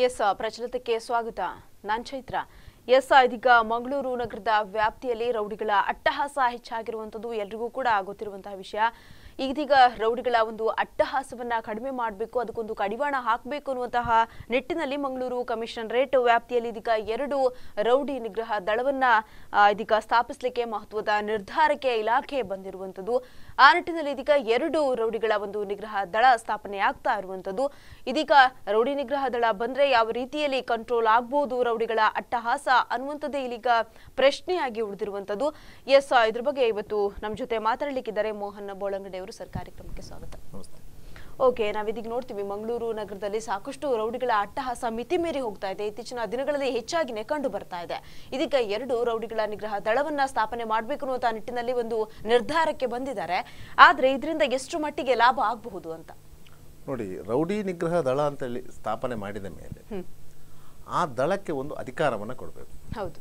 S ಪ್ರಚಲಿತಕ್ಕೆ ಸ್ವಾಗತ ನಾನ್ Chaitra S ಇದೀಗ ಮಂಗಳೂರು ನಗರದ ವ್ಯಾಪ್ತಿಯಲ್ಲಿ ರೌಡಿಗಳ ಅಟ್ಟಹಾಸ ಹೆಚ್ಚಾಗಿರುವಂಥದ್ದು ಎಲ್ರಿಗೂ ಕೂಡ ಗೊತ್ತಿರುವಂತಹ ವಿಷಯ ಇದೀಗ ರೌಡಿಗಳ ಒಂದು ಅಟ್ಟಹಾಸವನ್ನ ಕಡಿಮೆ ಮಾಡಬೇಕು ಅದಕ್ಕೊಂದು ಕಡಿವಾಣ ಹಾಕಬೇಕು ಅನ್ನುವಂತಹ ನಿಟ್ಟಿನಲ್ಲಿ ಮಂಗಳೂರು ಕಮಿಷನರೇಟ್ ವ್ಯಾಪ್ತಿಯಲ್ಲಿ ಇದೀಗ ಎರಡು ರೌಡಿ ನಿಗ್ರಹ ದಳವನ್ನ ಆ, ಇದೀಗ ಸ್ಥಾಪಿಸಲಿಕ್ಕೆ ಮಹತ್ವದ ನಿರ್ಧಾರಕ್ಕೆ ಇಲಾಖೆ ಬಂದಿರುವಂಥದ್ದು ಆ ನಿಟ್ಟಿನಲ್ಲಿ ಇದೀಗ ಎರಡು ರೌಡಿಗಳ ಒಂದು ನಿಗ್ರಹ ದಳ ಸ್ಥಾಪನೆ ಆಗ್ತಾ ಇರುವಂಥದ್ದು ಇದೀಗ ರೌಡಿ ನಿಗ್ರಹ ದಳ ಬಂದ್ರೆ ಯಾವ ರೀತಿಯಲ್ಲಿ ಕಂಟ್ರೋಲ್ ಆಗ್ಬೋದು ರೌಡಿಗಳ ಅಟ್ಟಹಾಸ ಅನ್ನುವಂಥದ್ದೇ ಇಲ್ಲಿಗ ಪ್ರಶ್ನೆಯಾಗಿ ಉಳಿದಿರುವಂಥದ್ದು ಎಸ್ ಇದ್ರ ಬಗ್ಗೆ ಇವತ್ತು ನಮ್ಮ ಜೊತೆ ಮಾತಾಡಲಿಕ್ಕಿದ್ದಾರೆ ಮೋಹನ್ ಬೋಳಂಗಡೆ ಅವರು ಸರ್ ಕಾರ್ಯಕ್ರಮಕ್ಕೆ ಸ್ವಾಗತ ನಮಸ್ತೆ ಓಕೆ ನಾವಿದೀಗ ನೋಡ್ತೀವಿ ಮಂಗಳೂರು ನಗರದಲ್ಲಿ ಸಾಕಷ್ಟು ರೌಡಿಗಳ ಅಟ್ಟಹಾಸ ಮಿತಿ ಮೀರಿ ಹೋಗ್ತಾ ಇದೆ ಇತ್ತೀಚಿನ ದಿನಗಳಲ್ಲಿ ಹೆಚ್ಚಾಗಿನೇ ಕಂಡು ಬರ್ತಾ ಇದೆ ಇದೀಗ ಎರಡು ರೌಡಿಗಳ ನಿಗ್ರಹ ದಳವನ್ನ ಸ್ಥಾಪನೆ ಮಾಡಬೇಕು ಅನ್ನುವಂತ ನಿಟ್ಟಿನಲ್ಲಿ ಒಂದು ನಿರ್ಧಾರಕ್ಕೆ ಬಂದಿದ್ದಾರೆ ಆದ್ರೆ ಇದರಿಂದ ಎಷ್ಟು ಮಟ್ಟಿಗೆ ಲಾಭ ಆಗಬಹುದು ಅಂತ ನೋಡಿ ರೌಡಿ ನಿಗ್ರಹ ದಳ ಅಂತೇಳಿ ಸ್ಥಾಪನೆ ಮಾಡಿದ ಮೇಲೆ ಹ್ಮ್ ಆ ದಳಕ್ಕೆ ಒಂದು ಅಧಿಕಾರವನ್ನು ಕೊಡಬೇಕು ಹೌದು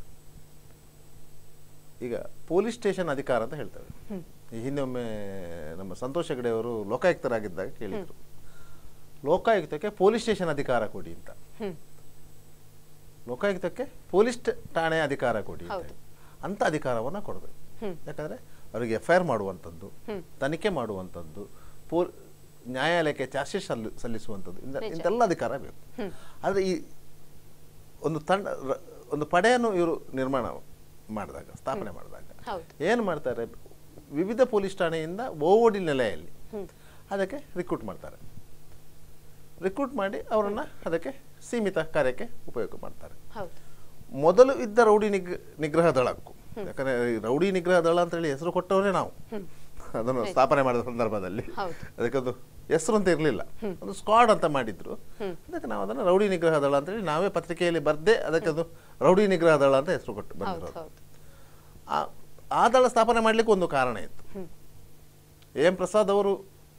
ಈಗ ಪೊಲೀಸ್ ಸ್ಟೇಷನ್ ಅಧಿಕಾರ ಅಂತ ಹೇಳ್ತೇವೆ ಹ್ಮ್ ಈ ಹಿಂದೆ ಒಮ್ಮೆ ನಮ್ಮ ಸಂತೋಷ ಹೆಗಡೆ ಅವರು ಲೋಕಾಯುಕ್ತರಾಗಿದ್ದಾಗ ಕೇಳಿದರು ಲೋಕಾಯುಕ್ತಕ್ಕೆ ಪೊಲೀಸ್ ಸ್ಟೇಷನ್ ಅಧಿಕಾರ ಕೊಡಿ ಅಂತ ಹ್ಮ್ ಲೋಕಾಯುಕ್ತಕ್ಕೆ ಪೊಲೀಸ್ ಟ- ಠಾಣೆ ಅಧಿಕಾರ ಕೊಡಿ ಅಂತ ಹೌದು. ಹೇಳಿ. ಅಂತ ಅಧಿಕಾರವನ್ನು ಕೊಡಬೇಕು ಹ್ಮ್. ಯಾಕಂದರೆ ಅವರಿಗೆ ಎಫ್ ಐ ಆರ್ ಮಾಡುವಂಥದ್ದು ಹ್ಮ್. ತನಿಖೆ ಮಾಡುವಂಥದ್ದು ಪೋಲ್ ನ್ಯಾಯಾಲಯಕ್ಕೆ ಚಾರ್ಜ್ ಶೀಟ್ ಸಲ್ಲಿ ಸಲ್ಲಿಸುವಂಥದ್ದು ಇಂದ- ನಿಜ. ಇಂತೆಲ್ಲ ಅಧಿಕಾರ ಬೇಕು ಹ್ಮ್. ಆದರೆ ಈ ಒಂದು ತಂಡ ರ- ಒಂದು ಪಡೆಯನ್ನು ಇವರು ನಿರ್ಮಾಣ ಮಾಡಿದಾಗ ಸ್ಥಾಪನೆ ಮಾಡಿದಾಗ ಹೌದು ಏನು ಮಾಡ್ತಾರೆ ವಿವಿಧ ಪೊಲೀಸ್ ಠಾಣೆಯಿಂದ ಓವಡಿ ನೆಲೆಯಲ್ಲಿ ಹ್ಮ್ ಅದಕ್ಕೆ ರಿಕ್ರೂಟ್ ಮಾಡ್ತಾರೆ ರಿಕ್ರೂಟ್ ಮಾಡಿ ಅವರನ್ನು ಅದಕ್ಕೆ ಸೀಮಿತ ಕಾರ್ಯಕ್ಕೆ ಉಪಯೋಗ ಮಾಡ್ತಾರೆ ಹೌದು ಮೊದಲು ಇದ್ದ ರೌಡಿ ನಿಗ್ ನಿಗ್ರಹ ದಳಕ್ಕೂ ಯಾಕಂದರೆ ಈ ರೌಡಿ ನಿಗ್ರಹ ದಳ ಅಂತೇಳಿ ಹೆಸರು ಕೊಟ್ಟವರೇ ನಾವು ಅದನ್ನು ಸ್ಥಾಪನೆ ಮಾಡಿದ ಸಂದರ್ಭದಲ್ಲಿ ಹೌದು. ಅದಕ್ಕದು ಹೆಸರು ಅಂತ ಇರಲಿಲ್ಲ ಒಂದು ಸ್ಕ್ವಾಡ್ ಅಂತ ಮಾಡಿದ್ರು ಅದಕ್ಕೆ ನಾವು ಅದನ್ನು ರೌಡಿ ನಿಗ್ರಹ ದಳ ಅಂತೇಳಿ ನಾವೇ ಪತ್ರಿಕೆಯಲ್ಲಿ ಬರ್ದೇ ಅದಕ್ಕೆ ಅದು ರೌಡಿ ನಿಗ್ರಹ ದಳ ಅಂತ ಹೆಸರು ಕೊಟ್ಟು ಹೌದು ಬಂದಿರೋದು ಹೌದು ಆ- ಆ ದಳ ಸ್ಥಾಪನೆ ಮಾಡಲಿಕ್ಕೆ ಒಂದು ಕಾರಣ ಇತ್ತು ಹ್ಮ್. ಎ ಎಂ ಪ್ರಸಾದ್ ಅವರು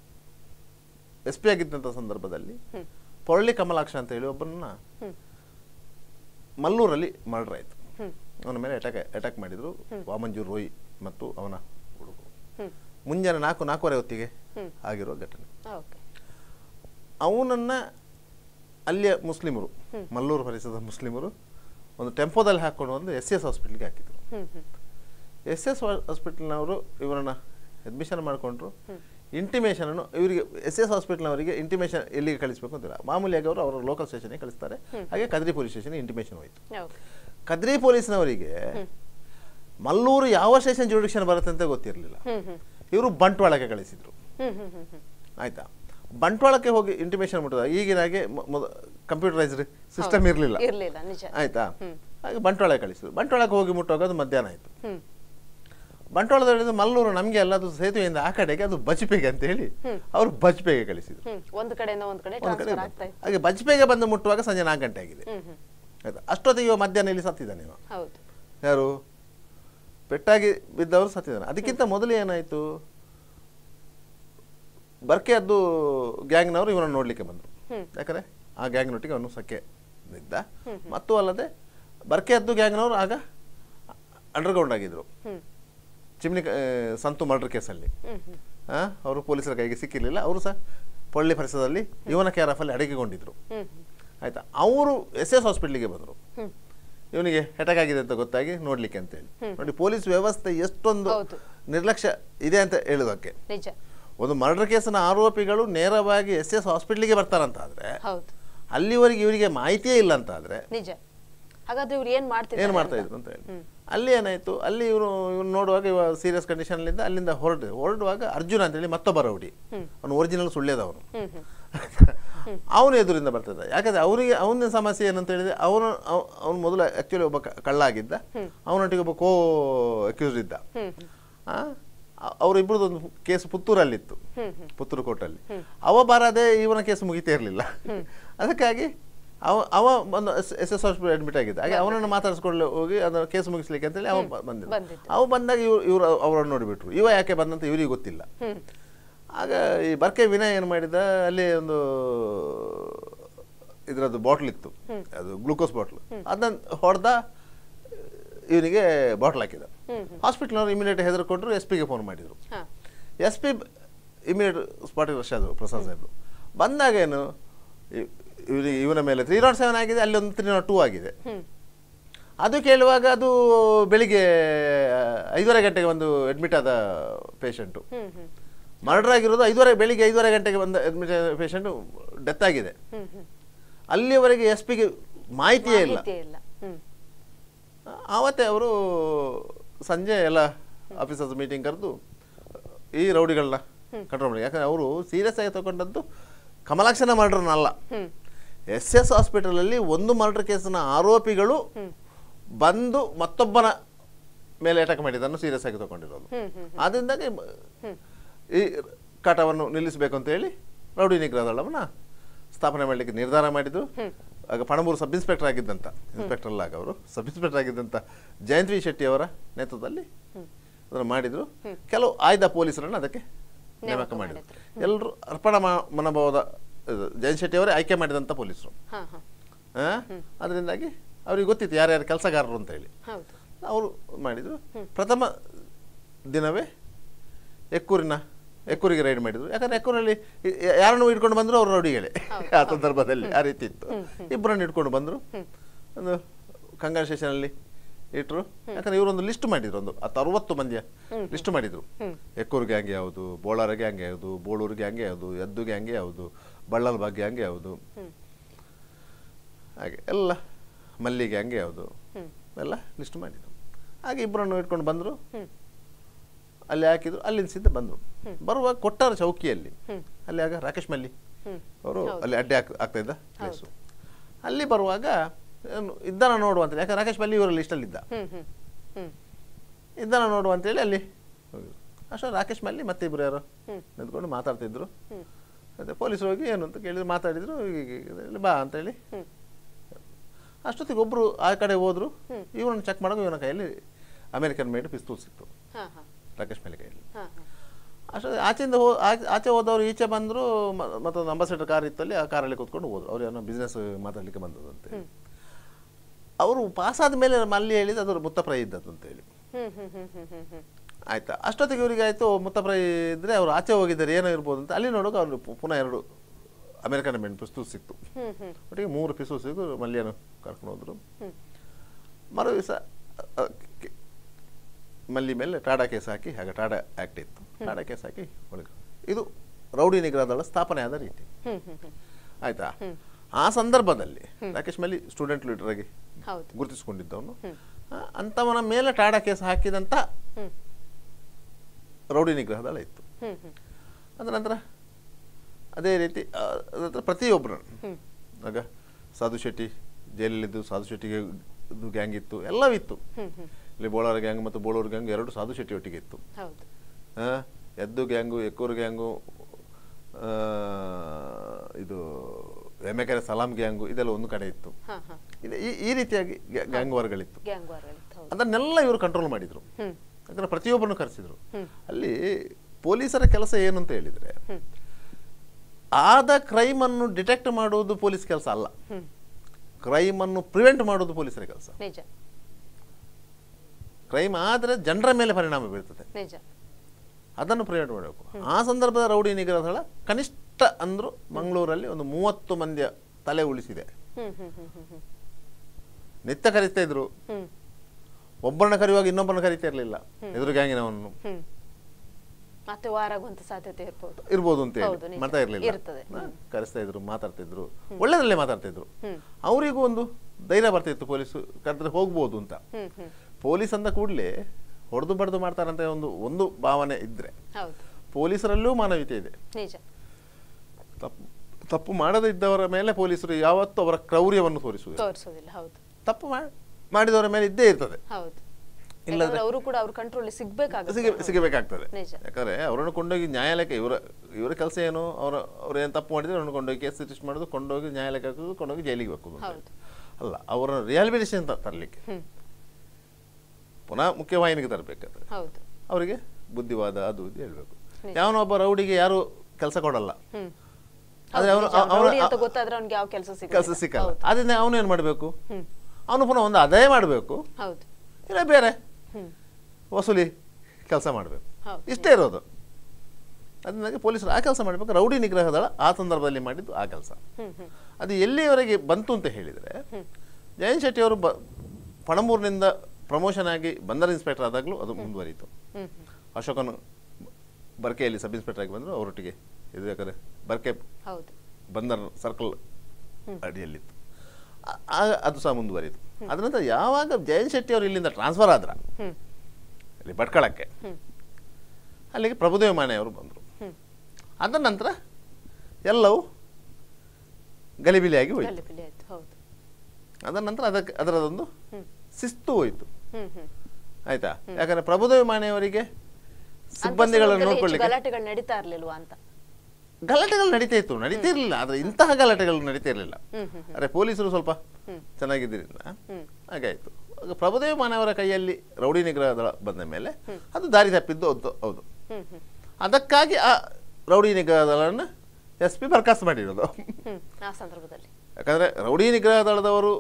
ಎಸ್ ಪಿ ಆಗಿದ್ದಂಥ ಸಂದರ್ಭದಲ್ಲಿ ಹ್ಮ್. ಪೊರಳಿ ಕಮಲಾಕ್ಷ ಅಂತ ಹೇಳಿ ಒಬ್ಬನನ್ನ ಹ್ಮ್ ಮಲ್ಲೂರಲ್ಲಿ ಮರ್ಡರ್ ಆಯಿತು ಹ್ಮ್ ಅವನ ಮೇಲೆ ಅಟ್ಯಾಕ್ ಅಟ್ಯಾಕ್ ಮಾಡಿದರು ವಾಮಂಜೂರ್ ರೋಯ್ ಮತ್ತು ಅವನ ಹುಡುಗರು ಹ್ಮ್ ಮುಂಜಾನೆ ನಾಲ್ಕು ನಾಲ್ಕೂವರೆ ಹೊತ್ತಿಗೆ ಹ್ಮ್. ಆಗಿರೋ ಘಟನೆ ಓಕೆ ಅವನನ್ನು ಅಲ್ಲಿಯ ಮುಸ್ಲಿಮರು ಮಲ್ಲೂರು ಪರಿಸರದ ಮುಸ್ಲಿಮರು ಒಂದು ಟೆಂಪೋದಲ್ಲಿ ಹಾಕ್ಕೊಂಡು ಒಂದು ಎಸ್ ಎಸ್ ಹಾಸ್ಪಿಟ್ಲಿಗೆ ಹಾಕಿದರು ಹ್ಮ್ ಹ್ಮ್ ಎಸ್ ಎಸ್ ಹಾಸ್ಪಿಟಲ್ನವರು ಇವರನ್ನು ಅಡ್ಮಿಷನ್ ಮಾಡಿಕೊಂಡ್ರು ಇಂಟಿಮೇಷನನ್ನು ಇವರಿಗೆ ಎಸ್ ಎಸ್ ಹಾಸ್ಪಿಟಲ್ನವರಿಗೆ ಇಂಟಿಮೇಷನ್ ಎಲ್ಲಿಗೆ ಕಳಿಸ್ಬೇಕು ಅಂತಿಲ್ಲ ಮಾಮೂಲಿಯಾಗಿ ಅವರು ಅವರ ಲೋಕಲ್ ಸ್ಟೇಷನ್ಗೆ ಕಳಿಸ್ತಾರೆ ಹಾಗೆ ಕದ್ರಿ ಪೊಲೀಸ್ ಸ್ಟೇಷನ್ಗೆ ಇಂಟಿಮೇಷನ್ ಹೋಯಿತು ಓಕೆ ಕದ್ರಿ ಪೊಲೀಸ್ನವರಿಗೆ ಮಲ್ಲೂರು ಯಾವ ಸ್ಟೇಷನ್ ಜುಡಿಕ್ಷನ್ ಬರುತ್ತೆ ಅಂತ ಗೊತ್ತಿರಲಿಲ್ಲ ಹ್ಮ್ ಹ್ಮ್ ಇವರು ಬಂಟ್ವಾಳಕ್ಕೆ ಕಳಿಸಿದ್ರು ಹ್ಮ್ ಹ್ಮ್ ಹ್ಮ್ ಹ್ಮ್ ಆಯ್ತಾ ಬಂಟ್ವಾಳಕ್ಕೆ ಹೋಗಿ ಇಂಟಿಮೇಷನ್ ಮುಟ್ಟಿದ ಈಗಿನ ಹಾಗೆ ಕಂಪ್ಯೂಟರೈಸ್ಡ್ ಸಿಸ್ಟಮ್ ಇರಲಿಲ್ಲ ಇರ್ಲಿಲ್ಲ ನಿಜ ಆಯ್ತಾ ಹಾಗೆ ಬಂಟ್ವಾಳಕ್ಕೆ ಕಳಿಸಿದ್ರು ಬಂಟ್ವಾಳಕ್ಕೆ ಹೋಗಿ ಮುಟ್ಟುವಾಗ ಅದು ಮಧ್ಯಾಹ್ನ ಆಯಿತು ಹ್ಮ್ ಬಂಟ್ವಾಳದ ಹೇಳಿದ್ರು ಮಲ್ಲೂರು ನಮಗೆ ಅಲ್ಲ ಅದು ಸೇತುವೆಯಿಂದ ಆ ಕಡೆಗೆ ಅದು ಬಜ್ಪೆಗೆ ಅಂತ ಹೇಳಿ ಅವರು ಬಜ್ಪೆಗೆ ಕಳಿಸಿದ್ರು ಹ್ಮ್ ಒಂದು ಕಡೆಯಿಂದ ಒಂದು ಕಡೆ ಒಂದು ಕಡೆ ಟ್ರಾನ್ಸ್ಫರ್ ಆಗ್ತಾ ಇತ್ತು ಹಾಗೆ ಬಜ್ಪೆಗೆ ಬಂದು ಮುಟ್ಟುವಾಗ ಸಂಜೆ ನಾಲ್ಕು ಗಂಟೆ ಆಗಿದೆ ಹ್ಮ್ ಹ್ಮ್ ಆಯ್ತಾ ಅಷ್ಟೊತ್ತಿಗೆ ಇವ ಮಧ್ಯಾಹ್ನ ಇಲ್ಲಿ ಸತ್ತಿದ್ದಾನೆ ಇವ ಹೌದು ಯಾರು ಪೆಟ್ಟಾಗಿ ಬಿದ್ದವರು ಸತ್ತಿದ್ದಾನೆ ಅದಕ್ಕಿಂತ ಮೊದಲು ಏನಾಯಿತು ಬರ್ಕೆಯದ್ದು ಗ್ಯಾಂಗ್ನವರು ಇವನನ್ನು ನೋಡಲಿಕ್ಕೆ ಬಂದರು ಹ್ಮ್. ಯಾಕಂದರೆ ಆ ಗ್ಯಾಂಗ್ನೊಟ್ಟಿಗೆ ಅವನು ಸಖ್ಯ ಇದ್ದ ಮತ್ತು ಅಲ್ಲದೆ ಬರ್ಕೆಯದ್ದು ಗ್ಯಾಂಗ್ನವರು ಆಗ ಅಂಡರ್ಗ್ರೌಂಡ್ ಆಗಿದ್ದರು ಹ್ಮ್ ಚಿಮ್ನಿ ಕ- ಆ, ಸಂತು ಮರ್ಡರ್ ಕೇಸಲ್ಲಿ ಹ್ಮ್ ಹ್ಮ್ ಅವರು ಪೊಲೀಸರ ಕೈಗೆ ಸಿಕ್ಕಿರಲಿಲ್ಲ ಅವರು ಸಹ ಪೊಳ್ಳಿ ಪರಿಸರದಲ್ಲಿ ಇವನ ಕ್ಯಾರಫಲ್ಲಿ ಅಡಗಿಕೊಂಡಿದ್ರು ಹ್ಮ್ ಆಯ್ತಾ ಅವರು ಎಸ್ ಎಸ್ ಹಾಸ್ಪಿಟ್ಲಿಗೆ ಬಂದರು ಹ್ಮ್ ಇವನಿಗೆ ಹೆಟಕ್ ಆಗಿದೆ ಅಂತ ಗೊತ್ತಾಗಿ ನೋಡ್ಲಿಕ್ಕೆ ಅಂತೇಳಿ ನೋಡಿ ಪೊಲೀಸ್ ವ್ಯವಸ್ಥೆ ಎಷ್ಟೊಂದು ಹೌದು. ನಿರ್ಲಕ್ಷ್ಯ ಇದೆ ಅಂತ ಹೇಳೋದಕ್ಕೆ ನಿಜ ಒಂದು ಮರ್ಡರ್ ಕೇಸಿನ ಆರೋಪಿಗಳು ನೇರವಾಗಿ ಎಸ್ ಎಸ್ ಹಾಸ್ಪಿಟ್ಲಿಗೆ ಬರ್ತಾರಂತ ಆದರೆ ಹೌದು ಅಲ್ಲಿವರೆಗೆ ಇವರಿಗೆ ಮಾಹಿತಿಯೇ ಇಲ್ಲ ಅಂತ ಆದರೆ ನಿಜ ಹಾಗಾದ್ರೆ ಇವ್ರು ಏನ್ ಮಾಡ್ತಿದ್ದಾರೆ ಏನು ಮಾಡ್ತಾ ಅಂತ? ಇದ್ರು ಅಂತ ಹೇಳಿ ಹ್ಮ್. ಅಲ್ಲಿ ಏನಾಯಿತು ಅಲ್ಲಿ ಇವನು ಇವನು ನೋಡುವಾಗ ಇವ ಸೀರಿಯಸ್ ಕಂಡೀಷನ್ಲಿಂದ ಅಲ್ಲಿಂದ ಹೊರಟು ಹೊರಡುವಾಗ ಅರ್ಜುನ ಅಂತೇಳಿ ಮತ್ತೊಬ್ಬ ರೌಡಿ ಅವನು ಒರಿಜಿನಲ್ ಸುಳ್ಳ್ಯದವನು ಹ್ಮ್ ಹ್ಮ್ ಅವನು ಎದುರಿಂದ ಬರ್ತದೆ ಯಾಕಂದ್ರೆ ಅವರಿಗೆ ಅವನ ಸಮಸ್ಯೆ ಏನಂತ ಹೇಳಿದ್ರೆ ಅವನು ಅವನು ಮೊದಲು ಆ್ಯಕ್ಚುಲಿ ಒಬ್ಬ ಕ- ಕಳ್ಳ ಆಗಿದ್ದ ಅವನೊಟ್ಟಿಗೆ ಒಬ್ಬ ಕೋ ಅಕ್ಯೂಸ್ಡ್ ಇದ್ದ ಹ್ಮ್ ಹ್ಮ್ ಆ, ಅ- ಅವರಿಬ್ಬರದ್ದು ಒಂದು ಕೇಸ್ ಪುತ್ತೂರಲ್ಲಿತ್ತು ಹ್ಮ್ ಹ್ಮ್ ಪುತ್ತೂರು ಕೋರ್ಟಲ್ಲಿ ಅವ ಬಾರದೆ ಇವನ ಕೇಸ್ ಮುಗಿತೇ ಇರಲಿಲ್ಲ ಅದಕ್ಕಾಗಿ ಅವ ಅವ ಒಂದು S S S hospital admit ಆಗಿದ್ದ ಹಾಗೆ ಅವನನ್ನು ಮಾತಾಡಿಸ್ಕೊಂಡು ಹೋಗಿ ಅದನ್ನು ಕೇಸ್ ಮುಗಿಸ್ಲಿಕ್ಕೆ ಅಂತೇಳಿ ಅವ ಬ- ಬಂದಿದ್ದ ಬಂದಿದ್ದು. ಅವ ಬಂದಾಗ ಇವ್ರು ಇವರು ಅವರನ್ನು ನೋಡಿಬಿಟ್ರು ಇವ ಯಾಕೆ ಬಂದಂತ ಇವರಿಗೆ ಗೊತ್ತಿಲ್ಲ ಹ್ಮ್ ಆಗ ಈ ಬರ್ಕೆ ವಿನಯ್ ಏನು ಮಾಡಿದ ಅಲ್ಲಿ ಒಂದು ಇದರದ್ದು ಬಾಟ್ಲ್ ಇತ್ತು ಅದು ಗ್ಲೂಕೋಸ್ ಬಾಟ್ಲ್ ಅದನ್ನ ಹೊಡೆದ ಇವನಿಗೆ ಬಾಟ್ಲ್ ಹಾಕಿದ ಹಾಸ್ಪಿಟ್ಲ್ನವ್ರು ಇಮಿಡಿಯೇಟ್ ಹೆದರ್ಕೊಂಡ್ರು ಎಸ್ ಪಿಗೆ ಫೋನ್ ಮಾಡಿದರು ಹಾ ಎಸ್ ಪಿ ಇಮಿಡಿಯೇಟ್ ಸ್ಪಾಟಿಗೆ ರಶ್ ಆದರು ಪ್ರಸಾದ್ ಸಾಹೇಬರು ಬಂದಾಗ ಏನು ಇವ್ರ ಇವನ ಮೇಲೆ ತ್ರೀ ನಾಟ್ ಸೆವೆನ್ ಆಗಿದೆ ಅಲ್ಲಿ ಒಂದು ತ್ರೀ ನಾಟ್ ಟೂ ಆಗಿದೆ ಹ್ಮ್ ಅದು ಕೇಳುವಾಗ ಅದು ಬೆಳಿಗ್ಗೆ ಐದೂವರೆ ಗಂಟೆಗೆ ಒಂದು ಅಡ್ಮಿಟ್ ಆದ ಪೇಷಂಟು ಹ್ಮ್ ಹ್ಮ್ ಮರ್ಡರ್ ಆಗಿರೋದು ಐದುವರೆ ಬೆಳಿಗ್ಗೆ ಐದುವರೆ ಗಂಟೆಗೆ ಬಂದ ಅಡ್ಮಿಟ್ ಪೇಷಂಟು ಡೆತ್ ಆಗಿದೆ ಹ್ಮ್ ಹ್ಮ್ ಅಲ್ಲಿಯವರೆಗೆ ಎಸ್ ಪಿಗೆ ಮಾಹಿತಿಯೇ ಇಲ್ಲ ಮಾಹಿತಿಯೇ ಇಲ್ಲ ಹ್ಮ್ ಆವತ್ತೇ ಅವರು ಸಂಜೆ ಎಲ್ಲ ಆಫೀಸರ್ಸ್ ಮೀಟಿಂಗ್ ಕರೆದು ಈ ರೌಡಿಗಳನ್ನ ಕಂಟ್ರೋಲ್ ಮಾಡಿ ಯಾಕಂದ್ರೆ ಅವರು ಸೀರಿಯಸ್ ಆಗಿ ತಗೊಂಡದ್ದು ಕಮಲಾಕ್ಷನ ಮರ್ಡರ್ನಲ್ಲ ಹ್ಮ್ ಎಸ್ ಎಸ್ ಹಾಸ್ಪಿಟಲಲ್ಲಿ ಒಂದು ಮರ್ಡರ್ ಕೇಸಿನ ಆರೋಪಿಗಳು ಬಂದು ಮತ್ತೊಬ್ಬನ ಮೇಲೆ ಅಟ್ಯಾಕ್ ಮಾಡಿದ್ದನ್ನು ಸೀರಿಯಸ್ ಆಗಿ ತಗೊಂಡಿರೋದು ಹ್ಮ್ ಹ್ಮ್ ಆದ್ದರಿಂದಾಗಿ ಈ ಕಾಟವನ್ನು ನಿಲ್ಲಿಸಬೇಕು ಅಂತ ಹೇಳಿ ರೌಡಿ ನಿಗ್ರಹ ದಳವನ್ನು ಸ್ಥಾಪನೆ ಮಾಡಲಿಕ್ಕೆ ನಿರ್ಧಾರ ಮಾಡಿದ್ರು ಆಗ ಪಣಬೂರು ಸಬ್ ಇನ್ಸ್ಪೆಕ್ಟರ್ ಆಗಿದ್ದಂಥ ಇನ್ಸ್ಪೆಕ್ಟರ್ ಅಲ್ಲ ಆಗ ಅವರು ಸಬ್ ಇನ್ಸ್ಪೆಕ್ಟರ್ ಆಗಿದ್ದಂಥ ಜಯಂತ್ ವಿ ಶೆಟ್ಟಿ ಅವರ ನೇತೃತ್ವದಲ್ಲಿ ಅದನ್ನು ಮಾಡಿದ್ರು ಕೆಲವು ಆಯ್ದ ಪೊಲೀಸರನ್ನು ಅದಕ್ಕೆ ನೇಮಕ ಮಾಡಿದ್ರು ಎಲ್ಲರೂ ಅರ್ಪಣಾ ಮ- ಮನೋಭಾವದ ಇದು, ಜಯಂತ್ ಶೆಟ್ಟಿ ಅವರೇ ಆಯ್ಕೆ ಮಾಡಿದಂಥ ಪೊಲೀಸರು ಹಾ ಹಾ ಆ? ಅದರಿಂದಾಗಿ ಅವ್ರಿಗೆ ಗೊತ್ತಿತ್ತು ಯಾರ್ಯಾರು ಕೆಲಸಗಾರರು ಅಂತ ಹೇಳಿ ಹೌದು ಅವರು ಮಾಡಿದರು ಪ್ರಥಮ ದಿನವೇ ಎಕ್ಕೂರಿನ ಎಕ್ಕೂರಿಗೆ ರೈಡ್ ಮಾಡಿದ್ರು ಯಾಕಂದ್ರೆ ಎಕ್ಕೂರಲ್ಲಿ ಈ- ಯಾರನ್ನು ಇಟ್ಕೊಂಡು ಬಂದ್ರು ಅವ್ರು ರೌಡಿಗಳೇ ಆ ಸಂದರ್ಭದಲ್ಲಿ ಆ ರೀತಿ ಇತ್ತು ಇಬ್ಬರನ್ನು ಇಟ್ಕೊಂಡು ಬಂದರು ಒಂದು ಕಂಗಾಲ್ ಸ್ಟೇಷನಲ್ಲಿ ಇಟ್ಟರು ಯಾಕಂದ್ರೆ ಇವರೊಂದು ಲಿಸ್ಟ್ ಮಾಡಿದ್ರು ಒಂದು ಹತ್ತು ಅರವತ್ತು ಮಂದಿಯ ಲಿಸ್ಟ್ ಮಾಡಿದ್ರು ಎಕ್ಕೂರು ಗ್ಯಾಂಗ್ ಯಾವುದು ಬೋಳಾರ ಗ್ಯಾಂಗ್ ಯಾವುದು ಬೋಳೂರು ಗ್ಯಾಂಗ್ ಯಾವುದು ಎದ್ದು ಗ್ಯಾಂಗ್ ಯಾವುದು ಬಳ್ಳಲ್ ಬಾಗ್ ಗ್ಯಾಂಗ್ ಯಾವುದು ಹಾಗೆ ಎಲ್ಲ ಮಲ್ಲಿ ಗ್ಯಾಂಗ್ ಯಾವುದು ಎಲ್ಲ ಲಿಸ್ಟ್ ಮಾಡಿದ್ರು ಹಾಗೆ ಇಬ್ಬರನ್ನು ಇಟ್ಕೊಂಡು ಬಂದರು ಅಲ್ಲಿ ಹಾಕಿದ್ರು ಅಲ್ಲಿಂದ ಸಿದ್ಧ ಬಂದರು ಬರುವಾಗ ಕೊಟ್ಟಾರ ಚೌಕಿಯಲ್ಲಿ ಅಲ್ಲಿ ಆಗ ರಾಕೇಶ್ ಮಲ್ಲಿ ಅವರು ಅಲ್ಲಿ ಅಡ್ಡೆ ಹಾಕ್ ಆಗ್ತಾ ಇದ್ದ ಪ್ಲೇಸು ಅಲ್ಲಿ ಬರುವಾಗ ಏನು ಇದ್ದಾನ ನೋಡುವಂತ ಯಾಕಂದ್ರೆ ರಾಕೇಶ್ ಮಲ್ಲಿ ಇವರ ಲಿಸ್ಟಲ್ಲಿ ಇದ್ದ ಹ್ಮ್ ಹ್ಮ್ ಹ್ಮ್ ಇದ್ದಾನ ನೋಡು ಅಂತೇಳಿ ಅಲ್ಲಿ ಹೋಗಿದ್ರು ಅಷ್ಟು ರಾಕೇಶ್ ಮಲ್ಲಿ ಮತ್ತೆ ಇಬ್ರು ಯಾರೋ ನಿಂತ್ಕೊಂಡು ಮಾತಾಡ್ತಿದ್ರು ಅದೇ ಪೊಲೀಸರು ಹೋಗಿ ಏನು ಅಂತ ಕೇಳಿದ್ರು ಮಾತಾಡಿದ್ರು ಹೀಗೆ ಹೀಗೆ ಇದೆ. ಇಲ್ಲಿ ಬಾ ಅಂತೇಳಿ ಅಷ್ಟೊತ್ತಿಗೆ ಒಬ್ಬರು ಆ ಕಡೆ ಹೋದ್ರು ಇವನನ್ನು ಚೆಕ್ ಮಾಡೋಕೆ ಇವನ ಕೈಯಲ್ಲಿ ಅಮೇರಿಕನ್ ಮೇಡ್ ಪಿಸ್ತೂಲ್ ಸಿಕ್ತು ಹಾ ಹಾ ರಾಕೇಶ್ ಮಲ್ಲಿ ಕೈಯಲ್ಲಿ ಹಾ ಹಾ ಅಷ್ಟೊತ್ತಿಗೆ ಆಚೆಯಿಂದ ಹೋ ಆಚೆ- ಆಚೆ ಹೋದವರು ಈಚೆ ಬಂದರು ಮತ್ತೊಂದು ಅಂಬಾಸಿಡರ್ ಕಾರ್ ಇತ್ತಲ್ಲಿ ಆ ಕಾರಲ್ಲಿ ಕೂತ್ಕೊಂಡು ಹೋದ್ರು ಅವ್ರು ಏನೋ ಬಿಸ್ನೆಸ್ ಮಾತಾಡಲಿಕ್ಕೆ ಬಂದದಂತೆ ಅವರು ಪಾಸಾದ ಮೇಲೆ ಮಲ್ಲಿ ಹೇಳಿದ ಅದು ಮುತ್ತಪ್ರಾಯ ಇದ್ದದ್ದು ಅಂತೇಳಿ ಹ್ಮ್ ಹ್ಮ್ ಹ್ಮ್ ಹ್ಮ್ ಹ್ಮ್ ಹ್ಮ್ ಆಯ್ತಾ ಅಷ್ಟೊತ್ತಿಗೆ ಇವರಿಗೆ ಆಯಿತು ಮುತ್ತಪ್ರಾಯ ಇದ್ದರೆ ಅವ್ರು ಆಚೆ ಹೋಗಿದ್ದಾರೆ ಏನೋ ಇರ್ಬೋದು ಅಂತ ಅಲ್ಲಿ ನೋಡೋಕೆ ಅವ್ರು ಪು- ಪುನಃ ಎರಡು ಅಮೆರಿಕನ್ ಮೆಣ್ ಪಿಸ್ತೂಲ್ ಸಿಕ್ತು ಹ್ಮ್ ಹ್ಮ್ ಒಟ್ಟಿಗೆ ಮೂರು ಪಿಸ್ತೂಲ್ ಸಿಕ್ಕು ಮಲ್ಲಿಯನ್ನು ಕರ್ಕೊಂಡು ಹೋದ್ರು ಮರು ದಿವಸ ಅ, ಕೆ- ಮಲ್ಲಿ ಮೇಲೆ ಟಾಡಾ ಕೇಸ್ ಹಾಕಿ ಹಾಗೆ ಟಾಡಾ ಆ್ಯಕ್ಟ್ ಇತ್ತು ಟಾಡಾ ಕೇಸ್ ಹಾಕಿ ಒಳಗೆ ಇದು ರೌಡಿ ನಿಗ್ರಹ ದಳ ಸ್ಥಾಪನೆ ಆದ ರೀತಿ ಹ್ಮ್ ಹ್ಮ್ ಹ್ಮ್ ಆಯ್ತಾ ಆ ಸಂದರ್ಭದಲ್ಲಿ ರಾಕೇಶ್ ಮಲ್ಲಿ ಸ್ಟೂಡೆಂಟ್ ಲೀಡರ್ ಆಗಿ ಹೌದು ಗುರುತಿಸಿಕೊಂಡಿದ್ದವನು ಆ, ಅಂಥವನ ಮೇಲೆ ಟಾಡಾ ಕೇಸ್ ಹಾಕಿದಂಥ ಹ್ಮ್ ರೌಡಿ ನಿಗ್ರಹ ದಳ ಇತ್ತು ಹ್ಮ್ ಹ್ಮ್ ಅದ ನಂತರ ಅದೇ ರೀತಿ ಆ, ಅದ ನಂತರ ಪ್ರತಿಯೊಬ್ಬರು ಆಗ ಸಾಧು ಶೆಟ್ಟಿ ಜೈಲಲ್ಲಿದ್ದು ಸಾಧು ಶೆಟ್ಟಿಗೆ ಇದು ಗ್ಯಾಂಗ್ ಇತ್ತು ಎಲ್ಲವಿತ್ತು ಇಲ್ಲಿ ಬೋಳಾರ ಗ್ಯಾಂಗ್ ಮತ್ತು ಬೋಳೂರು ಗ್ಯಾಂಗ್ ಎರಡು ಸಾಧು ಶೆಟ್ಟಿ ಒಟ್ಟಿಗೆ ಇತ್ತು ಹೌದು ಆ, ಎದ್ದು ಗ್ಯಾಂಗು ಎಕ್ಕೂರು ಗ್ಯಾಂಗು ಆ, ಇದು ಎಮ್ಮೆಕೆರೆ ಸಲಾಂ ಗ್ಯಾಂಗು ಇದೆಲ್ಲ ಒಂದು ಕಡೆ ಇತ್ತು ಹಾ ಹಾ ಇದು ಈ ಈ ರೀತಿಯಾಗಿ ಗ್ಯಾ- ಗ್ಯಾಂಗ್ ವಾರ್ಗಳಿತ್ತು ಗ್ಯಾಂಗ್ ವಾರ್ಗಳಿತ್ತು ಹೌದು ಅದನ್ನೆಲ್ಲ ಇವರು ಕಂಟ್ರೋಲ್ ಮಾಡಿದ್ರು ಹ್ಮ್ ಯಾಕಂದ್ರೆ ಪ್ರತಿಯೊಬ್ಬರನ್ನು ಕರೆಸಿದ್ರು ಅಲ್ಲಿ ಪೊಲೀಸರ ಕೆಲಸ ಏನು ಅಂತ ಹೇಳಿದ್ರೆ ಆದ ಕ್ರೈಮನ್ನು ಡಿಟೆಕ್ಟ್ ಮಾಡುವುದು ಪೊಲೀಸ್ ಕೆಲಸ ಅಲ್ಲ ಹ್ಮ್ ಕ್ರೈಮನ್ನು ಪ್ರಿವೆಂಟ್ ಮಾಡುವುದು ಪೊಲೀಸರ ಕೆಲಸ ನಿಜ ಕ್ರೈಮ್ ಆದರೆ ಜನರ ಮೇಲೆ ಪರಿಣಾಮ ಬೀಳ್ತದೆ ನಿಜ ಅದನ್ನು ಪ್ರಿವೆಂಟ್ ಮಾಡಬೇಕು ಆ ಸಂದರ್ಭದ ರೌಡಿ ನಿಗ್ರಹ ದಳ ಕನಿಷ್ಠ ಅಂದ್ರು ಮಂಗಳೂರಲ್ಲಿ ಒಂದು ಮೂವತ್ತು ಮಂದಿಯ ತಲೆ ಉಳಿಸಿದೆ ಹ್ಮ್ ಹ್ಮ್ ಹ್ಮ್ ಹ್ಮ್ ಹ್ಮ್ ನಿತ್ಯ ಕರೀತಾ ಇದ್ರು ಹ್ಮ್ ಒಬ್ಬರನ್ನ ಕರೆಯುವಾಗ ಇನ್ನೊಬ್ಬರನ್ನ ಕರೀತಾ ಇರಲಿಲ್ಲ ಎದುರು ಗ್ಯಾಂಗಿನವನ್ನು ಹ್ಮ್ ಮತ್ತೆ ವಾರಾಗುವಂತ ಸಾಧ್ಯತೆ ಇರ್ಬೋದು ಇರ್ಬೋದು ಅಂತ ಹೌದು, ಹೇಳಿ ನಿಜ. ಮಾಡ್ತಾ ಇರಲಿಲ್ಲ ಇರ್ತದೆ. ಕರೆಸ್ತಾ ಇದ್ರು ಮಾತಾಡ್ತಿದ್ರು ಒಳ್ಳೆದರಲ್ಲೇ ಮಾತಾಡ್ತಿದ್ರು ಹ್ಮ್. ಅವರಿಗೂ ಒಂದು ಧೈರ್ಯ ಬರ್ತಿತ್ತು ಪೊಲೀಸ್ ಕರೆದ್ರೆ ಹೋಗ್ಬೋದು ಅಂತ ಹ್ಮ್ ಹ್ಮ್ ಪೊಲೀಸ್ ಅಂದ ಕೂಡಲೇ ಹೊಡೆದು ಬಡ್ದು ಮಾಡ್ತಾರಂತ ಒಂದು ಒಂದು ಭಾವನೆ ಇದ್ರೆ ಹೌದು ಪೊಲೀಸರಲ್ಲೂ ಮಾನವೀಯತೆ ಇದೆ ನಿಜ ತಪ್ಪು ತಪ್ಪು ಮಾಡದೇ ಇದ್ದವರ ಮೇಲೆ ಪೊಲೀಸರು ಯಾವತ್ತೂ ಅವರ ಕ್ರೌರ್ಯವನ್ನು ತೋರಿಸುವುದು ತೋರಿಸೋದಿಲ್ಲ ಹೌದು ತಪ್ಪು ಮಾ- ಮಾಡಿದವರ ಮೇಲೆ ಇದ್ದೇ ಇರ್ತದೆ ಹೌದು ಇಲ್ಲದ್ರೆ- ಅವರು ಕೂಡ ಅವ್ರ ಕಂಟ್ರೋಲ್ ಸಿಗ್ಬೇಕಾಗುತ್ತೆ ಸಿಗ ಸಿಗಬೇಕಾಗ್ತದೆ ನಿಜ. ಯಾಕಂದ್ರೆ ಅವರನ್ನು ಕೊಂಡೋಗಿ ನ್ಯಾಯಾಲಯಕ್ಕೆ ಇವರ ಇವರ ಕೆಲಸ ಏನು ಅವರ ಅವ್ರು ಏನು ತಪ್ಪು ಮಾಡಿದ್ರೆ ಅವ್ರನ್ನ ಕೊಂಡೋಗಿ ಕೇಸ್ ರಿಜಿಸ್ಟರ್ ಮಾಡೋದು ಕೊಂಡೋಗಿ ನ್ಯಾಯಾಲಯಕ್ಕೆ ಹಾಕೋದು ಕೊಂಡೋಗಿ ಜೈಲಿಗೆ ಹಾಕೋದು ಅಂತ ಹೌದು. ಅಲ್ಲ ಅವರ ರಿಯಾಲಿಬಿಟೇಷನ್ ತರಲಿಕ್ಕೆ ಹ್ಮ್ ಪುನಃ ಮುಖ್ಯವಾಹಿನಿಗೆ ತರಬೇಕಾದ್ರೆ ಹೌದು ಅವರಿಗೆ ಬುದ್ಧಿವಾದ ಅದು ಇದು ಹೇಳ್ಬೇಕು ಯಾವನೊಬ್ಬ ರೌಡಿಗೆ ಯಾರು ಕೆಲಸ ಕೊಡಲ್ಲ ಹ್ಮ್ ಆದ್ರೆ ಅವನು ನಿಜ. ರೌಡಿ ಅಂತ ಗೊತ್ತಾದ್ರೆ ಅವ್ನಿಗೆ ಯಾವ ಕೆಲಸ ಕೆಲಸ ಸಿಗ ಸಿಕ್ಕಲ್ಲ ಅದನ್ನ ಅವನು ಏನು ಮಾಡಬೇಕು ಹ್ಮ್ ಅವನು ಪುನಃ ಒಂದು ಅದೇ ಮಾಡಬೇಕು ಹೌದು ಇಲ್ಲ ಬೇರೆ ಹ್ಮ್ ವಸೂಲಿ ಕೆಲಸ ಮಾಡಬೇಕು ಹೌದು ಇಷ್ಟೇ ಇರೋದು ಅದನ್ನಾಗಿ ಪೊಲೀಸರು ಆ ಕೆಲಸ ಮಾಡಬೇಕು ರೌಡಿ ನಿಗ್ರಹ ದಳ ಆ ಸಂದರ್ಭದಲ್ಲಿ ಮಾಡಿದ್ದು ಆ ಕೆಲಸ ಹ್ಮ್ ಹ್ಮ್ ಅದು ಎಲ್ಲಿಯವರೆಗೆ ಬಂತು ಅಂತ ಹೇಳಿದರೆ ಜಯಂತ್ ಶೆಟ್ಟಿ ಅವರು ಬ ಪಣಂಬೂರಿನಿಂದ ಪ್ರಮೋಷನ್ ಆಗಿ ಬಂದರ್ ಇನ್ಸ್ಪೆಕ್ಟರ್ ಆದಾಗಲೂ ಅದು ಮುಂದುವರಿಯಿತು ಹ್ಮ್ ಅಶೋಕನು ಬರ್ಕೆಯಲ್ಲಿ ಸಬ್ ಇನ್ಸ್ಪೆಕ್ಟರ್ ಆಗಿ ಬಂದರು ಅವರೊಟ್ಟಿಗೆ ಇದು ಯಾಕಂದರೆ ಬರ್ಕೆ ಹೌದು ಬಂದರ್ ಸರ್ಕಲ್ ಅಡಿಯಲ್ಲಿತ್ತು ಆ- ಆ- ಅದು ಸಹ ಮುಂದುವರಿಯಿತು ಅದ ನಂತರ ಯಾವಾಗ ಜಯಂತ್ ಶೆಟ್ಟಿ ಅವರು ಇಲ್ಲಿಂದ ಟ್ರಾನ್ಸ್ಫರ್ ಆದ್ರ ಹ್ಮ್ ಅಲ್ಲಿ ಭಟ್ಕಳಕ್ಕೆ ಹ್ಮ್ ಅಲ್ಲಿಗೆ ಪ್ರಭುದೇವ ಮಾನೆಯವರು ಬಂದರು ಹ್ಮ್ ಅದ ನಂತರ ಎಲ್ಲವೂ ಗಲಿಬಿಲಿಯಾಗಿ ಹೋಯಿತು ಗಲಿಬಿಲಿ ಆಯ್ತು ಹೌದು ಅದರ ನಂತರ ಅದಕ್ಕೆ ಅದರದೊಂದು ಹ್ಮ್ ಶಿಸ್ತು ಹೋಯಿತು ಹ್ಮ್ ಹ್ಮ್ ಆಯ್ತಾ ಯಾಕಂದ್ರೆ ಪ್ರಭುದೇವ ಮಾನೆಯವರಿಗೆ ಸಿಬ್ಬಂದಿಗಳನ್ನು ಅಂತಸ್ತಿನಲ್ಲಿ ಹೆಚ್ಚು ನೋಡ್ಕೊಳ್ಳಿಕ್ಕೆ ಗಲಾಟೆಗಳು ನಡೀತಾ ಇರ್ಲಿಲ್ವಾ ಅಂತ ಗಲಾಟೆಗಳು ನಡೀತಾ ಇತ್ತು ನಡೀತಾ ಇರಲಿಲ್ಲ ಆದರೆ ಇಂತಹ ಗಲಾಟೆಗಳು ನಡೀತಾ ಇರಲಿಲ್ಲ ಹ್ಮ್ ಹ್ಮ್ ಆದರೆ ಪೊಲೀಸರು ಸ್ವಲ್ಪ ಹ್ಮ್. ಚೆನ್ನಾಗಿದ್ದರಿಂದ ಹ್ಮ್ ಹಾಗಾಯಿತು ಆಗ ಪ್ರಭುದೇವ ಮಾನವರ ಕೈಯಲ್ಲಿ ರೌಡಿ ನಿಗ್ರಹ ದಳ ಬಂದ ಮೇಲೆ ಅದು ದಾರಿ ತಪ್ಪಿದ್ದು ಹೌದು ಹೌದು ಹ್ಮ್ ಹ್ಮ್ ಅದಕ್ಕಾಗಿ ಆ ರೌಡಿ ನಿಗ್ರಹ ದಳವನ್ನು ಎಸ್ ಪಿ ಬರ್ಖಾಸ್ತು ಮಾಡಿರೋದು ಹ್ಮ್ ಆ ಸಂದರ್ಭದಲ್ಲಿ ಯಾಕಂದರೆ ರೌಡಿ ನಿಗ್ರಹ ದಳದವರು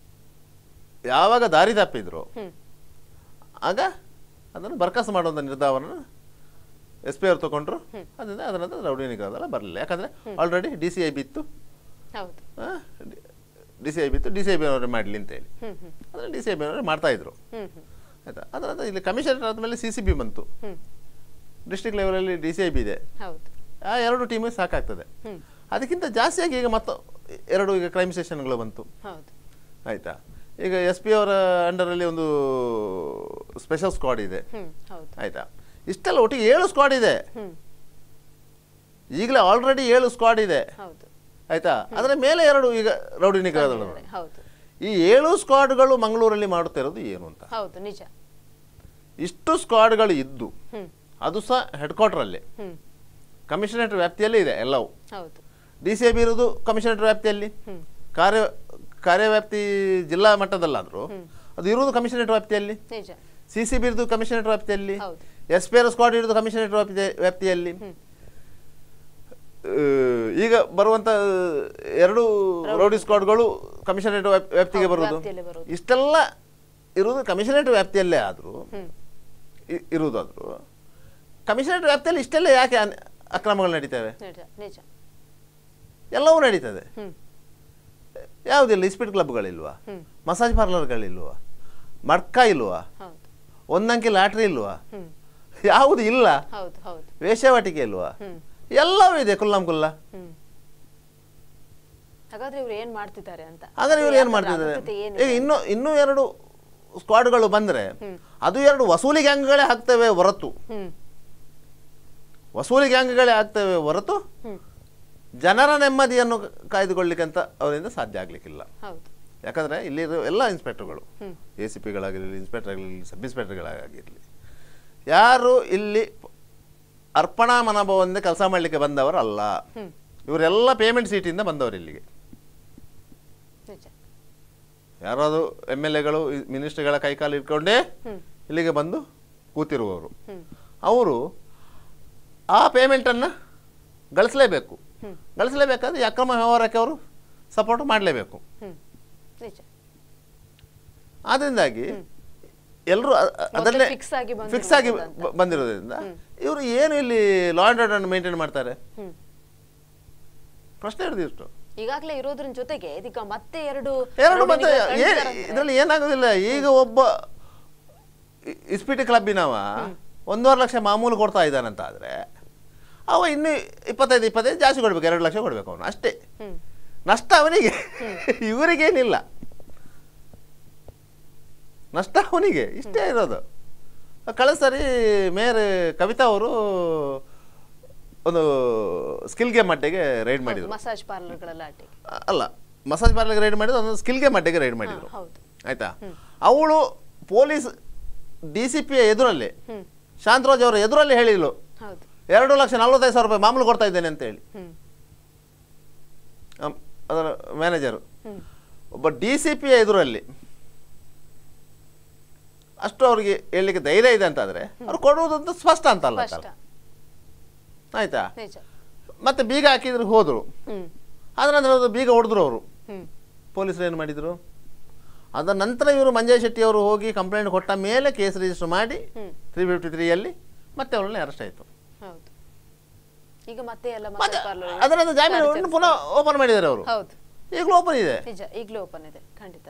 ಯಾವಾಗ ದಾರಿ ತಪ್ಪಿದ್ರು ಹ್ಮ್ ಆಗ ಅದನ್ನು ಬರ್ಖಾಸ್ತು ಮಾಡುವಂಥ ನಿರ್ಧಾರವನ್ನು ಎಸ್ ಪಿ ಅವರು ತಗೊಂಡ್ರು ಅದರಿಂದ ಅದರ ನಂತರ ರೌಡಿ ನಿಗ್ರಹ ದಳ ಬರಲಿಲ್ಲ ಯಾಕಂದರೆ already D C I B ಇತ್ತು ಹೌದು ಡಿ ಸಿ ಐ ಬಿ ಇತ್ತು ಡಿ ಸಿ ಐ ಬಿ ಅವರೇ ಮಾಡಲಿ ಅಂತೇಳಿ ಹ್ಮ್ ಹ್ಮ್ ಅಂದರೆ ಡಿ ಸಿ ಐ ಬಿ ಅವರೇ ಮಾಡ್ತಾಯಿದ್ರು ಹ್ಮ್ ಹ್ಮ್ ಆಯಿತಾ ಅದರ ನಂತರ ಇಲ್ಲಿ ಕಮಿಷನರ್ ಆದಮೇಲೆ ಸಿ ಸಿ ಬಿ ಬಂತು ಹ್ಮ್ ಡಿಸ್ಟ್ರಿಕ್ಟ್ ಲೆವೆಲಲ್ಲಿ ಡಿ ಸಿ ಐ ಬಿ ಇದೆ ಹೌದು ಆ ಎರಡು ಟೀಮಿಗೆ ಸಾಕಾಗ್ತದೆ ಹ್ಮ್ ಅದಕ್ಕಿಂತ ಜಾಸ್ತಿಯಾಗಿ ಈಗ ಮತ್ತು ಎರಡು ಈಗ ಕ್ರೈಮ್ ಸ್ಟೇಷನ್ಗಳು ಬಂತು ಹೌದು ಆಯಿತಾ ಈಗ ಎಸ್ ಪಿ ಅವರ ಅಂಡರಲ್ಲಿ ಒಂದು ಸ್ಪೆಷಲ್ ಸ್ಕ್ವಾಡ್ ಇದೆ ಹ್ಮ್ ಹೌದು ಆಯಿತಾ ಇಷ್ಟೆಲ್ಲ ಒಟ್ಟಿಗೆ ಏಳು ಸ್ಕ್ವಾಡ್ ಇದೆ ಹ್ಮ್ ಈಗಲೇ ಆಲ್ರೆಡಿ ಏಳು ಸ್ಕ್ವಾಡ್ ಇದೆ ಹೌದು ಆಯಿತಾ ಅದರ ಮೇಲೆ ಎರಡು ಈಗ ರೌಡಿ ನಿಗ್ರಹ ದಳಗಳು ಹೌದು ಈ ಏಳು ಸ್ಕ್ವಾಡ್ಗಳು ಮಂಗಳೂರಲ್ಲಿ ಮಾಡುತ್ತಿರೋದು ಏನು ಅಂತ ಹೌದು ನಿಜ ಇಷ್ಟು ಸ್ಕ್ವಾಡ್ಗಳು ಇದ್ದು ಹ್ಮ್ ಅದು ಸಹ ಹೆಡ್ ಕ್ವಾರ್ಟರಲ್ಲಿ ಹ್ಮ್ ಕಮಿಷನರೇಟ್ ವ್ಯಾಪ್ತಿಯಲ್ಲೇ ಇದೆ ಎಲ್ಲವೂ ಹೌದು ಡಿ ಸಿ ಎ ಬಿ ಇರೋದು ಕಮಿಷನರೇಟ್ ವ್ಯಾಪ್ತಿಯಲ್ಲಿ ಹ್ಮ್ ಕಾರ್ಯ ಕಾರ್ಯವ್ಯಾಪ್ತಿ ಜಿಲ್ಲಾ ಮಟ್ಟದಲ್ಲಾದರೂ ಅದು ಇರುವುದು ಕಮಿಷನರೇಟ್ ವ್ಯಾಪ್ತಿಯಲ್ಲಿ ನಿಜ ಸಿ ಸಿ ಬಿ ಇರೋದು ಕಮಿಷನರೇಟ್ ವ್ಯಾಪ್ತಿಯಲ್ಲಿ ಹೌದು ಎಸ್ ಪಿ ಆರ್ ಸ್ಕ್ವಾಡ್ ಇರೋದು ಕಮಿಷನರೇಟ್ ವ್ಯಾಪ್ತಿ ವ್ಯಾಪ್ತಿಯಲ್ಲಿ ಹ್ಮ್. ಆ, ಈಗ ಬರುವಂತ ಎರಡು ರೌಡಿ ಸ್ಕ್ವಾಡ್ಗಳು ಕಮಿಷನರೇಟ್ ವ್ಯಾಪ್- ವ್ಯಾಪ್ತಿಗೆ ಹೌದು, ಬರುವುದು ವ್ಯಾಪ್ತಿಯಲ್ಲೇ ಬರುವುದು. ಇಷ್ಟೆಲ್ಲ ಇರುವುದು ಕಮಿಷನರೇಟ್ ವ್ಯಾಪ್ತಿಯಲ್ಲೇ ಆದರೂ ಹ್ಮ್ ಇರುವುದಾದರೂ ಕಮಿಷನರೇಟ್ ವ್ಯಾಪ್ತಿಯಲ್ಲಿ ಇಷ್ಟೆಲ್ಲ ಯಾಕೆ ಅನ್- ಅಕ್ರಮಗಳು ನಡೀತವೆ ನಿಜ ನಿಜ ಎಲ್ಲವೂ ನಡೀತದೆ ಹ್ಮ್ ಯಾವುದಿಲ್ಲ ಇಸ್ಪೀಟ್ ಕ್ಲಬ್ಗಳಿಲ್ವಾ ಹ್ಮ್ ಮಸಾಜ್ ಪಾರ್ಲರ್ಗಳಿಲ್ವಾ ಮಡ್ಕ ಇಲ್ವಾ ಹೌದು ಒಂದಂಕಿ ಲಾಟ್ರಿ ಇಲ್ವಾ ಹ್ಮ್ ಯಾವುದು ಇಲ್ಲ ಹೌದು ಹೌದು ವೇಶ್ಯಾವಾಟಿಕೆ ಇಲ್ವಾ ಹ್ಮ್ ಎಲ್ಲವೂ ಇದೆ ಕುಲ್ಲಂ ಕುಲ್ಲ ಹ್ಮ್ ಹಾಗಾದ್ರೆ ಇವ್ರು ಏನ್ ಮಾಡ್ತಿದ್ದಾರೆ ಅಂತ ಹಾಗಾದ್ರೆ ಇವ್ರು ಏನು ಯಾಕಂದ್ರೆ ಮಾಡ್ತಿದ್ದಾರೆ ಅಗತ್ಯತೆ ಏನು ಈಗ ಇನ್ನೂ ಇನ್ನೂ ಎರಡು ಸ್ಕ್ವಾಡ್ಗಳು ಬಂದರೆ ಅದು ಎರಡು ವಸೂಲಿ ಗ್ಯಾಂಗ್ಗಳೇ ಆಗ್ತವೆ ಹೊರತು ಹ್ಮ್ ವಸೂಲಿ ಗ್ಯಾಂಗ್ಗಳೇ ಆಗ್ತವೆ ಹೊರತು ಹ್ಮ್ ಜನರ ನೆಮ್ಮದಿಯನ್ನು ಕಾಯ್ದುಕೊಳ್ಳಿಕ್ಕಂತ ಅವರಿಂದ ಸಾಧ್ಯ ಆಗಲಿಕ್ಕಿಲ್ಲ ಹೌದು ಯಾಕಂದರೆ ಇಲ್ಲಿರೋ ಎಲ್ಲ ಇನ್ಸ್ಪೆಕ್ಟರ್ಗಳು ಹ್ಮ್ ಎ ಸಿ ಪಿಗಳಾಗಿರಲಿ ಇನ್ಸ್ಪೆಕ್ಟರ್ ಆಗಿರಲಿ ಸಬ್ ಇನ್ಸ್ಪೆಕ್ಟರ್ಗಳಾಗಿರಲಿ ಯಾರು ಇಲ್ಲಿ ಅರ್ಪಣಾ ಮನೋಭಾವದಿಂದ ಕೆಲಸ ಮಾಡಲಿಕ್ಕೆ ಬಂದವರಲ್ಲ ಹ್ಮ್ ಇವರೆಲ್ಲ ಪೇಮೆಂಟ್ ಸೀಟಿಂದ ಬಂದವರು ಇಲ್ಲಿಗೆ ನಿಜ ಯಾರಾದರೂ ಎಮ್ ಎಲ್ ಎಗಳು ಮಿನಿಸ್ಟ್ರಿಗಳ ಕೈಕಾಲು ಇಟ್ಕೊಂಡೇ ಹ್ಮ್ ಇಲ್ಲಿಗೆ ಬಂದು ಕೂತಿರುವವರು ಹ್ಮ್ ಅವರು ಆ ಪೇಮೆಂಟನ್ನು ಗಳಿಸಲೇಬೇಕು ಹ್ಮ್ ಗಳಿಸಲೇಬೇಕಾದ್ರೆ ಈ ಅಕ್ರಮ ವ್ಯವಹಾರಕ್ಕೆ ಅವರು ಸಪೋರ್ಟ್ ಮಾಡಲೇಬೇಕು ಹ್ಮ್ ನಿಜ ಆದ್ದರಿಂದಾಗಿ ಎಲ್ಲರೂ ಅದನ್ನೇ fix ಆಗಿ ಬಂದಿರುವುದು ಫಿಕ್ಸ್ ಆಗಿ ಅಂತ. ಬ- ಬಂದಿರೋದ್ರಿಂದ ಇವರು ಏನು ಇಲ್ಲಿ ಲಾ ಆ್ಯಂಡ್ ಆರ್ಡರ್ ಮೇಂಟೈನ್ ಮಾಡ್ತಾರೆ ಹ್ಮ್ ಪ್ರಶ್ನೆ ಇರೋದು ಇಷ್ಟು ಈಗಾಗಲೇ ಇರೋದ್ರ ಜೊತೆಗೆ ಇದೀಗ ಮತ್ತೆ ಎರಡು ಎರಡು ಮತ್ತೆ ರೌಡಿಗಳನ್ನು ಏನ್ ಕಳ್ಸಿದಾರಂತೆ. ಇದರಲ್ಲಿ ಏನಾಗೋದಿಲ್ಲ ಈಗ ಒಬ್ಬ ಇ- ಇಸ್ಪೀಟಿ ಕ್ಲಬ್ಬಿನವ ಒಂದೂವರೆ ಲಕ್ಷ ಮಾಮೂಲು ಕೊಡ್ತಾ ಇದ್ದಾನಂತ ಆದರೆ ಅವ ಇನ್ನು ಇಪ್ಪತ್ತೈದು ಇಪ್ಪತ್ತೈದು ಜಾಸ್ತಿ ಕೊಡ್ಬೇಕು ಎರಡು ಲಕ್ಷ ಕೊಡ್ಬೇಕು ಅವನು ಅಷ್ಟೇ ಹ್ಮ್ ನಷ್ಟ ಅವನಿಗೆ ಇವರಿಗೇನಿಲ್ಲ ನಷ್ಟ ಅವನಿಗೆ ಇಷ್ಟೇ ಇರೋದು ಕಳೆದ ಸರಿ ಮೇಯರ್ ಕವಿತಾ ಅವರು ಒಂದು ಸ್ಕಿಲ್ ಗೇಮ್ ಮಟ್ಟಿಗೆ ರೈಡ್ ಮಾಡಿದ್ರು ಮಸಾಜ್ ಪಾರ್ಲರ್ಗಳೆಲ್ಲ ಆಟಿ ಅ- ಅಲ್ಲ ಮಸಾಜ್ ಪಾರ್ಲರ್ಗೆ ರೈಡ್ ಮಾಡಿದ್ರು ಒಂದು ಸ್ಕಿಲ್ ಗೇಮ್ ಮಟ್ಟಿಗೆ ರೈಡ್ ಮಾಡಿದ್ರು ಹೌದು ಆಯ್ತಾ ಅವಳು ಪೊಲೀಸ್ ಡಿ ಸಿ ಪಿ ಎದುರಲ್ಲಿ ಹ್ಮ್ ಶಾಂತರಾಜ್ ಅವರ ಎದುರಲ್ಲಿ ಹೇಳಿದ್ಲು ಹೌದು ಎರಡು ಲಕ್ಷ ನಲ್ವತ್ತೈದು ಸಾವಿರ ರೂಪಾಯಿ ಮಾಮೂಲು ಕೊಡ್ತಾ ಇದ್ದೇನೆ ಅಂತ ಹೇಳಿ ಹ್ಮ್ ಅಮ್- ಅದರ ಮ್ಯಾನೇಜರು ಹ್ಮ್ ಒಬ್ಬ ಡಿ ಸಿ ಪಿ ಎದುರಲ್ಲಿ ಅಷ್ಟು ಅವ್ರಿಗೆ ಹೇಳಲಿಕ್ಕೆ ಧೈರ್ಯ ಇದೆ ಅಂತಾದರೆ ಅವ್ರು ಕೊಡುವುದಂತ ಸ್ಪಷ್ಟ ಅಂತಲ್ಲ ಸ್ಪಷ್ಟ ಆಯ್ತಾ ನಿಜ ಮತ್ತೆ ಬೀಗ ಹಾಕಿದ್ರು ಹೋದರು ಹ್ಮ್ ಅದರ ನಂತರ ಅದು ಬೀಗ ಹೊಡೆದ್ರು ಅವರು ಹ್ಮ್ ಪೊಲೀಸರು ಏನು ಮಾಡಿದರು ಅದರ ನಂತರ ಇವರು ಮಂಜಯ್ ಶೆಟ್ಟಿ ಅವರು ಹೋಗಿ ಕಂಪ್ಲೇಂಟ್ ಕೊಟ್ಟ ಮೇಲೆ ಕೇಸ್ ರಿಜಿಸ್ಟರ್ ಮಾಡಿ ಹ್ಮ್ ತ್ರೀ ಫಿಫ್ಟಿ ತ್ರೀಯಲ್ಲಿ ಮತ್ತೆ ಅವಳನ್ನ ಅರೆಸ್ಟ್ ಆಯಿತು ಹೌದು ಈಗ ಮತ್ತೆ ಎಲ್ಲ ಮತ್ತೆ ಮಸಾಜ್ ಪಾರ್ಲರ್ ಅದರಿಂದ ಜಾಮೀನು ಪುನಃ ಓಪನ್ ಮಾಡಿದ್ದಾರೆ ಅವರು ಹೌದು ಈಗಲೂ ಓಪನ್ ಇದೆ ನಿಜ ಈಗಲೂ ಓಪನ್ ಇದೆ ಖಂಡಿತ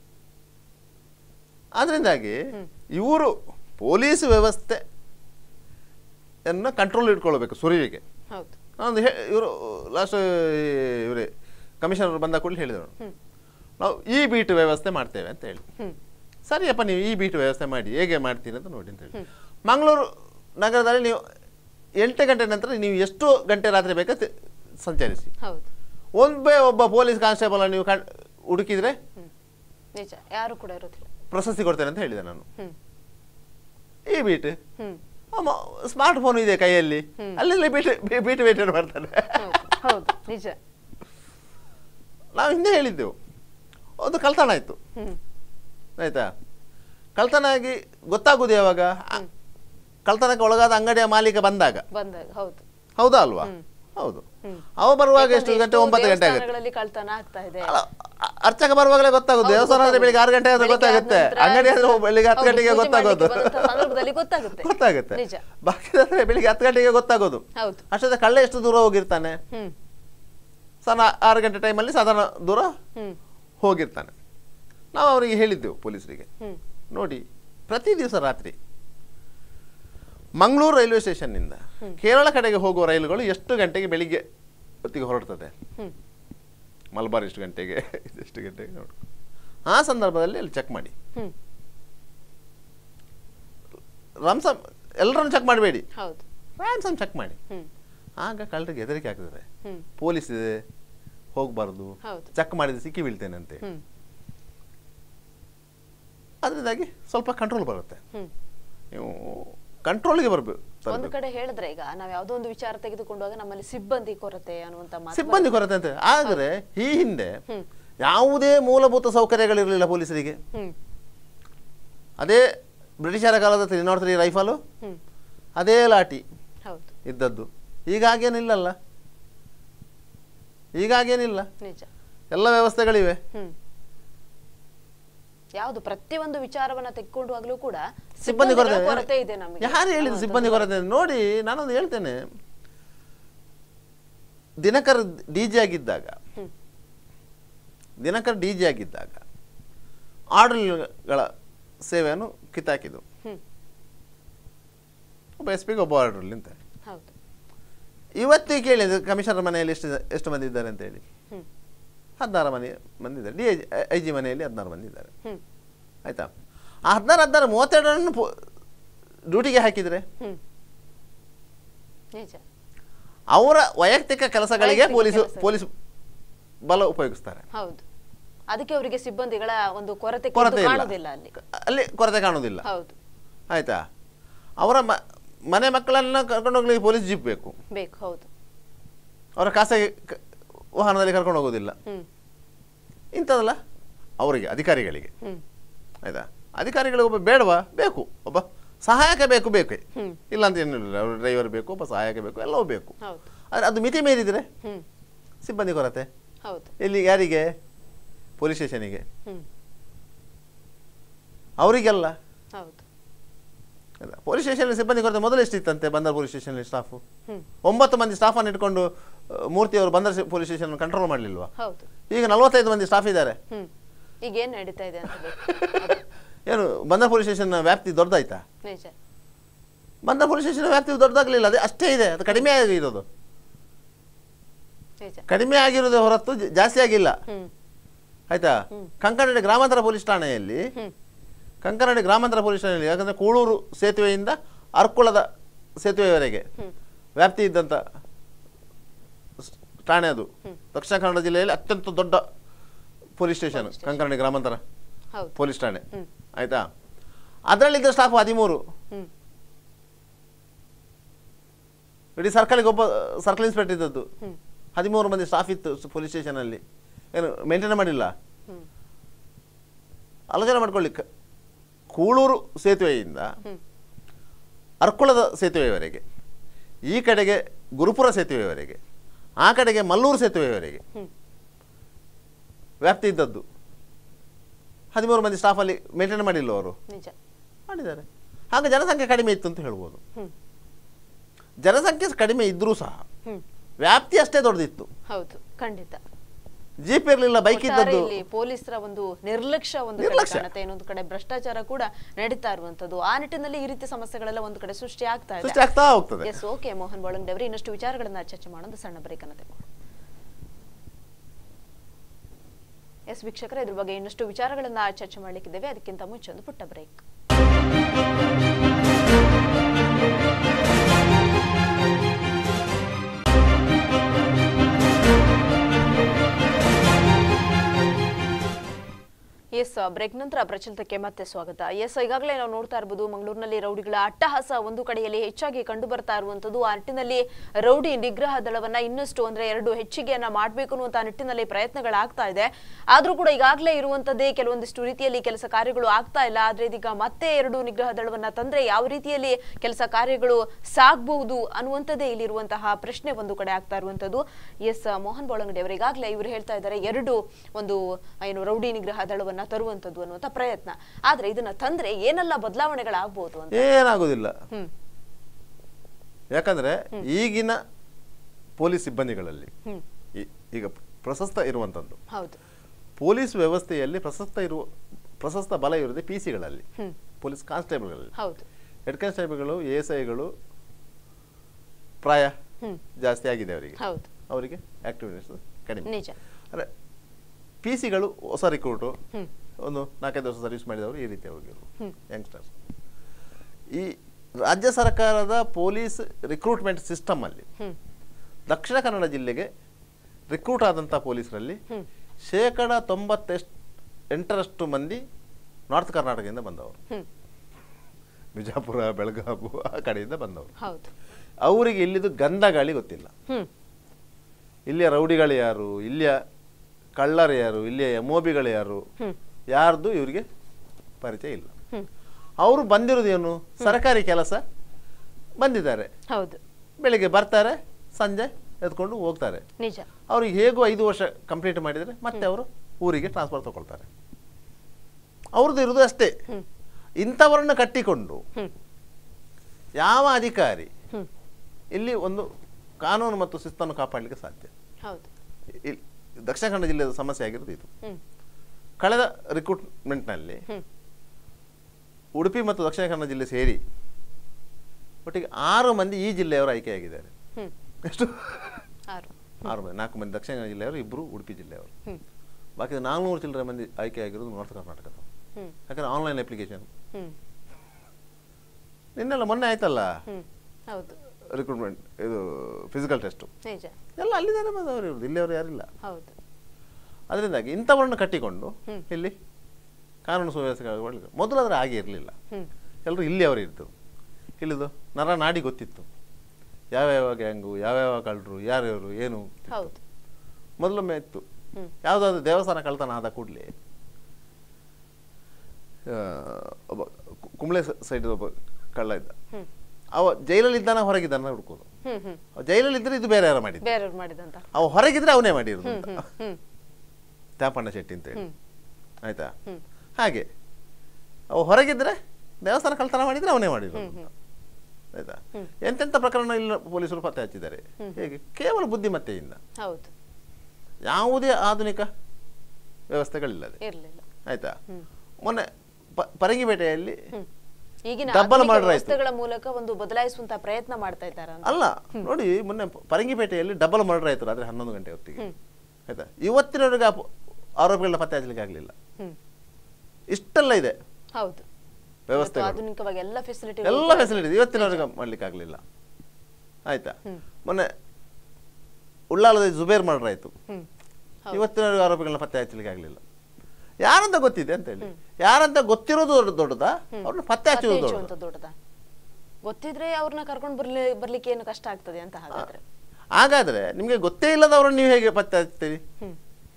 ಅದರಿಂದಾಗಿ ಇವರು ಪೊಲೀಸ್ ವ್ಯವಸ್ಥೆ ಕಂಟ್ರೋಲ್ ಇಟ್ಕೊಳ್ಬೇಕು ಸುರಿವಿಗೆ ಹೌದು ನಾನೊಂದು ಹೇ ಇವರು ಲಾಸ್ಟ್ ಇವರೇ ಕಮಿಷನರ್ ಬಂದ ಕೂಡಲೇ ಹೇಳಿದರು ನಾವು ಈ ಬೀಟ್ ವ್ಯವಸ್ಥೆ ಮಾಡ್ತೇವೆ ಅಂತ ಹೇಳಿ ಹ್ಮ್ ಸರಿಯಪ್ಪ ನೀವು ಈ ಬೀಟ್ ವ್ಯವಸ್ಥೆ ಮಾಡಿ ಹೇಗೆ ಮಾಡ್ತೀರಿ ಅಂತ ನೋಡಿ ಅಂತ ಹೇಳಿ ಮಂಗಳೂರು ನಗರದಲ್ಲಿ ನೀವು ಎಂಟು ಗಂಟೆ ನಂತರ ನೀವು ಎಷ್ಟು ಗಂಟೆ ರಾತ್ರಿ ಬೇಕಾ ತಿ- ಸಂಚರಿಸಿ ಹೌದು ಒಂದೇ ಒಬ್ಬ ಪೊಲೀಸ್ ಕಾನ್ಸ್ಟೇಬಲ್ ನೀವು ಕಣ್ ಹುಡುಕಿದ್ರೆ ಹ್ಮ್ ನಿಜ ಯಾರು ಕೂಡ ಇರೋದಿಲ್ಲ ಪ್ರಶಸ್ತಿ ಕೊಡ್ತೇನೆ ಅಂತ ಹೇಳಿದೆ ನಾನು ಹ್ಮ್ ಈ ಬೀಟ್ ಹ್ಮ್ ಸ್ಮಾರ್ಟ್ ಫೋನ್ ಇದೆ ಕೈಯಲ್ಲಿ ಅಲ್ಲೆಲ್ಲ ಬೀಟ್ ಬೀಟ್ ಮೇಂಟೈನ್ ಮಾಡ್ತಾರೆ ಹೌದು ಹೌದು ನಿಜ ನಾವು ಹಿಂದೆ ಹೇಳಿದ್ದೆವು ಒಂದು ಕಳ್ತನ ಆಯಿತು ಹ್ಮ್ ಆಯ್ತಾ ಕಳ್ತನ ಆಗಿ ಗೊತ್ತಾಗೋದು ಯಾವಾಗ ಆ ಕಳ್ತನಕ್ಕೆ ಒಳಗಾದ ಅಂಗಡಿಯ ಮಾಲೀಕ ಬಂದಾಗ ಬಂದಾಗ ಹೌದು ಹೌದಾ ಅಲ್ವಾ ಹೌದು ಅವ ಬರುವಾಗ ಎಷ್ಟು ಗಂಟೆ ಒಂಬತ್ತು ಗಂಟೆ ಆಗುತ್ತೆ ದೇವಸ್ಥಾನಗಳಲ್ಲಿ ಕಳ್ತನ ಆಗ್ತಾ ಇದೆ ಅಲ್ಲ, ಅ- ಅರ್ಚಕ ಬರುವಾಗಲೇ ಗೊತ್ತಾಗೋದು ಹೌದು, ದೇವಸ್ಥಾನ ಆದ್ರೆ ಗೊತ್ತಾಗೋದು. ಬೆಳಿಗ್ಗೆ ಆರು ಗಂಟೆ ಆದ್ರೆ ಬೆಳಿಗ್ಗೆ ಆದ ಗೊತ್ತಾಗುತ್ತೆ ನಂತರ ಅಂಗಡಿ ಆದ್ರೆ ಬೆಳಿಗ್ಗೆ ಹತ್ತು ಹೌದು, ಗಂಟೆಗೆ ಪೂಜೆ ಗೊತ್ತಾಗೋದು ಮಾಡ್ಲಿಕ್ಕೆ ಬಂದಂತ ಸಂದರ್ಭದಲ್ಲಿ ಗೊತ್ತಾಗುತ್ತೆ ಗೊತ್ತಾಗುತ್ತೆ ನಿಜ ಬಾಕಿ ಬೆಳಿಗ್ಗೆ ಹತ್ತು ಗಂಟೆಗೆ ಗೊತ್ತಾಗೋದು ಹೌದು ಅಷ್ಟೊತ್ತ ಕಳ್ಳ ಎಷ್ಟು ದೂರ ಹೋಗಿರ್ತಾನೆ ಹ್ಮ್ ಸಣ್ಣ ಆರು ಗಂಟೆ ಟೈಮಲ್ಲಿ ಸಾಧಾರಣ ದೂರ ಹ್ಮ್ ಹೋಗಿರ್ತಾನೆ ನಾವು ಅವರಿಗೆ ಹೇಳಿದ್ದೆವು ಪೊಲೀಸರಿಗೆ ಹ್ಮ್ ನೋಡಿ ಪ್ರತಿ ದಿವಸ ರಾತ್ರಿ ಮಂಗಳೂರು ರೈಲ್ವೆ ಸ್ಟೇಷನ್ನಿಂದ ಕೇರಳ ಕಡೆಗೆ ಹೋಗುವ ರೈಲುಗಳು ಎಷ್ಟು ಗಂಟೆಗೆ ಬೆಳಿಗ್ಗೆ ಹೊತ್ತಿಗೆ ಹೊರಡ್ತದೆ ಹ್ಮ್ ಮಲಬಾರ್ ಎಷ್ಟು ಗಂಟೆಗೆ ಎಷ್ಟು ಗಂಟೆಗೆ ನೋಡು ಆ ಸಂದರ್ಭದಲ್ಲಿ ಅಲ್ಲಿ ಚೆಕ್ ಮಾಡಿ ಹ್ಮ್ ರಮ್ಸಮ್ ಎಲ್ಲರನ್ನು ಚೆಕ್ ಮಾಡಬೇಡಿ ಹೌದು ರ್ಯಾನ್ಸಮ್ ಚೆಕ್ ಮಾಡಿ ಹ್ಮ್ ಆಗ ಕಳ್ಳರಿಗೆ ಹೆದರಿಕೆ ಆಗ್ತದೆ ಹ್ಮ್ ಪೊಲೀಸ್ ಇದೆ ಹೋಗಬಾರ್ದು ಹೌದು ಚೆಕ್ ಮಾಡಿದ್ರೆ ಸಿಕ್ಕಿ ಬೀಳ್ತೇನೆ ಅಂತೆ ಹ್ಮ್ ಅದರಿಂದಾಗಿ ಸ್ವಲ್ಪ ಕಂಟ್ರೋಲ್ ಬರುತ್ತೆ ಹ್ಮ್ ನೀವು ಕಂಟ್ರೋಲ್ಗೆ ಬರಬೇಕು ಒಂದು ಕಡೆ ಹೇಳಿದ್ರೆ ಈಗ ನಾವ್ ಯಾವ್ದೋ ಒಂದು ವಿಚಾರ ತೆಗೆದುಕೊಂಡಾಗ ನಮ್ಮಲ್ಲಿ ಸಿಬ್ಬಂದಿ ಕೊರತೆ ಅನ್ನುವಂತ ಮಾತು ಸಿಬ್ಬಂದಿ ಕೊರತೆ ಅಂತ ಆದರೆ ಈ ಹಿಂದೆ ಹ್ಮ್. ಯಾವುದೇ ಮೂಲಭೂತ ಸೌಕರ್ಯಗಳಿರಲಿಲ್ಲ ಪೊಲೀಸರಿಗೆ ಹ್ಮ್ ಅದೇ ಬ್ರಿಟಿಷರ ಕಾಲದ ತ್ರೀ ನಾಟ್ ತ್ರೀ ರೈಫಲು ಹ್ಮ್ ಅದೇ ಲಾಠಿ ಹೌದು ಇದ್ದದ್ದು ಈಗ ಹಾಗೇನಿಲ್ಲಲ್ಲ ಈಗ ಹಾಗೇನಿಲ್ಲ ನಿಜ ಎಲ್ಲ ವ್ಯವಸ್ಥೆಗಳಿವೆ ಹ್ಮ್ ಯಾವುದು ಪ್ರತಿಯೊಂದು ವಿಚಾರವನ್ನ ತೆಗೆದುಕೊಂಡಾಗ್ಲೂ ಕೂಡ ಸಿಬ್ಬಂದಿ ಸಿಬ್ಬಂದಿಗಳ ಕೊರತೆ ಕೊರತೆ ಇದೆ ನಮಗೆ ಯಾರು ಹೇಳಿದ್ರು ಸಿಬ್ಬಂದಿ ಕೊರತೆ ನೋಡಿ ನಾನೊಂದು ಹೇಳ್ತೇನೆ ದಿನಕರ್ ಡಿ ಜಿ ಆಗಿದ್ದಾಗ ಹ್ಮ್. ದಿನಕರ್ ಡಿ ಜಿ ಆಗಿದ್ದಾಗ ಆರ್ಡರ್ಗಳ ಸೇವೆಯನ್ನು ಕಿತ್ತಾಕಿದ್ದು ಹ್ಮ್ ಒಬ್ಬ ಎಸ್ ಪಿಗೆ ಒಬ್ಬ ಆರ್ಡರ್ ನಿಂತ ಹೌದು ಇವತ್ತಿಗೆ ಕೇಳಿ ಕಮಿಷನರ್ ಮನೆಯಲ್ಲಿ ಎಷ್ಟು ಎಷ್ಟು ಮಂದಿ ಇದ್ದಾರೆ ಅಂತ ಹೇಳಿ ಹ್ಮ್ ಹದಿನಾರು ಮನೆ ಮಂದಿ ಇದ್ದಾರೆ ಡಿ ಐ ಜಿ ಮನೆಯಲ್ಲಿ ಹದಿನಾರು ಮಂದಿ ಇದ್ದಾರೆ ಹ್ಮ್ ಆಯ್ತಾ ಆ ಹದಿನಾರು ಹದಿನಾರು ಮೂವತ್ತೆರಡರನ್ನು ಪೊ- ಡ್ಯೂಟಿಗೆ ಹಾಕಿದರೆ ಹ್ಮ್ ನಿಜ ಅವರ ವೈಯಕ್ತಿಕ ಕೆಲಸಗಳಿಗೆ ವೈಯಕ್ತಿಕ ಪೊಲೀಸ್ ಕೆಲಸ. ಪೊಲೀಸ್ ಬಲ ಉಪಯೋಗಿಸ್ತಾರೆ ಹೌದು ಅದಕ್ಕೆ ಅವರಿಗೆ ಸಿಬ್ಬಂದಿಗಳ ಒಂದು ಕೊರತೆ ಕೊರತೆ ಇಲ್ಲ ಕಾಣುವುದಿಲ್ಲ ಅಲ್ಲಿ ಅಲ್ಲಿ ಕೊರತೆ ಕಾಣುವುದಿಲ್ಲ ಹೌದು ಆಯ್ತಾ ಅವರ ಮ- ಮನೆ ಮಕ್ಕಳನ್ನು ಕರ್ಕೊಂಡು ಹೋಗ್ಲಿಕ್ಕೆ ಪೊಲೀಸ್ ಜೀಪ್ ಬೇಕು ಬೇಕು ಹೌದು ಅವರ ಖಾಸಗಿ ಕ- ವಾಹನದಲ್ಲಿ ಕರ್ಕೊಂಡು ಹೋಗೋದಿಲ್ಲ ಹ್ಮ್ ಇಂಥದ್ದಲ್ಲ ಅವರಿಗೆ ಅಧಿಕಾರಿಗಳಿಗೆ ಹ್ಮ್ ಆಯ್ತಾ ಅಧಿಕಾರಿಗಳಿಗೆ ಒಬ್ಬ ಬೇಡವಾ ಬೇಕು ಒಬ್ಬ ಸಹಾಯಕ ಬೇಕು ಬೇಕೇ ಹ್ಮ್ ಇಲ್ಲ ಅಂತ ಏನಿಲ್ಲ ಅವ್ರ ಡ್ರೈವರ್ ಬೇಕು ಒಬ್ಬ ಸಹಾಯಕ ಬೇಕು ಎಲ್ಲವೂ ಬೇಕು ಹೌದು ಆದರೆ ಅದು ಮಿತಿ ಮೀರಿದರೆ ಹ್ಮ್ ಸಿಬ್ಬಂದಿ ಕೊರತೆ ಹೌದು ಎಲ್ಲಿ ಯಾರಿಗೆ ಪೊಲೀಸ್ ಸ್ಟೇಷನಿಗೆ ಹ್ಮ್ ಅವರಿಗೆಲ್ಲ ಹೌದು ಅಲ್ಲ, ಪೊಲೀಸ್ ಸ್ಟೇಷನ್ ಸಿಬ್ಬಂದಿ ಕೊರತೆ ಮೊದಲು ಎಷ್ಟಿತ್ತಂತೆ ಬಂದರ್ ಪೊಲೀಸ್ ಸ್ಟೇಷನ್ ಸ್ಟಾಫು ಹ್ಮ್ ಒಂಬತ್ತು ಮಂದಿ ಸ್ಟಾಫನ್ನು ಇಟ್ಕೊಂಡು ಆ, ಮೂರ್ತಿ ಅವರು ಬಂದರ್ ಸಿ- ಪೊಲೀಸ್ ಸ್ಟೇಷನ್ ಕಂಟ್ರೋಲ್ ಮಾಡಲಿಲ್ವಾ ಹೌದು ಈಗ ನಲವತ್ತೈದು ಮಂದಿ ಸ್ಟಾಫ್ ಇದ್ದಾರೆ ಹ್ಮ್ ಈಗ ಏನ್ ನಡೀತಾ ಇದೆ ಅಂತ ಬೇಕು ಏನು ಬಂದರ್ ಪೊಲೀಸ್ ಸ್ಟೇಷನ್ ವ್ಯಾಪ್ತಿ ದೊಡ್ಡದಾಯ್ತಾ ನಿಜ ಬಂದರ್ ಪೊಲೀಸ್ ಸ್ಟೇಷನ್ ವ್ಯಾಪ್ತಿ ದೊಡ್ಡದಾಗಲಿಲ್ಲ ಅದೇ ಅಷ್ಟೇ ಇದೆ ಅದು ಕಡಿಮೆ ಆಗಿರೋದು ನಿಜ ಕಡಿಮೆ ಆಗಿರೋದೇ ಹೊರತು ಜ- ಜಾಸ್ತಿ ಆಗಿಲ್ಲ ಹ್ಮ್ ಆಯ್ತಾ ಕಂಕನಾಡಿ ಗ್ರಾಮಾಂತರ ಪೊಲೀಸ್ ಠಾಣೆಯಲ್ಲಿ ಹ್ಮ್ ಕಂಕನಾಡಿ ಗ್ರಾಮಾಂತರ ಪೊಲೀಸ್ ಠಾಣೆಯಲ್ಲಿ ಯಾಕಂದರೆ ಕೂಳೂರು ಸೇತುವೆಯಿಂದ ಅರ್ಕುಳದ ಸೇತುವೆಯವರೆಗೆ ಹ್ಮ್ ವ್ಯಾಪ್ತಿ ಇದ್ದಂಥ ಸ್- ಠಾಣೆ ಅದು ದಕ್ಷಿಣ ಕನ್ನಡ ಜಿಲ್ಲೆಯಲ್ಲಿ ಅತ್ಯಂತ ದೊಡ್ಡ ಪೊಲೀಸ್ ಸ್ಟೇಷನ್ ಕಂಕನಾಡಿ ಗ್ರಾಮಾಂತರ ಹೌದು ಪೊಲೀಸ್ ಠಾಣೆ ಹ್ಮ್ ಆಯ್ತಾ ಅದರಲ್ಲಿದ್ದ ಸ್ಟಾಫ್ ಹದಿಮೂರು ಹ್ಮ್ ಇಡೀ ಸರ್ಕಲ್ಗೆ ಒಬ್ಬ ಸರ್ಕಲ್ ಇನ್ಸ್ಪೆಕ್ಟರ್ ಇದ್ದದ್ದು ಹ್ಮ್ ಹದಿಮೂರು ಮಂದಿ ಸ್ಟಾಫ್ ಇತ್ತು ಸ್- ಪೊಲೀಸ್ ಸ್ಟೇಷನಲ್ಲಿ ಏನು ಮೇಂಟೈನ್ ಮಾಡಿಲ್ಲ ಹ್ಮ್ ಆಲೋಚನೆ ಮಾಡ್ಕೊಳ್ಳಿ ಕ- ಕೂಳೂರು ಸೇತುವೆಯಿಂದ ಹ್ಮ್ ಅರ್ಕುಳದ ಸೇತುವೆಯವರೆಗೆ ಈ ಕಡೆಗೆ ಗುರುಪುರ ಸೇತುವೆಯವರೆಗೆ ಆ ಕಡೆಗೆ ಮಲ್ಲೂರು ಸೇತುವೆಯವರೆಗೆ ಹ್ಮ್ ವ್ಯಾಪ್ತಿ ಇದ್ದದ್ದು ಹದಿಮೂರು ಮಂದಿ ಸ್ಟಾಫಲ್ಲಿ ಮೇಂಟೈನ್ ಮಾಡಿಲ್ಲ ಅವರು ನಿಜ ಮಾಡಿದ್ದಾರೆ ಹಾಗೆ ಜನಸಂಖ್ಯೆ ಕಡಿಮೆ ಇತ್ತು ಅಂತ ಹೇಳ್ಬೋದು ಹ್ಮ್ ಜನಸಂಖ್ಯೆ ಕಡಿಮೆ ಇದ್ದರೂ ಸಹ ಹ್ಮ್ ವ್ಯಾಪ್ತಿ ಅಷ್ಟೇ ದೊಡ್ಡದಿತ್ತು ಹೌದು ಖಂಡಿತ ಜೀಪ್ ಇರಲಿಲ್ಲ ಬೈಕ್ ಒಟ್ಟಾರೆ ಇದ್ದದ್ದು ಇಲ್ಲಿ ಪೊಲೀಸರ ಒಂದು ನಿರ್ಲಕ್ಷ್ಯ ಒಂದು ಕಡೆ ನಿರ್ಲಕ್ಷ್ಯ. ಕಾಣುತ್ತೆ ಇನ್ನೊಂದು ಕಡೆ ಭ್ರಷ್ಟಾಚಾರ ಕೂಡ ನಡೀತಾ ಇರುವಂತದ್ದು ಆ ನಿಟ್ಟಿನಲ್ಲಿ ಈ ರೀತಿ ಸಮಸ್ಯೆಗಳೆಲ್ಲ ಒಂದು ಕಡೆ ಸೃಷ್ಟಿ ಆಗ್ತಾ ಇದೆ ಸೃಷ್ಟಿ ಆಗ್ತಾ ಹೋಗ್ತದೆ ಎಸ್ ಓಕೆ ಮೋಹನ್ ಬಾಳಂಗ್ ಅವರು ಇನ್ನಷ್ಟು ವಿಚಾರಗಳನ್ನ ಚರ್ಚೆ ಮಾಡೋದು ಸಣ್ಣ ಬ್ರೇಕ್ ಅನ್ನ ತೆಗೆದುಕೊಂಡು ಎಸ್ ವೀಕ್ಷಕರೇ ಇದ್ರ ಬಗ್ಗೆ ಇನ್ನಷ್ಟು ವಿಚಾರಗಳನ್ನ ಚರ್ಚೆ ಮಾಡ್ಲಿಕ್ಕಿದ್ದೇವೆ ಅದಕ್ಕಿಂತ ಮುಂಚೆ ಒಂದು ಪುಟ್ಟ ಬ್ರೇಕ್ ಎಸ್ ಬ್ರೇಕ್ ನಂತರ ಪ್ರಚಲಿತಕ್ಕೆ ಮತ್ತೆ ಸ್ವಾಗತ ಎಸ್ ಈಗಾಗಲೇ ನಾವು ನೋಡ್ತಾ ಇರಬಹುದು ಮಂಗಳೂರಿನಲ್ಲಿ ರೌಡಿಗಳ ಅಟ್ಟಹಾಸ ಒಂದು ಕಡೆಯಲ್ಲಿ ಹೆಚ್ಚಾಗಿ ಕಂಡು ಬರ್ತಾ ಇರುವಂತದ್ದು ಆ ನಿಟ್ಟಿನಲ್ಲಿ ರೌಡಿ ನಿಗ್ರಹ ದಳವನ್ನ ಇನ್ನಷ್ಟು ಅಂದ್ರೆ ಎರಡು ಹೆಚ್ಚಿಗೆಯನ್ನ ಮಾಡಬೇಕು ಅನ್ನುವಂತ ನಿಟ್ಟಿನಲ್ಲಿ ಪ್ರಯತ್ನಗಳಾಗ್ತಾ ಇದೆ ಆದ್ರೂ ಕೂಡ ಈಗಾಗಲೇ ಇರುವಂತದ್ದೇ ಕೆಲವೊಂದಿಷ್ಟು ರೀತಿಯಲ್ಲಿ ಕೆಲಸ ಕಾರ್ಯಗಳು ಆಗ್ತಾ ಇಲ್ಲ ಆದ್ರೆ ಇದೀಗ ಮತ್ತೆ ಎರಡು ನಿಗ್ರಹ ದಳವನ್ನ ತಂದ್ರೆ ಯಾವ ರೀತಿಯಲ್ಲಿ ಕೆಲಸ ಕಾರ್ಯಗಳು ಸಾಗಬಹುದು ಅನ್ನುವಂಥದ್ದೇ ಇಲ್ಲಿರುವಂತಹ ಪ್ರಶ್ನೆ ಒಂದು ಕಡೆ ಆಗ್ತಾ ಇರುವಂತದ್ದು ಎಸ್ ಮೋಹನ್ ಬೋಳಂಗಡಿ ಅವರು ಈಗಾಗಲೇ ಇವರು ಹೇಳ್ತಾ ಇದ್ದಾರೆ ಎರಡು ಒಂದು ಏನು ರೌಡಿ ನಿಗ್ರಹ ದಳವನ್ನ ತರುವಂತದ್ದು ಅನ್ನುವಂತ ಪ್ರಯತ್ನ ಆದ್ರೆ ಇದನ್ನ ತಂದ್ರೆ ಏನೆಲ್ಲ ಬದಲಾವಣೆಗಳಾಗ್ಬೋದು ಅಂತ ಏನಾಗೋದಿಲ್ಲ ಹ್ಮ್ ಯಾಕಂದ್ರೆ ಈಗಿನ ಪೊಲೀಸ್ ಸಿಬ್ಬಂದಿಗಳಲ್ಲಿ ಹ್ಮ್ ಈ- ಈಗ ಪ್ರಶಸ್ತ ಇರುವಂಥದ್ದು ಹೌದು ಪೊಲೀಸ್ ವ್ಯವಸ್ಥೆಯಲ್ಲಿ ಪ್ರಶಸ್ತ ಇರುವ ಪ್ರಶಸ್ತ ಬಲ ಇರುತ್ತದೆ ಪಿ ಸಿಗಳಲ್ಲಿ ಹ್ಮ್ ಪೊಲೀಸ್ ಕಾನ್ಸ್ಟೇಬಲ್ಗಳಲ್ಲಿ ಹೌದು ಹೆಡ್ ಕಾನ್ಸ್ಟೇಬಲ್ಗಳು ಎ ಎಸ್ ಐಗಳು ಪ್ರಾಯ ಹ್ಮ್ ಜಾಸ್ತಿ ಆಗಿದೆ ಅವರಿಗೆ ಹೌದು ಅವರಿಗೆ ಆಕ್ಟಿವಿಟೀಸ್ ಕಡಿಮೆ ನಿಜ ಅಂದರೆ ಪಿ ಸಿಗಳು ಹೊಸ ರಿಕ್ರೂಟು ಹ್ಮ್ ಒಂದು ನಾಲ್ಕೈದು ವರ್ಷ ಸರ್ವಿಸ್ ಮಾಡಿದವರು ಈ ರೀತಿ ಹೋಗಿರು ಹ್ಮ್. ಯಂಗ್ಸ್ಟರ್ಸ್ ಈ ರಾಜ್ಯ ಸರ್ಕಾರದ ಪೊಲೀಸ್ ರಿಕ್ರೂಟ್ಮೆಂಟ್ ಸಿಸ್ಟಮಲ್ಲಿ ಹ್ಮ್ ದಕ್ಷಿಣ ಕನ್ನಡ ಜಿಲ್ಲೆಗೆ ರಿಕ್ರೂಟ್ ಆದಂಥ ಪೊಲೀಸರಲ್ಲಿ ಹ್ಮ್ ಶೇಕಡ ತೊಂಬತ್ತೆಷ್ಟು ಎಂಟರಷ್ಟು ಮಂದಿ ನಾರ್ತ್ ಕರ್ನಾಟಕದಿಂದ ಬಂದವರು ಹ್ಮ್ ಬಿಜಾಪುರ ಬೆಳಗಾವಿ ಆ ಕಡೆಯಿಂದ ಬಂದವರು ಹೌದು ಅವರಿಗೆ ಇಲ್ಲಿದು ಗಂಧ ಗಾಳಿ ಗೊತ್ತಿಲ್ಲ ಹ್ಮ್ ಇಲ್ಲಿಯ ರೌಡಿಗಳು ಯಾರು ಇಲ್ಲಿಯ ಕಳ್ಳರು ಯಾರು ಇಲ್ಲಿಯ ಎಮೋಬಿಗಳು ಯಾರು ಹ್ಮ್ ಯಾರ್ದು ಇವರಿಗೆ ಪರಿಚಯ ಇಲ್ಲ ಹ್ಮ್ ಅವರು ಬಂದಿರೋದೇನು ಸರ್ಕಾರಿ ಕೆಲಸ ಬಂದಿದ್ದಾರೆ ಹೌದು ಬೆಳಿಗ್ಗೆ ಬರ್ತಾರೆ ಸಂಜೆ ಎತ್ಕೊಂಡು ಹೋಗ್ತಾರೆ ನಿಜ ಅವ್ರಿಗೆ ಹೇಗೂ ಐದು ವರ್ಷ ಕಂಪ್ಲೀಟ್ ಮಾಡಿದರೆ ಮತ್ತೆ ಅವರು ಊರಿಗೆ ಟ್ರಾನ್ಸ್ಫರ್ ತಗೊಳ್ತಾರೆ ಅವ್ರದ್ದು ಇರೋದು ಅಷ್ಟೇ ಹ್ಮ್ ಇಂಥವರನ್ನು ಕಟ್ಟಿಕೊಂಡು ಹ್ಮ್ ಯಾವ ಅಧಿಕಾರಿ ಹ್ಮ್ ಇಲ್ಲಿ ಒಂದು ಕಾನೂನು ಮತ್ತು ಶಿಸ್ತನ್ನು ಕಾಪಾಡಲಿಕ್ಕೆ ಸಾಧ್ಯ ಹೌದು ಇಲ್ಲಿ ದಕ್ಷಿಣ ಕನ್ನಡ ಜಿಲ್ಲೆಯ ಸಮಸ್ಯೆ ಆಗಿರೋದು ಇದು ಹ್ಮ್ ಕಳೆದ ರಿಕ್ರೂಟ್ಮೆಂಟ್ನಲ್ಲಿ ಹ್ಮ್ ಉಡುಪಿ ಮತ್ತು ದಕ್ಷಿಣ ಕನ್ನಡ ಜಿಲ್ಲೆ ಸೇರಿ ಒಟ್ಟಿಗೆ ಆರು ಮಂದಿ ಈ ಜಿಲ್ಲೆಯವರು ಆಯ್ಕೆಯಾಗಿದ್ದಾರೆ ಹ್ಮ್ ಎಷ್ಟು ಆರು ಆರು ಮಂದಿ ನಾಲ್ಕು ಮಂದಿ ದಕ್ಷಿಣ ಕನ್ನಡ ಜಿಲ್ಲೆಯವರು ಇಬ್ಬರು ಉಡುಪಿ ಜಿಲ್ಲೆಯವರು ಹ್ಮ್ ಬಾಕಿ ನಾಲ್ನೂರು ಚಿಲ್ಲರೆ ಮಂದಿ ಆಯ್ಕೆಯಾಗಿರೋದು ನಾರ್ತ್ ಕರ್ನಾಟಕದ ಹ್ಮ್ ಯಾಕಂದ್ರೆ ಆನ್ಲೈನ್ ಅಪ್ಲಿಕೇಶನ್ ಹ್ಮ್ ನಿನ್ನೆಲ್ಲ ಮೊನ್ನೆ ಆಯ್ತಲ್ಲ ಹ್ಮ್ ಹೌದು ರಿಕ್ರೂಟ್ಮೆಂಟ್ ಇದು ಫಿಸಿಕಲ್ ಟೆಸ್ಟು ನಿಜ ಎಲ್ಲ ಅಲ್ಲಿದ್ದಾರೆ ಬಂದವರು ಇರೋದು ಇಲ್ಲಿಯವರು ಯಾರಿಲ್ಲ ಹೌದು ಅದರಿಂದಾಗಿ ಇಂಥವರನ್ನು ಕಟ್ಟಿಕೊಂಡು ಹ್ಮ್. ಇಲ್ಲಿ ಕಾನೂನು ಸುವ್ಯವಸ್ಥೆ ಮೊದಲಾದ್ರೆ ಹಾಗೆ ಇರಲಿಲ್ಲ ಹ್ಮ್ ಎಲ್ಲರೂ ಇಲ್ಲಿ ಅವರು ಇದ್ದರು ಇಲ್ಲಿದು ನರ ನಾಡಿ ಗೊತ್ತಿತ್ತು ಯಾವ್ಯಾವ ಗ್ಯಾಂಗು ಯಾವ್ಯಾವ ಕಳ್ಳರು ಯಾರ್ಯಾರು ಏನು ಹೌದು ಮೊದಲೊಮ್ಮೆ ಇತ್ತು ಹ್ಮ್ ಯಾವುದಾದ್ರು ದೇವಸ್ಥಾನ ಕಳ್ತನ ಆದ ಕೂಡಲೇ ಒಬ್ಬ ಕು- ಕುಂಬ್ಳೆ ಸೈಡ್ ಒಬ್ಬ ಕಳ್ಳ ಇದ್ದ ಹ್ಮ್ ಅವ ಜೈಲಲ್ಲಿದ್ದಾನ ಹೊರಗಿದ್ದಾನ ಹುಡ್ಕೋದು ಹ್ಮ್ ಹ್ಮ್ ಅವ ಜೈಲಲ್ಲಿದ್ದರೆ ಇದು ಬೇರೆ ಯಾರು ಮಾಡಿದ್ದು ಬೇರೆಯವ್ರು ಮಾಡಿದಂತ ಅವ ಹೊರಗಿದ್ರೆ ಅವನೇ ಮಾಡಿರೋದು ಹ್ಮ್ ಅಂತ ಹ್ಮ್ ಹ್ಮ್ ತ್ಯಾಪಣ್ಣ ಶೆಟ್ಟಿ ಅಂತೇಳಿ ಹ್ಮ್ ಆಯ್ತಾ ಹ್ಮ್ ಹಾಗೆ ಅವ ಹೊರಗಿದ್ರೆ ದೇವಸ್ಥಾನ ಕಳ್ತನ ಮಾಡಿದ್ರೆ ಅವನೇ ಮಾಡಿರೋದು ಹ್ಮ್ ಅಂತ. ಹ್ಮ್ ಆಯ್ತಾ ಹ್ಮ್. ಎಂತೆಂಥ ಪ್ರಕರಣ ಇಲ್ಲ ಪೊಲೀಸರು ಪತ್ತೆ ಹಚ್ಚಿದ್ದಾರೆ ಹ್ಮ್. ಹೇಗೆ ಕೇವಲ ಬುದ್ಧಿಮತ್ತೆಯಿಂದ ಹೌದು ಯಾವುದೇ ಆಧುನಿಕ ವ್ಯವಸ್ಥೆಗಳಿಲ್ಲದೆ ಇರ್ಲಿಲ್ಲ ಆಯ್ತಾ ಹ್ಮ್ ಮೊನ್ನೆ ಪ- ಪರಂಗಿಪೇಟೆಯಲ್ಲಿ ಹ್ಮ್ ಈಗಿನ Double ಆಧುನಿಕ murder ಆಯ್ತು. ವ್ಯವಸ್ಥೆಗಳ ಮೂಲಕ ಒಂದು ಬದಲಾಯಿಸುವಂತ ಪ್ರಯತ್ನ ಮಾಡ್ತಾ ಇದ್ದಾರೆ ಅಂತ ಅಲ್ಲ ನೋಡಿ ಮೊನ್ನೆ ಪ- ಪರಂಗಿಪೇಟೆಯಲ್ಲಿ ಡಬಲ್ ಮರ್ಡರ್ ಆಯ್ತು ರಾತ್ರಿ ಹನ್ನೊಂದು ಗಂಟೆ ಹೊತ್ತಿಗೆ ಹ್ಮ್ ಆಯ್ತಾ ಇವತ್ತಿನವರೆಗೆ ಆ ಪ- ಆರೋಪಿಗಳನ್ನ ಪತ್ತೆ ಹಚ್ಚಲಿಕ್ಕೆ ಆಗಲಿಲ್ಲ ಹ್ಮ್ ಇಷ್ಟೆಲ್ಲ ಇದೆ ಹೌದು ವ್ಯವಸ್ಥೆ ಇವತ್ತು ಆಧುನಿಕವಾಗಿ ಎಲ್ಲ ಫೆಸಿಲಿಟಿ ಎಲ್ಲ ಫೆಸಿಲಿಟಿ ಇವತ್ತಿನವರೆಗೆ ಮಾಡ್ಲಿಕ್ಕೆ ಆಗಲಿಲ್ಲ ಆಯ್ತಾ ಹ್ಮ್. ಮೊನ್ನೆ ಉಳ್ಳಾಲದ ಜುಬೇರ್ ಮರ್ಡರ್ ಆಯ್ತು ಹ್ಮ್ ಇವತ್ತಿನವರೆಗೆ ಆರೋಪಿಗಳನ್ನ ಪತ್ತೆ ಹಚ್ಚಲಿಕ್ಕೆ ಆಗಲಿಲ್ಲ ಯಾರಂತ ಗೊತ್ತಿದೆ ಅಂತ ಹೇಳಿ ಯಾರಂತ ಗೊತ್ತಿರೋದು ದೊಡ್ಡ ದೊಡ್ಡದಾ ಅವ್ರನ್ನ ಪತ್ತೆ ಹಚ್ಚೋದು ದೊಡ್ಡದು ಅಂತ ದೊಡ್ಡದ ಗೊತ್ತಿದ್ರೆ ಅವ್ರನ್ನ ಕರ್ಕೊಂಡು ಬರ್ಲಿ ಬರ್ಲಿಕ್ಕೆ ಏನು ಕಷ್ಟ ಆಗ್ತದೆ ಅಂತ ಹಾಗಾದ್ರೆ ಹಾಗಾದ್ರೆ ನಿಮಗೆ ಗೊತ್ತೇ ಇಲ್ಲದವ್ರನ್ನ ನೀವು ಹೇಗೆ ಪತ್ತೆ ಹಚ್ತೀರಿ ಹ್ಮ್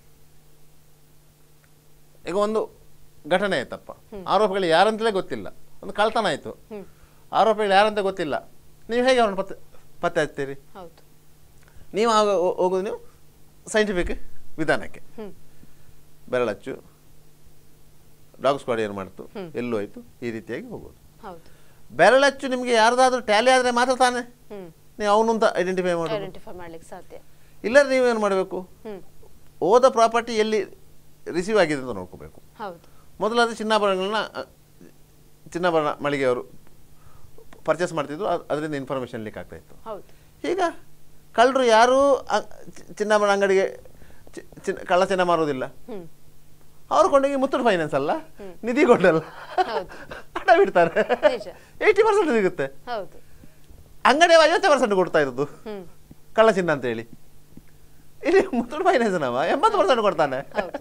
ಈಗ ಒಂದು ಘಟನೆ ಆಯ್ತಪ್ಪ ಆರೋಪಿಗಳು ಯಾರಂತಲೇ ಗೊತ್ತಿಲ್ಲ ಒಂದು ಕಳ್ತನ ಆಯ್ತು ಹ್ಮ್ ಆರೋಪಿಗಳು ಯಾರಂತ ಗೊತ್ತಿಲ್ಲ ನೀವು ಹೇಗೆ ಅವ್ರನ್ನ ಪತ್ತೆ ಪತ್ತೆ ಹಚ್ತೀರಿ ಹೌದು ನೀವು ಆಗ ಹೋ- ಹೋಗೋದು ನೀವು ಸೈಂಟಿಫಿಕ್ ವಿಧಾನಕ್ಕೆ ಹ್ಮ್ ಬೆರಳಚ್ಚು ಡಾಗ್ ಸ್ಕ್ವಾಡ್ ಏನು ಮಾಡ್ತು ಹ್ಮ್. ಎಲ್ಲೂ ಆಯ್ತು ಈ ರೀತಿಯಾಗಿ ಹೋಗೋದು ಹೌದು ಬೆರಳಚ್ಚು ನಿಮಗೆ ಯಾರ್ದಾದ್ರೂ ಟ್ಯಾಲಿ ಆದರೆ ಮಾತ್ರ ತಾನೆ ಹ್ಮ್ ನೀವು ಅವನು ಅಂತ ಐಡೆಂಟಿಫೈ ಮಾಡೋದು ಐಡೆಂಟಿಫೈ ಮಾಡ್ಲಿಕ್ಕೆ ಸಾಧ್ಯ ಇಲ್ಲದ್ರೆ ನೀವೇನು ಮಾಡಬೇಕು ಹ್ಮ್ ಹೋದ ಪ್ರಾಪರ್ಟಿ ಎಲ್ಲಿ ರಿಸೀವ್ ಆಗಿದೆ ಅಂತ ನೋಡ್ಕೋಬೇಕು ಹೌದು ಮೊದಲಾದ ಚಿನ್ನಾಭರಣಗಳನ್ನ ಅ, ಚಿನ್ನಾಭರಣ ಮಳಿಗೆಯವರು ಪರ್ಚೇಸ್ ಮಾಡ್ತಿದ್ರು ಅದ್- ಅದರಿಂದ ಇನ್ಫಾರ್ಮೇಷನ್ ಲೀಕ್ ಆಗ್ತಾ ಇತ್ತು ಹೌದು ಈಗ ಕಳ್ಳರು ಯಾರೂ ಅ- ಚಿ- ಚಿನ್ನಾಭರಣ ಅಂಗಡಿಗೆ ಚಿ- ಚಿನ್ನ ಕಳ್ಳ ಚಿನ್ನ ಮಾರೋದಿಲ್ಲ ಹ್ಮ್ ಅವ್ರು ಕೊಂಡೋಗಿ ಮುತ್ತೂಟ್ ಫೈನಾನ್ಸ್ ಅಲ್ಲ ನಿಧಿ ಕೊಡಲ್ಲ ಹೌದು. ಹಣ ಬಿಡ್ತಾರೆ ನಿಜ. ಏಯ್ಟಿ ಪರ್ಸೆಂಟ್ ಸಿಗುತ್ತೆ ಹೌದು ಅಂಗಡಿ ಐವತ್ತು ಪರ್ಸೆಂಟ್ ಕೊಡ್ತಾ ಇರೋದು ಹ್ಮ್ ಕಳ್ಳ ಚಿನ್ನ ಅಂತೇಳಿ ಇಲ್ಲಿ ಮುತ್ತೂಟ್ ಫೈನಾನ್ಸ್ ನಾವ ಎಂಬತ್ತು ಪರ್ಸೆಂಟ್ ಕೊಡ್ತಾನೆ ಹೌದು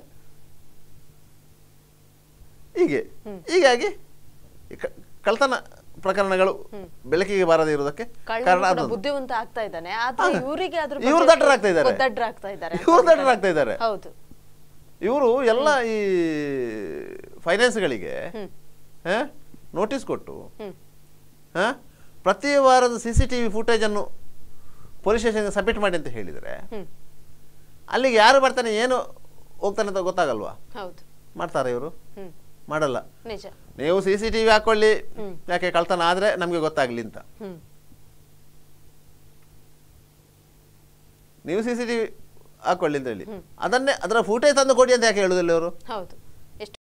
ಹೀಗೆ ಹೀಗಾಗಿ ಈ ಕ- ಕಳ್ತನ ಪ್ರಕರಣಗಳು ಬೆಳಕಿಗೆ ಬಾರದೇ ಇರುವುದಕ್ಕೆ ಕಾರಣ ಕಳ್ಳರು ಕೂಡ ಅದೊಂದು ಬುದ್ಧಿವಂತ ಆಗ್ತಾ ಇದ್ದಾನೆ ಆದ್ರೆ ಹಾ. ಇವರಿಗೆ ಅದ್ರ ಇವ್ರು ಬಗ್ಗೆ ದಡ್ಡರಾಗ್ತಾ ಇದ್ದಾರೆ. ದಡ್ಡರಾಗ್ತಾ ಇದ್ದಾರೆ ಇವ್ರು ದಡ್ಡರಾಗ್ತಾ ಇದ್ದಾರೆ. ಹೌದು ಇವರು ಎಲ್ಲ ಈ ಫೈನಾನ್ಸ್ಗಳಿಗೆ ಹ್ಮ್ ನೋಟಿಸ್ ಕೊಟ್ಟು ಹ್ಮ್ ಆ, ಪ್ರತಿ ವಾರದ ಸಿ ಸಿ ಟಿ ವಿ ಫುಟೇಜನ್ನು ಪೊಲೀಸ್ ಸ್ಟೇಷನ್ಗೆ ಸಬ್ಮಿಟ್ ಮಾಡಿ ಅಂತ ಹೇಳಿದರೆ ಹ್ಮ್ ಅಲ್ಲಿಗೆ ಯಾರು ಬರ್ತಾನೆ ಏನು ಹೋಗ್ತಾನೆ ಅಂತ ಗೊತ್ತಾಗಲ್ವಾ ಹೌದು ಮಾಡ್ತಾರೆ ಇವರು ಹ್ಮ್ ಮಾಡಲ್ಲ ನಿಜ ನೀವು ಸಿ ಸಿ ಟಿ ವಿ ಹಾಕ್ಕೊಳ್ಳಿ ಹ್ಮ್. ಯಾಕೆ ಕಳ್ತನ ಆದರೆ ನಮಗೆ ಗೊತ್ತಾಗಲಿ ಅಂತ ಹ್ಮ್ ನೀವು ಸಿ ಸಿ ಟಿ ವಿ ಹಾಕ್ಕೊಳ್ಳಿ ಅಂತ ಹೇಳಿ ಅದನ್ನೇ ಅದರ ಫುಟೇಜ್ ತಂದು ಕೊಡಿ ಅಂತ ಯಾಕೆ ಹೇಳುದಿಲ್ಲ ಇವರು ಹೌದು ಎಷ್ಟು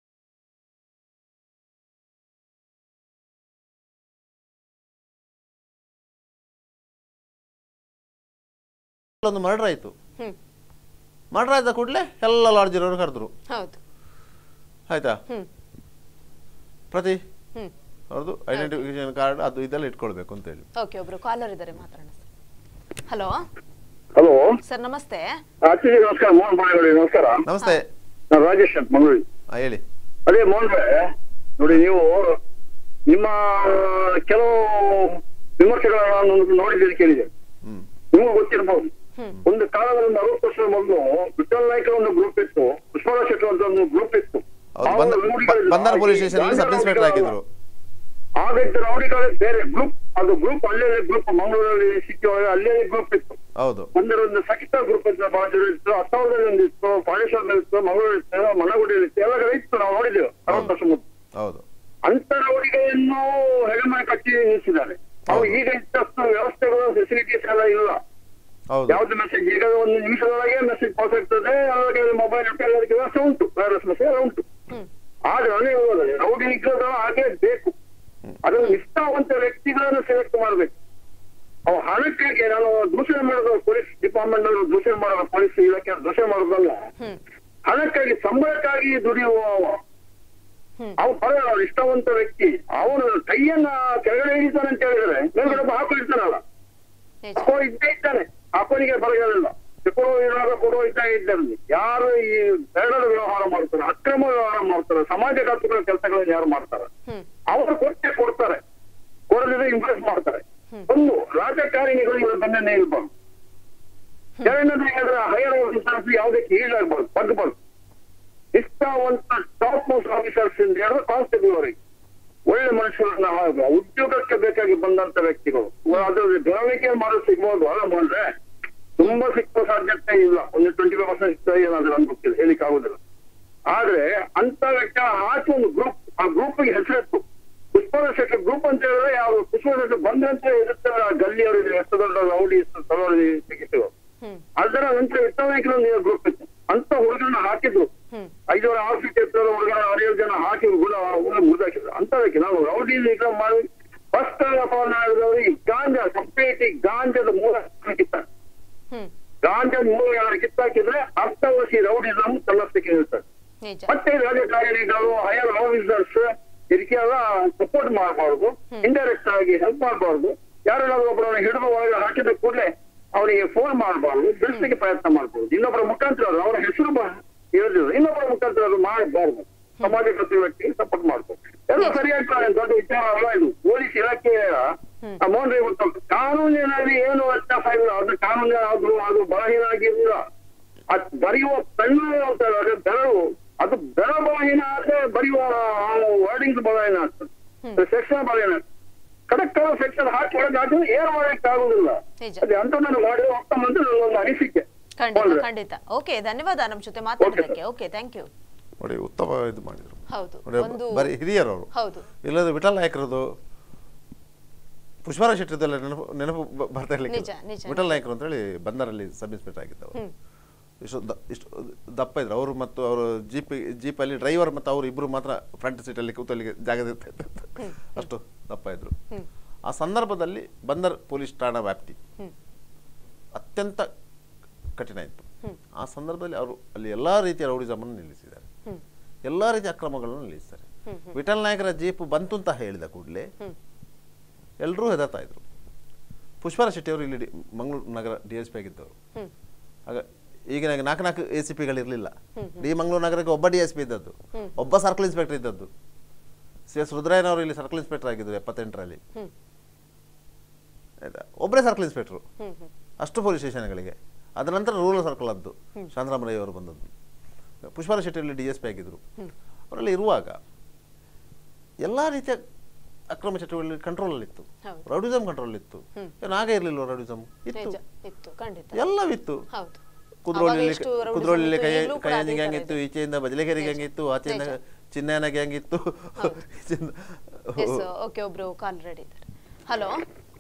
ಒಂದು ಮರ್ಡರ್ ಆಯಿತು ಹ್ಮ್ ಮರ್ಡರ್ ಆದ ಕೂಡಲೇ ಎಲ್ಲ ಲಾಡ್ಜ್ ಇರೋರು ಕರೆದ್ರು ಹೌದು ಆಯ್ತಾ ಹ್ಮ್ ಪ್ರತಿ ಹ್ಮ್ ಅವ್ರದ್ದು ಐಡೆಂಟಿಫಿಕೇಶನ್ ಕಾರ್ಡ್ ಅದು ಇದೆಲ್ಲ ಇಟ್ಕೊಳ್ಬೇಕು ಅಂತ ಹೇಳಿ ಓಕೆ ಒಬ್ರು ಕಾಲರ್ ಇದ್ದಾರೆ ಮಾತಾಡೋಣ ಹಲೋ ಹಲೋ ಸರ್ ನಮಸ್ತೆ ಅತಿಥಿ ನಮಸ್ಕಾರ ಮೋಹನ್ ಬಾಳಗೌಡಿ ನಮಸ್ಕಾರ ನಮಸ್ತೆ ನಾನು ರಾಜೇಶ್ ಅಂತ ಮಂಗಳೂರು ಆ, ಹೇಳಿ ಅದೇ ಮೋಹನ್ ಬಾಯ್ ನೋಡಿ ನೀವು ನಿಮ್ಮ ಕೆಲವು ವಿಮರ್ಶೆಗಳನ್ನ ನಾನು ನೋಡಿದ್ದೇನೆ ಕೇಳಿದೆ ಹ್ಮ್ ನಿಮಗೂ ಗೊತ್ತಿರಬಹುದು ಹ್ಮ್ ಒಂದು ಕಾಲದಲ್ಲಿ ಒಂದು ಅರವತ್ತು ವರ್ಷದ ಮೊದಲು ವಿಠಲ್ ನಾಯ್ಕರ ಒಂದು ಗ್ರೂಪ್ ಇತ್ತು ಪುಷ್ಪರಾಜ್ ಶೆಟ್ಟಿ ಅಂತ ಒಂದು ಗ್ರೂಪ್ ಇತ್ತು ಹೌದು ಅವ್ರ ಬಂದ ರೌಡಿಗಳಿಲ್ಲ. ಬಂದರ್ ಪೊಲೀಸ್ ಸ್ಟೇಷನ್ ಗಾಂಜಾ ಸಬ್ ಇನ್ಸ್ಪೆಕ್ಟರ್ ಹಾಕಿದ್ರು ಆಗ ಇದ್ದ ರೌಡಿಗಳೇ ಬೇರೆ ಗ್ರೂಪ್ ಅದು ಗ್ರೂಪ್ ಅಲ್ಲೇ ಗ್ರೂಪ್ ಮಂಗಳೂರಲ್ಲಿ ಸಿಟಿ ಒಳಗೆ ಅಲ್ಲೇ ಗ್ರೂಪ್ ಇತ್ತು ಹೌದು ಒಂದರ ಒಂದು ಸಖಿತ ಗ್ರೂಪ್ ಅಂತ ಬಹಳ ಜನ ಇತ್ತು ಹತ್ತಾವದಲ್ಲಿ ಒಂದು ಇತ್ತು ಪಾಳೇಶ್ವರದಲ್ಲಿ ಇತ್ತು ಮಂಗಳೂರು ಇತ್ತು ಮನಗುಡಿಯಲ್ಲಿ ಇತ್ತು ಎಲ್ಲ ಕಡೆ ಇತ್ತು ನಾವು ನೋಡಿದ್ದೇವೆ ಅರವತ್ತು ವರ್ಷ ಮೊದಲು ಹೌದು ಅಂತ ರೌಡಿಗಳನ್ನು ಹೆಗಮನೆ ಕಟ್ಟಿ ನಿಲ್ಲಿಸಿದ್ದಾರೆ ಅವು ಹೌದು. ಈಗ ಇದ್ದಷ್ಟು ವ್ಯವಸ್ಥೆಗಳು ಫೆಸಿಲಿಟೀಸ್ ಎಲ್ಲ ಇಲ್ಲ ಹೌದು ಯಾವ್ದು ಮೆಸೇಜ್ ಈಗ ಒಂದು ನಿಮಿಷದೊಳಗೆ ಮೆಸೇಜ್ ಪಾಸ್ ಆಗ್ತದೆ ಅದಕ್ಕೆ ಮೊಬೈಲ್ ಎಲ್ಲದಕ್ಕೆ ವ್ಯವಸ್ಥೆ ಉಂಟು ವೈರಸ್ ಮೆಸೇಜ್ ಎಲ್ಲ ಉಂಟು ಹ್ಮ್ ಆದ್ರೆ ಅದೇ ಹೇಳೋದು ರೌಡಿ ನಿಗ್ರಹ ಹಾಗೆ ಬೇಕು ಅದನ್ನು ನಿಷ್ಠಾವಂತ ವ್ಯಕ್ತಿಗಳನ್ನು ಸೆಲೆಕ್ಟ್ ಮಾಡಬೇಕು ಅವು ಹಣಕ್ಕಾಗಿ ನಾನು ದೂಷಣೆ ಮಾಡೋದು ಪೊಲೀಸ್ ಡಿಪಾರ್ಟ್ಮೆಂಟ್ ಅವರು ದೂಷಣೆ ಮಾಡೋದು ಪೊಲೀಸ್ ಇಲಾಖೆ ದೂಷಣೆ ಮಾಡೋದಲ್ಲ ಹ್ಮ್ ಹಣಕ್ಕಾಗಿ ಸಂಬಳಕ್ಕಾಗಿ ದುಡಿಯುವ ಹ್ಮ್. ಅವ ಬರ ನಿಷ್ಠಾವಂತ ವ್ಯಕ್ತಿ ಅವನು ಕೈಯನ್ನ ಕೆಳಗಡೆ ಹಿಡಿತಾನೆ ಅಂತ ಹೇಳಿದ್ರೆ ಮೇಲ್ಗಡೆ ಒಬ್ಬ ಹಾಕೊಂಡಿರ್ತಾನಲ್ಲ ನಿಜ ಹಾಕೋ ಇದ್ದೇ ಇದ್ದಾನೆ ಹಾಕೋನಿಗೆ ಬರಗಾಲಿಲ್ಲ ಕೊಡೋ ಇರುವಾಗ ಕೊಡೋ ಇದ್ದೇ ಇದ್ದಾರೆ ಯಾರು ಈ ಬೇಡದ ವ್ಯವಹಾರ ಮಾಡ್ತಾರೆ ಅಕ್ರಮ ವ್ಯವಹಾರ ಮಾಡ್ತಾರೆ ಸಮಾಜಘಾತುಗಳ ಕೆಲಸಗಳನ್ನು ಯಾರು ಮಾಡ್ತಾರೆ ಹ್ಮ್ ಅವರು ಕೊಟ್ಟೆ ಕೊಡ್ತಾರೆ ಕೊಡದಿದ್ರೆ ಇಂಪ್ರೆಸ್ ಮಾಡ್ತಾರೆ ಒಂದು ರಾಜಕಾರಣಿಗಳು ಇವರ ಬೆನ್ನೇ ಇರ್ಬಾರ್ದು ಎರಡನೇದು ಹೇಳಿದ್ರೆ ಹೈಯರ್ ಆಫೀಸರ್ಸ್ ಯಾವುದಕ್ಕೆ ಈಡಾಗಬಾರ್ದು ಬಗ್ಗಬಾರ್ದು ನಿಷ್ಠಾವಂತ ಟಾಪ್ ಮೋಸ್ಟ್ ಆಫೀಸರ್ಸ್ ಇಂದ ಹಿಡಿದು ಕಾನ್ಸ್ಟೇಬಲ್ ಅವರಿಗೆ ಒಳ್ಳೆ ಮನುಷ್ಯರನ್ನ ಹಾಗೆ ಉದ್ಯೋಗಕ್ಕೆ ಬೇಕಾಗಿ ಬಂದಂತ ವ್ಯಕ್ತಿಗಳು ಅದು ಬೆಳವಣಿಗೆ ಮಾಡಲು ಸಿಗ್ಬೋದು ಅಲ್ಲ ಬಂದ್ರೆ ತುಂಬಾ ಸಿಕ್ಕೋ ಸಾಧ್ಯತೆ ಇಲ್ಲ ಒಂದು ಟ್ವೆಂಟಿ ಫೈವ್ ಪರ್ಸೆಂಟ್ ಸಿಗ್ತದೆ ಏನಾದ್ರು ನನ್ಗೆ ಗೊತ್ತಿಲ್ಲ ಹೇಳಿಕ್ ಆಗುದಿಲ್ಲ ಆದ್ರೆ ಅಂತ ವ್ಯಕ್ತಿ ಹಾಕಿ ಒಂದು ಗ್ರೂಪ್ ಆ ಗ್ರೂಪ್ ಗೆ ಹೆಸರಿತ್ತು ಪುಷ್ಪರ ಶೆಟ್ಟಿ ಗ್ರೂಪ್ ಅಂತ ಹೇಳಿದ್ರೆ ಯಾವ ಪುಷ್ಪರ ಶೆಟ್ಟಿ ಬಂದಂತೆ ಇರುತ್ತೆ ಆ ಗಲ್ಲಿಯವರಿಗೆ ಎಷ್ಟು ದೊಡ್ಡ ರೌಡಿ ಸವಾರಿ ತೆಗಿತೀವೋ ಹ್ಮ್ ಅದರ ನಂತರ ವಿಟ್ಟನಾಯ್ಕರ ಒಂದು ಗ್ರೂಪ್ ಇತ್ತು ಅಂತ ಹುಡುಗರನ್ನ ಹಾಕಿದ್ರು ಹ್ಮ್ ಐದೂವರೆ ಆರು ಫೀಟ್ ಎತ್ತರ ಹುಡುಗ ಹದಿನೇಳು ಜನ ಹಾಕಿ ಗುಣ ಮುರಿದಾಕಿದ್ರು ಅಂತದಕ್ಕೆ ನಾವು ರೌಡಿ ನಿಗ್ರಹ ಮಾಡಿ ಫಸ್ಟ್ ಅಪಹರಣ ಮಾಡಿದವರು ಈ ಗಾಂಜಾ ಕಂಪ್ಲೀಟ್ ಈ ಗಾಂಜಾದ ಮೂಲ ಕಿತ್ತ ಹ್ಮ್ ಗಾಂಜಾದ ಮೂಲ ಯಾರು ಕಿತ್ತಾಕಿದ್ರೆ ಅರ್ಥವರ್ಷಿ ರೌಡಿಸಮ್ ತನ್ನಷ್ಟಕ್ಕೆ ಇರ್ತದೆ ನಿಜ ಮತ್ತೆ ರಾಜಕಾರಣಿಗಳು ಹೈಯರ್ ಆಫೀಸರ್ಸ್ ಇದಕ್ಕೆಲ್ಲ ಸಪೋರ್ಟ್ ಮಾಡಬಾರ್ದು ಇಂಡೈರೆಕ್ಟ್ ಆಗಿ ಹೆಲ್ಪ್ ಮಾಡಬಾರ್ದು ಯಾರನ್ನಾದ್ರೂ ಒಬ್ಬರನ್ನ ಹಿಡಿದು ಒಳಗೆ ಹಾಕಿದ ಕೂಡಲೇ ಅವನಿಗೆ ಫೋನ್ ಮಾಡಬಾರ್ದು ಬಿಡಿಸಲಿಕ್ಕೆ ಪ್ರಯತ್ನ ಮಾಡಬಹುದು ಇನ್ನೊಬ್ಬರ ಮುಖಾಂತರ ಅದು ಅವರ ಹೆಸರು ಇರೋದಿಲ್ಲ ಇನ್ನೊಬ್ಬರ ಮುಖಾಂತರ ಅದು ಮಾಡಬಾರ್ದು ಸಮಾಜ ಪ್ರತಿ ವ್ಯಕ್ತಿಗೆ ಸಪೋರ್ಟ್ ಮಾಡ್ಬೋದು ಎಲ್ಲ ಸರಿಯಾಗ್ತದೆ ದೊಡ್ಡ ವಿಚಾರ ಅಲ್ಲ ಇದು ಪೊಲೀಸ್ ಇಲಾಖೆಯ ಆ ಮೋಹನ್ ರೈ ಗೊತ್ತು ಕಾನೂನಿನಲ್ಲಿ ಏನು ವ್ಯತ್ಯಾಸ ಇಲ್ಲ ಅದು ಕಾನೂನು ಅದು ಅದು ಬಲಹೀನ ಆಗಿರಲಿಲ್ಲ ಅದ್ ಬರೆಯುವ ಪೆನ್ನು ಅಂತಾರೆ ಅದೇ ಬೆರಳು ಅದು ಬೆರ ಬಲಹೀನ ಆದ್ರೆ ಬರೆಯುವ ವರ್ಡಿಂಗ್ಸ್ ಬಲಹೀನ ಆಗ್ತದೆ ಸೆಕ್ಷನ್ ಬಲಹೀನ ಆಗ್ತದೆ ಕಡಕ್ ಸೆಕ್ಷನ್ ಹಾಕಿ ಒಳಗೆ ಹಾಕಿದ್ರೆ ಏನು ಮಾಡಕ್ಕೆ ಆಗುದಿಲ್ಲ ನಿಜ. ಅದೇ ಅಂತ ನಾನು ಮಾಡಿರೋ ಉತ್ತಮ ಅಂತ ನನ್ನೊಂದು ಅನಿಸಿಕೆ ಖಂಡಿತ ಹೌದು. ಖಂಡಿತ ಓಕೆ ಧನ್ಯವಾದ ನಮ್ಮ ಜೊತೆ ಮಾತಾಡೋದಕ್ಕೆ ಓಕೆ ಥ್ಯಾಂಕ್ ಯು ನೋಡಿ ಉತ್ತಮ ಇದು ಮಾಡಿದ್ರು ಹೌದು ನೋಡಿ ಒಂದು ಬರೀ ಹಿರಿಯರು ಅವರು ಹೌದು ಇಲ್ಲದ್ರೆ ವಿಠಲ್ ನಾಯಕರದು ಪುಷ್ಪರಾಜ್ ಶೆಟ್ಟಿದೆಲ್ಲ ನೆನಪು ನೆನಪು ಬ- ಬರ್ತಾ ಇರ್ಲಿಕ್ಕೆ ನಿಜ, ನಿಜ. ವಿಠಲ್ ನಾಯ್ಕರು ಅಂತೇಳಿ ಬಂದರಲ್ಲಿ ಸಬ್ ಇನ್ಸ್ಪೆಕ್ಟರ್ ಆಗಿದ್ದವರು ಇಷ್ಟು ದ- ಇಷ್ಟು ದಪ್ಪ ಇದ್ರು ಅವರು ಮತ್ತು ಅವರು ಜೀಪ್ ಜೀಪಲ್ಲಿ ಡ್ರೈವರ್ ಮತ್ತು ಅವರು ಇಬ್ಬರು ಮಾತ್ರ ಫ್ರಂಟ್ ಸೀಟಲ್ಲಿ ಕೂತಲ್ಲಿಗೆ ಜಾಗದ ಇರ್ತಾ ಇತ್ತು. ಅಷ್ಟು ದಪ್ಪ ಇದ್ರು ಆ ಸಂದರ್ಭದಲ್ಲಿ ಬಂದರ್ ಪೊಲೀಸ್ ಠಾಣಾ ವ್ಯಾಪ್ತಿ ಅತ್ಯಂತ ಕಠಿಣ ಇತ್ತು ಆ ಸಂದರ್ಭದಲ್ಲಿ ಅವರು ಅಲ್ಲಿ ಎಲ್ಲ ರೀತಿಯ ರೌಡಿಸಮನ್ನು ನಿಲ್ಲಿಸಿದ್ದಾರೆ ಎಲ್ಲ ರೀತಿಯ ಅಕ್ರಮಗಳನ್ನು ನಿಲ್ಲಿಸ್ತಾರೆ ವಿಠಲ್ ನಾಯಕರ ಜೀಪ್ ಬಂತು ಅಂತ ಹೇಳಿದ ಕೂಡಲೇ ಎಲ್ಲರೂ ಹೆದರ್ತಾ ಇದ್ರು ಪುಷ್ಪರಾಜ್ ಶೆಟ್ಟಿ ಅವರು ಇಲ್ಲಿ ಡಿ- ಮಂಗಳೂರು ನಗರ ಡಿ ಎಸ್ ಪಿ ಆಗಿದ್ದವರು ಆಗ ಈಗಿನ ನಾಲ್ಕು ನಾಲ್ಕು ಎ ಸಿ ಪಿಗಳಿರಲಿಲ್ಲ ಡಿ ಮಂಗಳೂರು ನಗರಕ್ಕೆ ಒಬ್ಬ ಡಿ ಎಸ್ ಪಿ ಇದ್ದದ್ದು ಒಬ್ಬ ಸರ್ಕಲ್ ಇನ್ಸ್ಪೆಕ್ಟರ್ ಇದ್ದದ್ದು ಸಿ ಎಸ್ ರುದ್ರಾಯನವರು ಇಲ್ಲಿ ಸರ್ಕಲ್ ಇನ್ಸ್ಪೆಕ್ಟರ್ ಆಗಿದ್ದರು ಎಪ್ಪತ್ತೆಂಟರಲ್ಲಿ ಆಯ್ತಾ ಒಬ್ಬರೇ ಸರ್ಕಲ್ ಇನ್ಸ್ಪೆಕ್ಟ್ರು ಅಷ್ಟು ಪೊಲೀಸ್ ಸ್ಟೇಷನ್ಗಳಿಗೆ ಅದ ನಂತರ ರೂರಲ್ ಸರ್ಕಲ್ ಅದ್ದು ಶಾಂತರಾಮ ರೈ ಅವರು ಬಂದದ್ದು ಪುಷ್ಪರಾಜ್ ಶೆಟ್ಟಿ ಇಲ್ಲಿ ಡಿ ಎಸ್ ಪಿ ಆಗಿದ್ದರು ಅವರಲ್ಲಿ ಇರುವಾಗ ಎಲ್ಲ ರೀತಿಯ ಅಕ್ರಮ ಚಟುವಟಿಕೆ ಕಂಟ್ರೋಲಲ್ಲಿತ್ತು ಹೌದು. ರೌಡಿಸಮ್ ಕಂಟ್ರೋಲ್ ಏನು ಆಗ ಇರಲಿಲ್ಲ ರೌಡಿಸಮ್ ಇತ್ತು ನಿಜ ಇತ್ತು ಖಂಡಿತ ಎಲ್ಲವಿತ್ತು ಹೌದು ಕುದ್ರೋಳಿ ಅವಾಗ ಎಷ್ಟು rowdyism ಕುದ್ರೋಳಿ ಇತ್ತು, ಕೈ ಈಗ್ಲೂ ಕೂಡ ಕೈಯಂಜಿಗೆ ಅದೇ ಥರ ಹೆಂಗಿತ್ತು ಇದೆ. ಈಚೆಯಿಂದ ಬಜಲೆಕೆರೆಗೆ ಹೆಂಗಿತ್ತು ಆಚೆಯಿಂದ ನಿಜ. ಚಿನ್ನಯನಗೆ ಹೆಂಗಿತ್ತು ಈಚೆಯಿಂದ ಎಸ್ ಓಕೆ ಒಬ್ರು ಕಾಲ್ ರೆಡಿ ಇದ್ದಾರೆ ಹಲೋ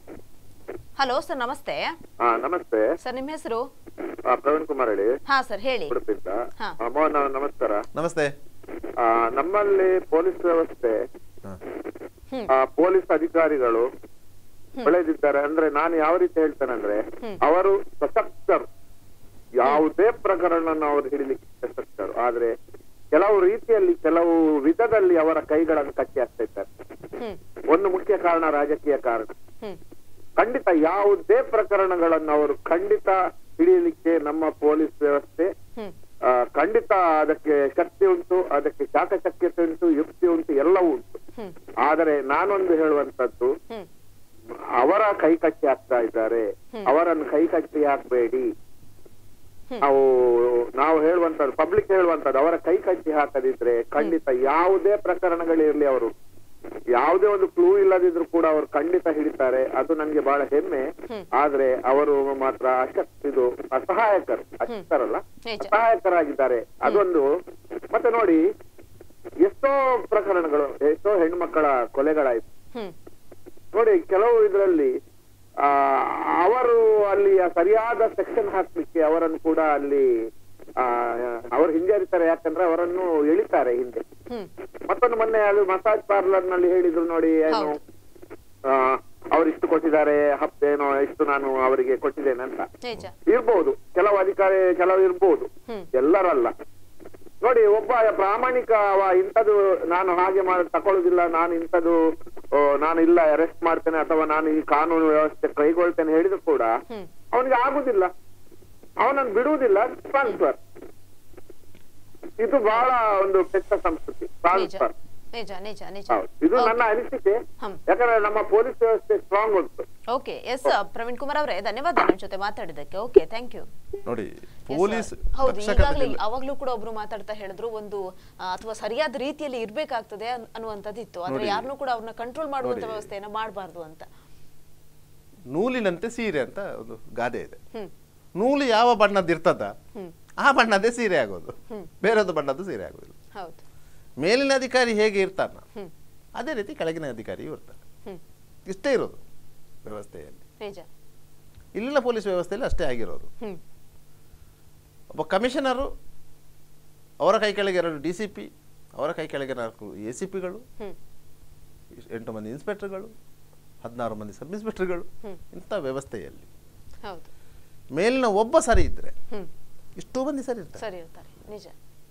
ಹಲೋ ಸರ್ ನಮಸ್ತೆ ಹಾ ನಮಸ್ತೆ ಸರ್ ನಿಮ್ಮ ಹೆಸರು ಆ, ಪ್ರವೀಣ್ ಕುಮಾರ್ ಹೇಳಿ ಹಾ ಸರ್ ಹೇಳಿ ಉಡುಪಿಯಿಂದ ಹಾ. ಆ, ಮೋಹನ್ ಅವ್ರೆ, ನಮಸ್ಕಾರ ನಮಸ್ತೆ ಆ, ನಮ್ಮಲ್ಲಿ ಪೊಲೀಸ್ ವ್ಯವಸ್ಥೆ ಹಾ. ಆ, ಪೊಲೀಸ್ ಅಧಿಕಾರಿಗಳು ಬೆಳೆದಿದ್ದಾರೆ ಅಂದ್ರೆ ನಾನು ಯಾವ ರೀತಿ ಹೇಳ್ತೇನೆ ಅಂದ್ರೆ ಅವರು ಸಶಕ್ತರು ಯಾವುದೇ ಪ್ರಕರಣವನ್ನು ಅವರು ಹಿಡಿಲಿಕ್ಕೆ ಸಶಕ್ತರು ಆದ್ರೆ ಕೆಲವು ರೀತಿಯಲ್ಲಿ ಕೆಲವು ವಿಧದಲ್ಲಿ ಅವರ ಕೈಗಳನ್ನು ಕಟ್ಟಿ ಹಾಕ್ತಾ ಇದ್ದಾರೆ ಹ್ಮ್ ಒಂದು ಮುಖ್ಯ ಕಾರಣ ರಾಜಕೀಯ ಕಾರಣ ಹ್ಮ್ ಖಂಡಿತ ಯಾವುದೇ ಪ್ರಕರಣಗಳನ್ನು ಅವರು ಖಂಡಿತ ಹಿಡಿಯಲಿಕ್ಕೆ ನಮ್ಮ ಪೊಲೀಸ್ ವ್ಯವಸ್ಥೆ ಹ್ಮ್ ಆ, ಖಂಡಿತ ಅದಕ್ಕೆ ಶಕ್ತಿ ಉಂಟು ಅದಕ್ಕೆ ಚಾಕಚಕ್ಯತೆ ಉಂಟು ಯುಕ್ತಿ ಉಂಟು ಎಲ್ಲವೂ ಉಂಟು ಹ್ಮ್ ಆದರೆ ನಾನೊಂದು ಹೇಳುವಂತದ್ದು ಹ್ಮ್ ಅವರ ಕೈ ಕಟ್ಟಿ ಹಾಕ್ತಾ ಇದ್ದಾರೆ ಅವರನ್ನು ಕೈ ಕಟ್ಟಿ ಹಾಕಬೇಡಿ ನಾವು ನಾವು ಹೇಳುವಂತದ್ದು ಪಬ್ಲಿಕ್ ಹೇಳುವಂತದ್ದು ಅವರ ಕೈ ಕಟ್ಟಿ ಹಾಕದಿದ್ರೆ ಖಂಡಿತ ಯಾವುದೇ ಪ್ರಕರಣಗಳಿರ್ಲಿ ಅವರು ಯಾವುದೇ ಒಂದು ಕ್ಲೂ ಇಲ್ಲದಿದ್ರು ಕೂಡ ಅವರು ಖಂಡಿತ ಹಿಡಿತಾರೆ ಅದು ನನ್ಗೆ ಬಹಳ ಹೆಮ್ಮೆ ಆದ್ರೆ ಅವರು ಮಾತ್ರ ಅಶಕ್ತ ಇದು ಅಸಹಾಯಕರು ಅಶಕ್ತರಲ್ಲ ನಿಜ. ಅಸಹಾಯಕರಾಗಿದ್ದಾರೆ ಅದೊಂದು ಮತ್ತೆ ನೋಡಿ ಎಷ್ಟೋ ಪ್ರಕರಣಗಳು ಎಷ್ಟೋ ಹೆಣ್ಮಕ್ಕಳ ಕೊಲೆಗಳಾಯ್ತು ಹ್ಮ್ ನೋಡಿ ಕೆಲವು ಇದರಲ್ಲಿ ಆ ಅವರು ಅಲ್ಲಿ ಸರಿಯಾದ ಸೆಕ್ಷನ್ ಹಾಕ್ಲಿಕ್ಕೆ ಅವರನ್ನು ಕೂಡ ಅಲ್ಲಿ ಆ ಅವರು ಹಿಂಜರಿತಾರೆ ಯಾಕಂದ್ರೆ ಅವರನ್ನು ಎಳಿತಾರೆ ಹಿಂದೆ ಹ್ಮ್ ಮತ್ತೊಂದು ಮೊನ್ನೆ ಅದು ಮಸಾಜ್ ಪಾರ್ಲರ್ ನಲ್ಲಿ ಹೇಳಿದ್ರು ನೋಡಿ ಏನು ಹೌದು. ಆ, ಅವ್ರು ಇಷ್ಟು ಕೊಟ್ಟಿದ್ದಾರೆ ಹಪ್ಪೇನೋ ಇಷ್ಟು ನಾನು ಅವರಿಗೆ ಕೊಟ್ಟಿದ್ದೇನೆ ಅಂತ ನಿಜ ಇರ್ಬೋದು ಕೆಲವು ಅಧಿಕಾರಿ ಕೆಲವು ಇರ್ಬೋದು ಹ್ಮ್. ಎಲ್ಲರಲ್ಲ ನೋಡಿ ಒಬ್ಬ ಪ್ರಾಮಾಣಿಕ ಅವ ಇಂಥದ್ದು ನಾನು ಹಾಗೆ ಮಾಡಿ ತಕೊಳ್ಳುದಿಲ್ಲ ನಾನು ಇಂಥದ್ದು ಆ, ನಾನು ಇಲ್ಲ ಅರೆಸ್ಟ್ ಮಾಡ್ತೇನೆ ಅಥವಾ ನಾನು ಈ ಕಾನೂನು ವ್ಯವಸ್ಥೆ ಕೈಗೊಳ್ತೇನೆ ಹೇಳಿದ್ರು ಕೂಡ ಹ್ಮ್ ಅವನಿಗೆ ಆಗುದಿಲ್ಲ ಅವನನ್ನು ಬಿಡುವುದಿಲ್ಲ ಟ್ರಾನ್ಸ್ಫರ್ ಇದು ಬಹಳ ಒಂದು ಕೆಟ್ಟ ಸಂಸ್ಕೃತಿ ನಿಜ ಟ್ರಾನ್ಸ್ಫರ್ ನಿಜ ನಿಜ ನಿಜ ಹೌದು ಇದು ನನ್ನ ಅನಿಸಿಕೆ ಹ್ಮ್. ಯಾಕಂದ್ರೆ ನಮ್ಮ ಪೊಲೀಸ್ ವ್ಯವಸ್ಥೆ ಸ್ಟ್ರಾಂಗ್ ಉಂಟು ಓಕೆ ಎಸ್ ಪ್ರವೀಣ್ ಕುಮಾರ್ ಅವರೇ ಧನ್ಯವಾದ ನಮ್ಮ ಜೊತೆ ಮಾತಾಡಿದ್ದಕ್ಕೆ ಓಕೆ ಥ್ಯಾಂಕ್ ಯು ನೋಡಿ ಪೊಲೀಸ್ ಹೌದು ತಕ್ಷಕತೆ ಈಗಾಗಲೇ ಇಲ್ಲ. ಅವಾಗ್ಲೂ ಕೂಡ ಒಬ್ರು ಮಾತಾಡ್ತಾ ಹೇಳಿದ್ರು ಒಂದು ಆ, ಅಥವಾ ಸರಿಯಾದ ರೀತಿಯಲ್ಲಿ ಇರ್ಬೇಕಾಗ್ತದೆ ಅನ್- ಅನ್ನುವಂಥದ್ದಿತ್ತು ಆದ್ರೆ ನೋಡಿ. ಯಾರನ್ನೂ ಕೂಡ ಅವ್ರನ್ನ ಕಂಟ್ರೋಲ್ ಮಾಡುವಂತ ನೋಡಿ. ವ್ಯವಸ್ಥೆಯನ್ನ ಮಾಡಬಾರ್ದು ಅಂತ ನೂಲಿನಂತೆ ಸೀರೆ ಅಂತ ಒಂದು ಗಾದೆ ಇದೆ ಹ್ಮ್ ನೂಲು ಯಾವ ಬಣ್ಣದ್ದು ಇರ್ತದ ಹ್ಮ್ ಆ ಬಣ್ಣದ್ದೇ ಸೀರೆ ಆಗೋದು ಬೇರೆದು ಬಣ್ಣದ್ದು ಸೀರೆ ಆಗೋದಿಲ್ಲ ಹೌದು ಮೇಲಿನ ಅಧಿಕಾರಿ ಹೇಗೆ ಇರ್ತಾನ ಹ್ಮ್ ಅದೇ ರೀತಿ ಕೆಳಗಿನ ಅಧಿಕಾರಿಯೂ ಇರ್ತಾರೆ ಹ್ಮ್ ಇಷ್ಟೇ ಇರೋದು ವ್ಯವಸ್ಥೆಯಲ್ಲಿ ನಿಜ ಇಲ್ಲಿನ ಪೊಲೀಸ್ ವ್ಯವಸ್ಥೆಯಲ್ಲಿ ಅಷ್ಟೇ ಆಗಿರೋದು ಹ್ಮ್ ಒಬ್ಬ ಕಮಿಷನರು ಅವರ ಕೈ ಕೆಳಗೆ ಎರಡು ಡಿ ಸಿ ಪಿ ಅವರ ಕೈ ಕೆಳಗೆ ನಾಲ್ಕು ಎ ಸಿ ಪಿಗಳು ಹ್ಮ್ ಎಂಟು ಮಂದಿ ಇನ್ಸ್ಪೆಕ್ಟರ್ಗಳು ಹದಿನಾರು ಮಂದಿ ಸಬ್ ಇನ್ಸ್ಪೆಕ್ಟರ್ಗಳು ಹ್ಮ್. ಇಂಥ ವ್ಯವಸ್ಥೆಯಲ್ಲಿ ಹೌದು ಮೇಲಿನ ಒಬ್ಬ ಸರಿ ಇದ್ರೆ ಹ್ಮ್ ಇಷ್ಟೂ ಮಂದಿ ಸರಿ ಇರ್ತಾರೆ ಸರಿ ಇರ್ತಾರೆ ನಿಜ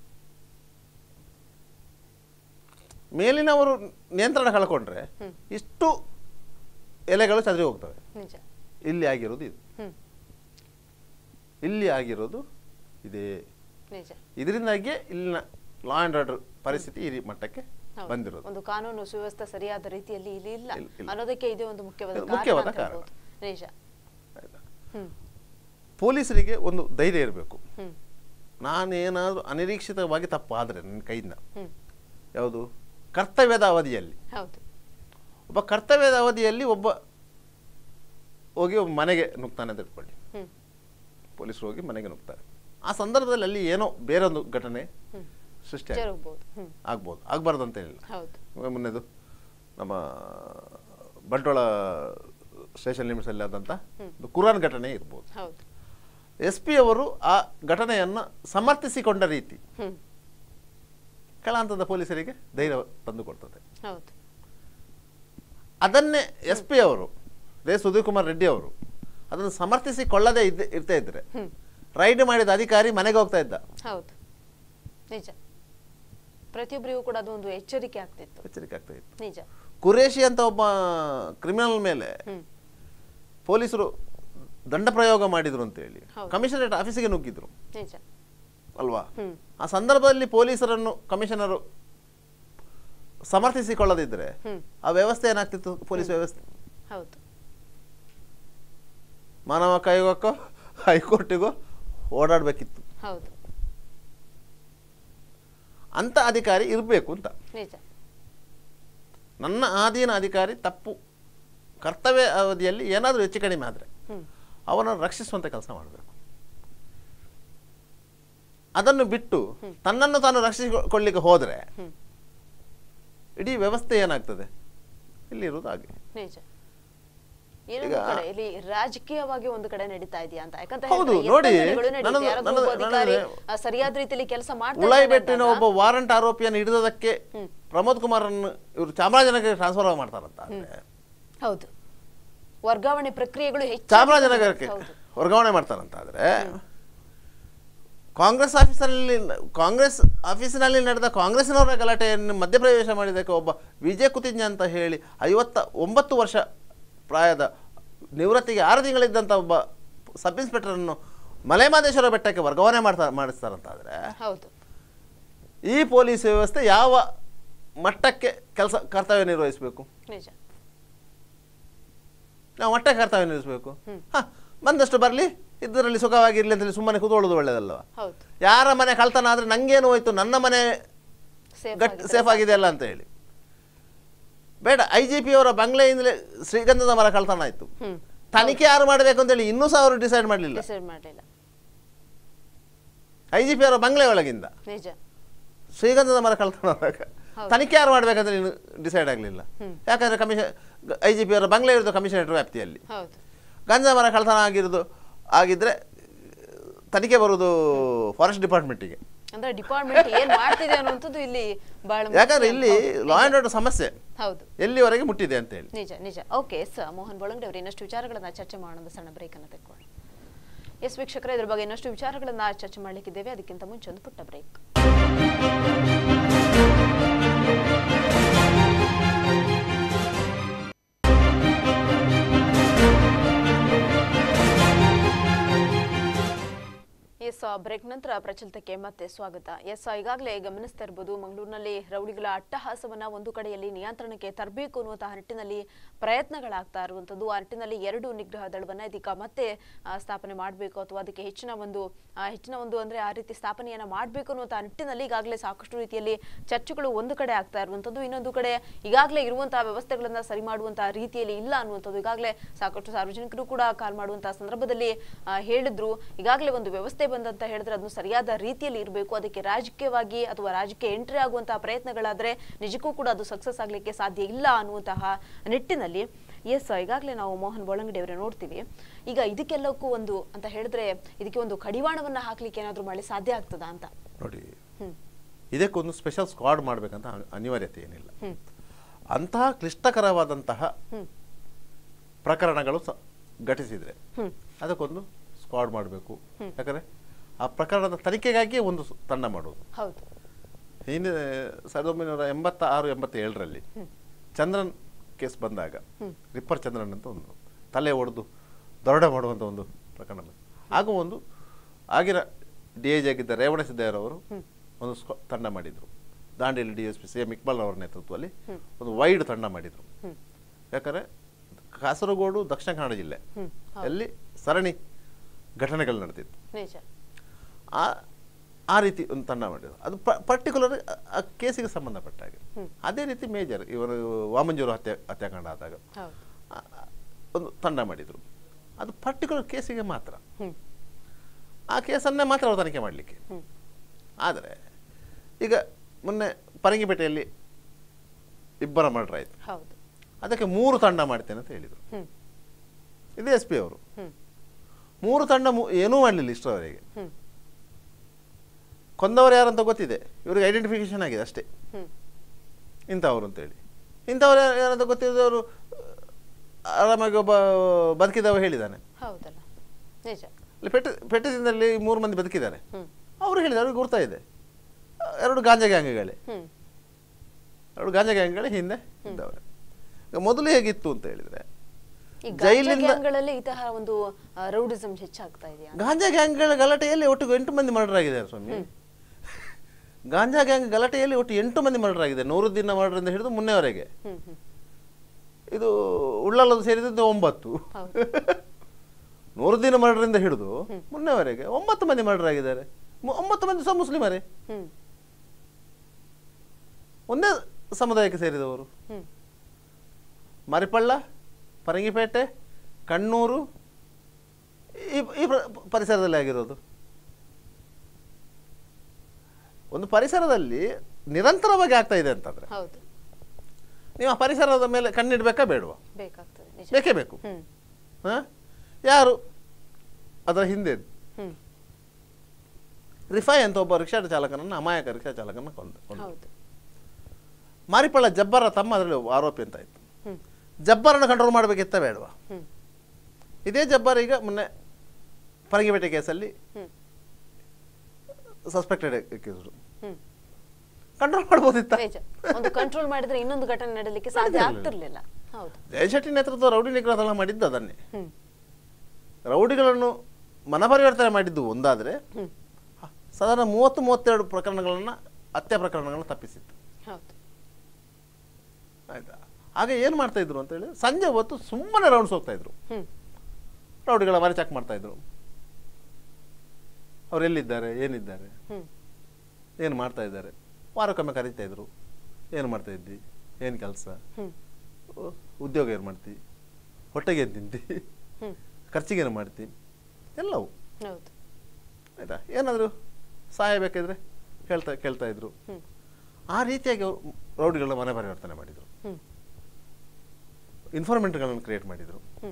ಮೇಲಿನವರು ನಿಯಂತ್ರಣ ಕಳ್ಕೊಂಡ್ರೆ ಹ್ಮ್. ಇಷ್ಟು ಎಲೆಗಳು ಚದರಿ ಹೋಗ್ತವೆ ನಿಜ ಇಲ್ಲಿ ಆಗಿರೋದು ಇದು ಹ್ಮ್ ಇಲ್ಲಿ ಆಗಿರೋದು ಇದೇ ನಿಜ ಇದರಿಂದಾಗಿಯೇ ಇಲ್ಲಿನ ಲಾ ಆ್ಯಂಡ್ ಆರ್ಡರ್ ಪರಿಸ್ಥಿತಿ ಈ ರೀ- ಮಟ್ಟಕ್ಕೆ ಹೌದು. ಬಂದಿರೋದು ಒಂದು ಕಾನೂನು ಸುವ್ಯವಸ್ಥೆ ಸರಿಯಾದ ರೀತಿಯಲ್ಲಿ ಇಲ್ಲಿ ಇಲ್ಲ ಇಲ್ಲ, ಇಲ್ಲ. ಅನ್ನೋದಕ್ಕೆ ಇದೇ ಒಂದು ಮುಖ್ಯವಾದ ಇದು ಕಾರಣ ಮುಖ್ಯವಾದ ಅಂತ ಕಾರಣ. ಹೇಳ್ಬೋದು. ನಿಜ ಆಯ್ತಾ? ಹ್ಮ್ ಪೊಲೀಸರಿಗೆ ಒಂದು ಧೈರ್ಯ ಇರಬೇಕು ಹ್ಮ್ ನಾನೇನಾದರೂ ಅನಿರೀಕ್ಷಿತವಾಗಿ ತಪ್ಪಾದರೆ ನನ್ನ ಕೈಯಿಂದ ಹ್ಮ್ ಯಾವುದು ಕರ್ತವ್ಯದ ಅವಧಿಯಲ್ಲಿ ಹೌದು ಒಬ್ಬ ಕರ್ತವ್ಯದ ಅವಧಿಯಲ್ಲಿ ಒಬ್ಬ ಹೋಗಿ ಒಬ್ಬ ಮನೆಗೆ ನುಗ್ತಾನೆ ಅಂತ ಇಟ್ಕೊಳ್ಳಿ ಹ್ಮ್ ಪೊಲೀಸರು ಹೋಗಿ ಮನೆಗೆ ನುಗ್ತಾರೆ ಆ ಸಂದರ್ಭದಲ್ಲಿ ಅಲ್ಲಿ ಏನೋ ಬೇರೊಂದು ಘಟನೆ ಹ್ಮ್ ಸೃಷ್ಟಿ ಜರುಗ್ಬೋದು ಹ್ಮ್ ಆಗ್ಬೋದು ಆಗ್ಬಾರ್ದು ಅಂತ ಹೇಳಿಲ್ಲ ಹೌದು ಮೊನ್ನೆದು ನಮ್ಮ ಬಂಟ್ವಾಳ ಸ್ಟೇಷನ್ ಲಿಮಿಟ್ಸಲ್ಲಿ ಆದಂಥ ಒಂದು ಕುರಾನ್ ಘಟನೆ ಇರ್ಬೋದು ಹೌದು ಎಸ್ ಪಿ ಅವರು ಆ ಘಟನೆಯನ್ನು ಸಮರ್ಥಿಸಿಕೊಂಡ ರೀತಿ ಹ್ಮ್ ಕೆಳ ಹಂತದ ಪೊಲೀಸರಿಗೆ ಧೈರ್ಯ ತಂದುಕೊಡ್ತದೆ ಹೌದು ಅದನ್ನೇ ಎಸ್ ಪಿ ಅವರು ರೇ ಸುಧೀರ್ ಕುಮಾರ್ ರೆಡ್ಡಿ ಅವರು ಅದನ್ನು ಸಮರ್ಥಿಸಿಕೊಳ್ಳದೆ ಇದ್ದ ಇರ್ತಾ ಇದ್ರೆ ಹ್ಮ್ ರೈಡ್ ಮಾಡಿದ ಅಧಿಕಾರಿ ಮನೆಗೆ ಹೋಗ್ತಾ ಇದ್ದ ಹೌದು ನಿಜ ಪ್ರತಿಯೊಬ್ಬರಿಗೂ ಕೂಡ ಅದೊಂದು ಎಚ್ಚರಿಕೆ ಆಗ್ತಿತ್ತು ಎಚ್ಚರಿಕೆ ಆಗ್ತಾ ಇತ್ತು ನಿಜ ಕುರೇಶಿ ಅಂತ ಒಬ್ಬ ಕ್ರಿಮಿನಲ್ ಮೇಲೆ ಹ್ಮ್ ಪೊಲೀಸರು ದಂಡ ಪ್ರಯೋಗ ಮಾಡಿದ್ರು ಅಂತೇಳಿ ಹೌದು. ಕಮಿಷನರೇಟ್ ಆಫೀಸಿಗೆ ನುಗ್ಗಿದ್ರು ನಿಜ ಅಲ್ವಾ ಹ್ಮ್ ಆ ಸಂದರ್ಭದಲ್ಲಿ ಪೊಲೀಸರನ್ನು ಕಮಿಷನರು ಸಮರ್ಥಿಸಿಕೊಳ್ಳದಿದ್ರೆ ಹ್ಮ್ ಆ ವ್ಯವಸ್ಥೆ ಏನಾಗ್ತಿತ್ತು ಪೊಲೀಸ್ ವ್ಯವಸ್ಥೆ ಹೌದು ಮಾನವ ಆಯೋಗಕ್ಕೋ ಹೈಕೋರ್ಟಿಗೋ ಓಡಾಡಬೇಕಿತ್ತು ಹೌದು ಅಂತ ಅಧಿಕಾರಿ ಇರಬೇಕು ಅಂತ ನಿಜ ನನ್ನ ಆಧೀನ ಅಧಿಕಾರಿ ತಪ್ಪು ಕರ್ತವ್ಯ ಅವಧಿಯಲ್ಲಿ ಏನಾದರೂ ಹೆಚ್ಚು ಕಡಿಮೆ ಆದರೆ ಹ್ಮ್ ಅವನನ್ನು ರಕ್ಷಿಸುವಂಥ ಕೆಲಸ ಮಾಡಬೇಕು ಅದನ್ನು ಬಿಟ್ಟು ತನ್ನನ್ನು ತಾನು ರಕ್ಷಿಸಿಕೊಳ್ಳಿಕ್ಕೆ ಹೋದರೆ ಹ್ಮ್ ಇಡೀ ವ್ಯವಸ್ಥೆ ಏನಾಗ್ತದೆ ಇಲ್ಲಿರುವುದು ಹಾಗೆ ನಿಜ ಏನೊಂದು ಕಡೆ ಇಲ್ಲಿ ರಾಜಕೀಯವಾಗಿ ಒಂದು ಕಡೆ ನಡೀತಾ ಇದೆಯಾ ಅಂತ ಯಾಕಂತ ಹೌದು, ಹೇಳಿದ್ರೆ ನೋಡಿ, ಎಪ್ಪತ್ತನೆಗಳು ನಡೀತು. ನನ್ನದು- ಯಾರಾದ್ರೂ ನನ್ನದು- ಒಬ್ಬ ಅಧಿಕಾರಿ ನನ್ನದು- ಆ, ಸರಿಯಾದ ರೀತಿಯಲ್ಲಿ ಕೆಲಸ ಮಾಡ್ತಾ ಉಳಾಯಿಬೆಟ್ಟಿನ ಇದ್ದಾನೆ ಒಬ್ಬ ವಾರಂಟ್ ಆರೋಪಿಯನ್ನು ಹಿಡಿದದಕ್ಕೆ ಹ್ಮ್. ಪ್ರಮೋದ್ ಕುಮಾರನ್ನು ಇವರು ಚಾಮರಾಜನಗರಕ್ಕೆ ಟ್ರಾನ್ಸ್ಫರ್ ಮಾಡ್ತಾರಂತ ಆದ್ರೆ ಹೌದು ವರ್ಗಾವಣೆ ಪ್ರಕ್ರಿಯೆಗಳು ಹೆಚ್ಚು ಚಾಮರಾಜನಗರಕ್ಕೆ ಹೌದು ವರ್ಗಾವಣೆ ಮಾಡ್ತಾರಂತ ಆದ್ರೆ ಕಾಂಗ್ರೆಸ್ ಆಫೀಸಲ್ಲಿ ಕಾಂಗ್ರೆಸ್ ಆಫೀಸಿನಲ್ಲಿ ನಡೆದ ಕಾಂಗ್ರೆಸ್ನವರ ಗಲಾಟೆಯನ್ನು ಮಧ್ಯಪ್ರವೇಶ ಮಾಡಿದ್ದಕ್ಕೆ ಒಬ್ಬ ವಿಜಯ್ ಕುತಿಂಜ ಅಂತ ಹೇಳಿ ಐವತ್ತ ಒಂಬತ್ತು ವರ್ಷ ಪ್ರಾಯದ ನಿವೃತ್ತಿಗೆ ಆರು ತಿಂಗಳಿದ್ದಂಥ ಒಬ್ಬ ಸಬ್ ಇನ್ಸ್ಪೆಕ್ಟರನ್ನು ಮಲೆಮಹದೇಶ್ವರ ಬೆಟ್ಟಕ್ಕೆ ವರ್ಗಾವಣೆ ಮಾಡ್ತಾ ಮಾಡಿಸ್ತಾರಂತಾದ್ರೆ ಹೌದು ಈ ಪೊಲೀಸ್ ವ್ಯವಸ್ಥೆ ಯಾವ ಮಟ್ಟಕ್ಕೆ ಕೆಲಸ ಕರ್ತವ್ಯ ನಿರ್ವಹಿಸಬೇಕು ನಿಜ ನಾವು ಮಟ್ಟಕ್ಕೆ ಕರ್ತವ್ಯ ನಿರ್ವಹಿಸಬೇಕು ಹ್ಮ್. ಹ ಬಂದಷ್ಟು ಬರಲಿ ಇದರಲ್ಲಿ ಸುಖವಾಗಿರ್ಲಿ ಅಂತೇಳಿ ಸುಮ್ಮನೆ ಕೂತ್ಕೊಳ್ಳೋದು ಒಳ್ಳೇದಲ್ವ ಹೌದು ಯಾರ ಮನೆ ಕಳ್ತನ ಆದ್ರೆ ನಂಗೇನು ಹೋಯ್ತು ನನ್ನ ಮನೆ ಸೇಫ್ ಗಟ್ ಸೇಫ್ ಆಗಿದೆ ಅಲ್ಲ ಅಂತ ಹೇಳಿ ಬೇಡ ಐ ಜಿ ಪಿ ಅವರ ಬಂಗ್ಲೆಯಿಂದಲೇ ಶ್ರೀಗಂಧದ ಮರ ಕಳ್ತನ ಆಯ್ತು ಹ್ಮ್ ತನಿಖೆ ಯಾರು ಮಾಡಬೇಕು ಅಂತೇಳಿ ಇನ್ನೂ ಸಹ ಅವರು ಡಿಸೈಡ್ ಮಾಡಲಿಲ್ಲ ಡಿಸೈಡ್ ಮಾಡಲಿಲ್ಲ ಐ ಜಿ ಪಿ ಅವರ ಬಂಗ್ಲೆ ಒಳಗಿಂದ ನಿಜ ಶ್ರೀಗಂಧದ ಮರ ಕಳ್ತನ ಆದಾಗ ಹೌದು. ತನಿಖೆ ಯಾರು ಮಾಡಬೇಕಂತ ಇನ್ನು ಡಿಸೈಡ್ ಆಗಲಿಲ್ಲ ಹ್ಮ್. ಯಾಕಂದ್ರೆ ಕಮಿಷನ್ ಐ ಜಿ ಪಿ ಅವರ ಬಂಗ್ಲೆ ಇರೋದು ಕಮಿಷನರೇಟ್ ವ್ಯಾಪ್ತಿಯಲ್ಲಿ ಹೌದು ಗಂಜಾ ಮರ ಕಳ್ತನ ಆಗಿರೋದು ಆಗಿದ್ರೆ ತನಿಖೆ ಬರುವುದು ಫಾರೆಸ್ಟ್ ಡಿಪಾರ್ಟ್ಮೆಂಟಿಗೆ ಅಂದ್ರೆ ಡಿಪಾರ್ಟ್ಮೆಂಟ್ ಏನ್ ಮಾಡ್ತಿದೆ ಅನ್ನುವಂಥದ್ದು ಇಲ್ಲಿ ಬಹಳ ಮುಖ್ಯ. ಯಾಕಂದ್ರೆ ಇಲ್ಲಿ ಹೌದು, ಲಾ ನಿಜ. ಆ್ಯಂಡ್ ಆರ್ಡರ್ ಸಮಸ್ಯೆ ಹೌದು ಎಲ್ಲಿವರೆಗೆ ಮುಟ್ಟಿದೆ ಅಂತ ಹೇಳಿ ನಿಜ ನಿಜ ಓಕೆ ಎಸ್ ಮೋಹನ್ ಬೊಳಂಗಡಿ ಅವರು ಇನ್ನಷ್ಟು ವಿಚಾರಗಳನ್ನ ಚರ್ಚೆ ಮಾಡೋಣ ಒಂದು ಸಣ್ಣ ಬ್ರೇಕ್ ಅನ್ನು ತೆಕ್ಕೊಳ್ಳಿ ಎಸ್ ವೀಕ್ಷಕರೇ ಇದ್ರ ಬಗ್ಗೆ ಇನ್ನಷ್ಟು ವಿಚಾರಗಳನ್ನ ಚರ್ಚೆ ಮಾಡ್ಲಿಕ್ಕಿದ್ದೇವೆ ಅದಕ್ಕಿಂತ ಮುಂಚೆ ಒಂದು ಪುಟ್ಟ ಬ್ರೇಕ್ ಎಸ್ ಬ್ರೇಕ್ ನಂತರ ಪ್ರಚಲಿತಕ್ಕೆ ಮತ್ತೆ ಸ್ವಾಗತ ಎಸ್ ಈಗಾಗಲೇ ಗಮನಿಸ್ತಾ ಇರ್ಬೋದು ಮಂಗಳೂರಿನಲ್ಲಿ ರೌಡಿಗಳ ಅಟ್ಟಹಾಸವನ್ನ ಒಂದು ಕಡೆಯಲ್ಲಿ ನಿಯಂತ್ರಣಕ್ಕೆ ತರಬೇಕು ಅನ್ನುವಂತಹ ನಿಟ್ಟಿನಲ್ಲಿ ಪ್ರಯತ್ನಗಳಾಗ್ತಾ ಇರುವಂತದ್ದು ಆ ನಿಟ್ಟಿನಲ್ಲಿ ಎರಡು ನಿಗ್ರಹ ದಳವನ್ನ ಇದೀಗ ಮತ್ತೆ ಆ, ಸ್ಥಾಪನೆ ಮಾಡಬೇಕು ಅಥವಾ ಅದಕ್ಕೆ ಹೆಚ್ಚಿನ ಒಂದು ಆ, ಹೆಚ್ಚಿನ ಒಂದು ಅಂದ್ರೆ ಆ ರೀತಿ ಸ್ಥಾಪನೆಯನ್ನ ಮಾಡಬೇಕು ಅನ್ನುವಂತಹ ನಿಟ್ಟಿನಲ್ಲಿ ಈಗಾಗಲೇ ಸಾಕಷ್ಟು ರೀತಿಯಲ್ಲಿ ಚರ್ಚೆಗಳು ಒಂದು ಕಡೆ ಆಗ್ತಾ ಇರುವಂತದ್ದು ಇನ್ನೊಂದು ಕಡೆ ಈಗಾಗಲೇ ಇರುವಂತಹ ವ್ಯವಸ್ಥೆಗಳನ್ನ ಸರಿ ಮಾಡುವಂತಹ ರೀತಿಯಲ್ಲಿ ಇಲ್ಲ ಅನ್ನುವಂಥದ್ದು ಈಗಾಗಲೇ ಸಾಕಷ್ಟು ಸಾರ್ವಜನಿಕರು ಕೂಡ ಕಾಲ್ ಮಾಡುವಂತಹ ಸಂದರ್ಭದಲ್ಲಿ ಆ, ಹೇಳಿದ್ರು ಈಗಾಗಲೇ ಒಂದು ವ್ಯವಸ್ಥೆ ಬಂದಂತ ಹೇಳಿದ್ರೆ ಅದನ್ನು ಸರಿಯಾದ ರೀತಿಯಲ್ಲಿ ಇರಬೇಕು ಅದಕ್ಕೆ ರಾಜಕೀಯವಾಗಿ ಅಥವಾ ರಾಜಕೀಯ ಎಂಟ್ರಿ ಆಗುವಂತಹ ಪ್ರಯತ್ನಗಳಾದ್ರೆ ನಿಜಕ್ಕೂ ಕೂಡ ಅದು ಸಕ್ಸಸ್ ಆಗ್ಲಿಕ್ಕೆ ಸಾಧ್ಯ ಇಲ್ಲ ಅನ್ನುವಂತಹ ನಿಟ್ಟಿನಲ್ಲಿ ಎಸ್ ಈಗಾಗಲೇ ನಾವು ಮೋಹನ್ ಬೋಳಂಗಡಿ ಅವರೇ ನೋಡ್ತೀವಿ ಈಗ ಇದಕ್ಕೆಲ್ಲಕ್ಕೂ ಒಂದು ಅಂತ ಹೇಳಿದ್ರೆ ಇದಕ್ಕೆ ಒಂದು ಕಡಿವಾಣವನ್ನ ಹಾಕ್ಲಿಕ್ಕೆ ಏನಾದ್ರೂ ಮಾಡಿ ಸಾಧ್ಯ ಆಗ್ತದಾ ಅಂತ ನೋಡಿ ಹ್ಮ್ ಇದಕ್ಕೊಂದು ಸ್ಪೆಷಲ್ ಸ್ಕ್ವಾಡ್ ಮಾಡಬೇಕಂತ ಅನಿವಾರ್ಯತೆ ಏನಿಲ್ಲ ಹ್ಮ್ ಅಂತಹ ಕ್ಲಿಷ್ಟಕರವಾದಂತಹ ಹ್ಮ್ ಪ್ರಕರಣಗಳು ಸ ಘಟಿಸಿದರೆ ಹ್ಮ್ ಅದಕ್ಕೊಂದು ಸ್ಕ್ವಾಡ್ ಮಾಡಬೇಕು ಯಾಕಂದರೆ ಆ ಪ್ರಕರಣದ ತನಿಖೆಗಾಗಿ ಒಂದು ಸ- ತಂಡ ಮಾಡೋದು ಹೌದು ಹಿಂದೆ ಸಾವಿರದ ಒಂಬೈನೂರ ಎಂಬತ್ತ ಆರು ಎಂಬತ್ತೇಳರಲ್ಲಿ ಚಂದ್ರನ್ ಕೇಸ್ ಬಂದಾಗ ರಿಪ್ಪರ್ ಚಂದ್ರನ್ ಅಂತ ಒಂದು ತಲೆ ಒಡೆದು ದರೋಡೆ ಮಾಡುವಂಥ ಒಂದು ಪ್ರಕರಣ ಬಂತು. ಆಗ ಒಂದು ಆಗಿನ ಡಿ ಐ ಜಿ ಆಗಿದ್ದ ರೇವಣ ಸಿದ್ದಯ್ಯರವರು ಒಂದು ಸ್ಕ್ವಾ ತಂಡ ಮಾಡಿದರು Dandeli D S P C M Iqbal ಅವರ ನೇತೃತ್ವದಲ್ಲಿ ಒಂದು ವೈಡ್ ತಂಡ ಮಾಡಿದರು ಯಾಕಂದರೆ ಕಾಸರಗೋಡು ದಕ್ಷಿಣ ಕನ್ನಡ ಜಿಲ್ಲೆ ಹ್ಮ್ ಅಲ್ಲಿ ಸರಣಿ ಘಟನೆಗಳು ನಡೆದಿತ್ತು ನಿಜ ಆ ಆ ರೀತಿ ಒಂದು ತಂಡ ಮಾಡಿದ್ರು ಅದು ಪರ್ಟಿಕ್ಯುಲರ್ ಆ ಕೇಸಿಗೆ ಸಂಬಂಧಪಟ್ಟ ಹಾಗೆ ಅದೇ ರೀತಿ ಮೇಜರ್ ಇವರು ವಾಮಂಜೂರು ಹತ್ಯೆ ಹತ್ಯಾಕಾಂಡ ಆದಾಗ ಹೌದು ಆ- ಆ ಒಂದು ತಂಡ ಮಾಡಿದರು ಅದು ಪರ್ಟಿಕ್ಯುಲರ್ ಕೇಸಿಗೆ ಮಾತ್ರ ಹ್ಮ್ ಆ ಕೇಸನ್ನೇ ಮಾತ್ರ ಅವರು ತನಿಖೆ ಮಾಡಲಿಕ್ಕೆ ಹ್ಮ್ ಆದರೆ ಈಗ ಮೊನ್ನೆ ಪರಂಗಿಪೇಟೆಯಲ್ಲಿ ಇಬ್ಬರ ಮರ್ಡರ್ ಆಯಿತು ಹೌದು ಅದಕ್ಕೆ ಮೂರು ತಂಡ ಮಾಡ್ತೇನೆ ಅಂತ ಹೇಳಿದರು ಹ್ಮ್ ಇದು ಎಸ್ ಪಿ ಅವರು ಹ್ಮ್ ಮೂರು ತಂಡ ಮು- ಏನೂ ಮಾಡಲಿಲ್ಲ ಇಷ್ಟರವರೆಗೆ ಹ್ಮ್ ಕೊಂದವರು ಯಾರಂತ ಗೊತ್ತಿದೆ ಇವ್ರಿಗೆ ಐಡೆಂಟಿಫಿಕೇಶನ್ ಆಗಿದೆ ಅಷ್ಟೇ ಹ್ಮ್ ಇಂಥವ್ರು ಅಂತೇಳಿ ಇಂಥವ್ರು ಯಾರು- ಯಾರಂತ ಗೊತ್ತಿದ್ದವರು ಆರಾಮಾಗಿ ಒಬ್ಬ ಬದುಕಿದವ ಹೇಳಿದ್ದಾನೆ ಹೌದಲ್ಲ ನಿಜ ಇಲ್ಲಿ ಪೆಟ್ಟ ಪೆಟ್ಟದಿಂದಲ್ಲಿ ಮೂರು ಮಂದಿ ಬದುಕಿದ್ದಾರೆ ಹ್ಮ್ ಅವರು ಹೇಳಿದ್ದಾರೆ ಅವ್ರಿಗೆ ಗುರ್ತಾ ಇದೆ ಎರಡು ಗಾಂಜಾ ಗ್ಯಾಂಗ್ಗಳೇ ಹ್ಮ್ ಎರಡು ಗಾಂಜಾ ಗ್ಯಾಂಗ್ಗಳೇ ಹಿಂದೆ ಇದ್ದವ್ರೆ ಈಗ ಮೊದಲು ಹೇಗಿತ್ತು ಅಂತ ಹೇಳಿದ್ರೆ ಈ ಜೈಲಿಂದ- ಗ್ಯಾಂಗ್ಗಳಲ್ಲಿ ಈ ತರ ಒಂದು ರೌಡಿಸಮ್ ಹೆಚ್ಚಾಗ್ತಾ ಇದೆಯಾ ಗಾಂಜಾ ಗ್ಯಾಂಗ್ಗಳ ಗಲಾಟೆಯಲ್ಲಿ ಒಟ್ಟು ಎಂಟು ಮಂದಿ ಮರ್ಡರ್ ಆಗಿದ್ದಾರೆ ಸ್ವಾಮಿ ಗಾಂಜಾ ಗ್ಯಾಂಗ್ ಗಲಾಟೆಯಲ್ಲಿ ಒಟ್ಟು ಎಂಟು ಮಂದಿ ಮರ್ಡರ್ ಆಗಿದೆ ನೂರು ದಿನ ಮರ್ಡರ್ ಹಿಡಿದು ಮೊನ್ನೆವರೆಗೆ ಹ್ಮ್ ಹ್ಮ್ ಇದು ಉಳ್ಳಲ್ಲದು ಸೇರಿದಂತೆ ಒಂಬತ್ತು ಹೌದು ನೂರು ದಿನ ಮರ್ಡರಿಂದ ಹಿಡಿದು ಮೊನ್ನೆವರೆಗೆ ಒಂಬತ್ತು ಮಂದಿ ಮರ್ಡರ್ ಆಗಿದ್ದಾರೆ ಮು- ಒಂಬತ್ತು ಮಂದಿ ಸಹ ಮುಸ್ಲಿಮರೇ ಹ್ಮ್ ಒಂದೇ ಸಮುದಾಯಕ್ಕೆ ಸೇರಿದವರು ಹ್ಮ್ ಮರಿಪಳ್ಳ ಪರಂಗಿಪೇಟೆ ಕಣ್ಣೂರು ಈ ಈ ಪ್ರ- ಪರಿಸರದಲ್ಲಿ ಆಗಿರೋದು ಒಂದು ಪರಿಸರದಲ್ಲಿ ನಿರಂತರವಾಗಿ ಆಗ್ತಾ ಇದೆ ಅಂತಂದ್ರೆ ಹೌದು ನೀವು ಆ ಪರಿಸರದ ಮೇಲೆ ಕಣ್ಣಿಡ್ಬೇಕಾ ಬೇಡವಾ ಬೇಕಾಗ್ತದೆ ನಿಜ ಬೇಕೇ ಬೇಕು ಹ್ಮ್ ಹ? ಯಾರು ಅದರ ಹಿಂದೆ ಹ್ಮ್ ರಿಫಾಯ್ ಅಂತ ಒಬ್ಬ ರಿಕ್ಷಾ ಚಾಲಕನನ್ನು ಅಮಾಯಕ ರಿಕ್ಷಾ ಚಾಲಕನ ಕೊಂದ ಕೊಂದ. ಹೌದು ಮಾರಿಪಳ್ಳ ಜಬ್ಬರ ತಮ್ಮ ಅದರಲ್ಲಿ ಆರೋಪಿ ಅಂತ ಆಯ್ತು ಹ್ಮ್ ಜಬ್ಬರನ್ನು ಕಂಟ್ರೋಲ್ ಮಾಡಬೇಕಿತ್ತ ಬೇಡವಾ ಹ್ಮ್ ಇದೇ ಜಬ್ಬರ್ ಈಗ ಮೊನ್ನೆ ಪರಂಗಿಪೇಟೆ ಕೇಸಲ್ಲಿ ಹ್ಮ್ ಸಸ್ಪೆಕ್ಟೆಡ್ ಎಕ್ಕಿದ್ರು ಹ್ಮ್ ಕಂಟ್ರೋಲ್ ಮಾಡ್ಬೋದಿತ್ತ ನಿಜ ಒಂದು ಕಂಟ್ರೋಲ್ ಮಾಡಿದ್ರೆ ಇನ್ನೊಂದು ಘಟನೆ ನಡಲಿಕ್ಕೆ ಸಾಧ್ಯ ಆಗ್ತಿರ್ಲಿಲ್ಲ ಹೌದು ಜಯಶೆಟ್ಟಿ ನೇತೃತ್ವ ರೌಡಿ ನಿಗ್ರಹ ದಳ ಮಾಡಿದ್ದು ಅದನ್ನೇ ಹ್ಮ್ ರೌಡಿಗಳನ್ನು ಮನಪರಿವರ್ತನೆ ಮಾಡಿದ್ದು ಒಂದಾದರೆ ಹ್ಮ್ ಸಾಧಾರಣ ಮೂವತ್ತು ಮೂವತ್ತೆರಡು ಪ್ರಕರಣಗಳನ್ನು ಹತ್ಯೆ ಪ್ರಕರಣಗಳನ್ನು ತಪ್ಪಿಸಿತ್ತು ಹೌದು ಆಯ್ತಾ ಆಗ ಏನು ಮಾಡ್ತಾ ಇದ್ರು ಅಂತ ಹೇಳಿ ಸಂಜೆ ಹೊತ್ತು ಸುಮ್ಮನೆ ರೌಂಡ್ಸ್ ಹೋಗ್ತಾ ಇದ್ರು ಹ್ಮ್ ರೌಡಿಗಳ ಮನೆ ಚೆಕ್ ಮಾಡ್ತಾ ಇದ್ರು ಅವ್ರು ಎಲ್ಲಿದ್ದಾರೆ ಏನಿದ್ದಾರೆ ಹ್ಮ್ ಏನು ಮಾಡ್ತಾ ಇದ್ದಾರೆ ವಾರಕ್ಕೊಮ್ಮೆ ಕರೀತಾ ಇದ್ರು ಏನು ಮಾಡ್ತಾ ಇದ್ದಿ ಏನು ಕೆಲಸ ಹ್ಮ್ ಉದ್ಯೋಗ ಏನು ಮಾಡ್ತಿ ಹೊಟ್ಟೆಗೆ ಏನು ತಿಂತಿ ಹ್ಮ್ ಖರ್ಚಿಗೆ ಏನು ಮಾಡ್ತಿ ಎಲ್ಲವೂ ಹೌದು ಆಯಿತಾ ಏನಾದರೂ ಸಹಾಯ ಬೇಕಿದ್ರೆ ಕೇಳ್ತಾ ಕೇಳ್ತಾ ಇದ್ರು ಹ್ಮ್ ಆ ರೀತಿಯಾಗಿ ಅವರು ರೌಡಿಗಳನ್ನ ಮನೆ ಪರಿವರ್ತನೆ ಮಾಡಿದರು ಹ್ಮ್ ಇನ್ಫಾರ್ಮೆಂಟ್ಗಳನ್ನು ಕ್ರಿಯೇಟ್ ಮಾಡಿದರು ಹ್ಮ್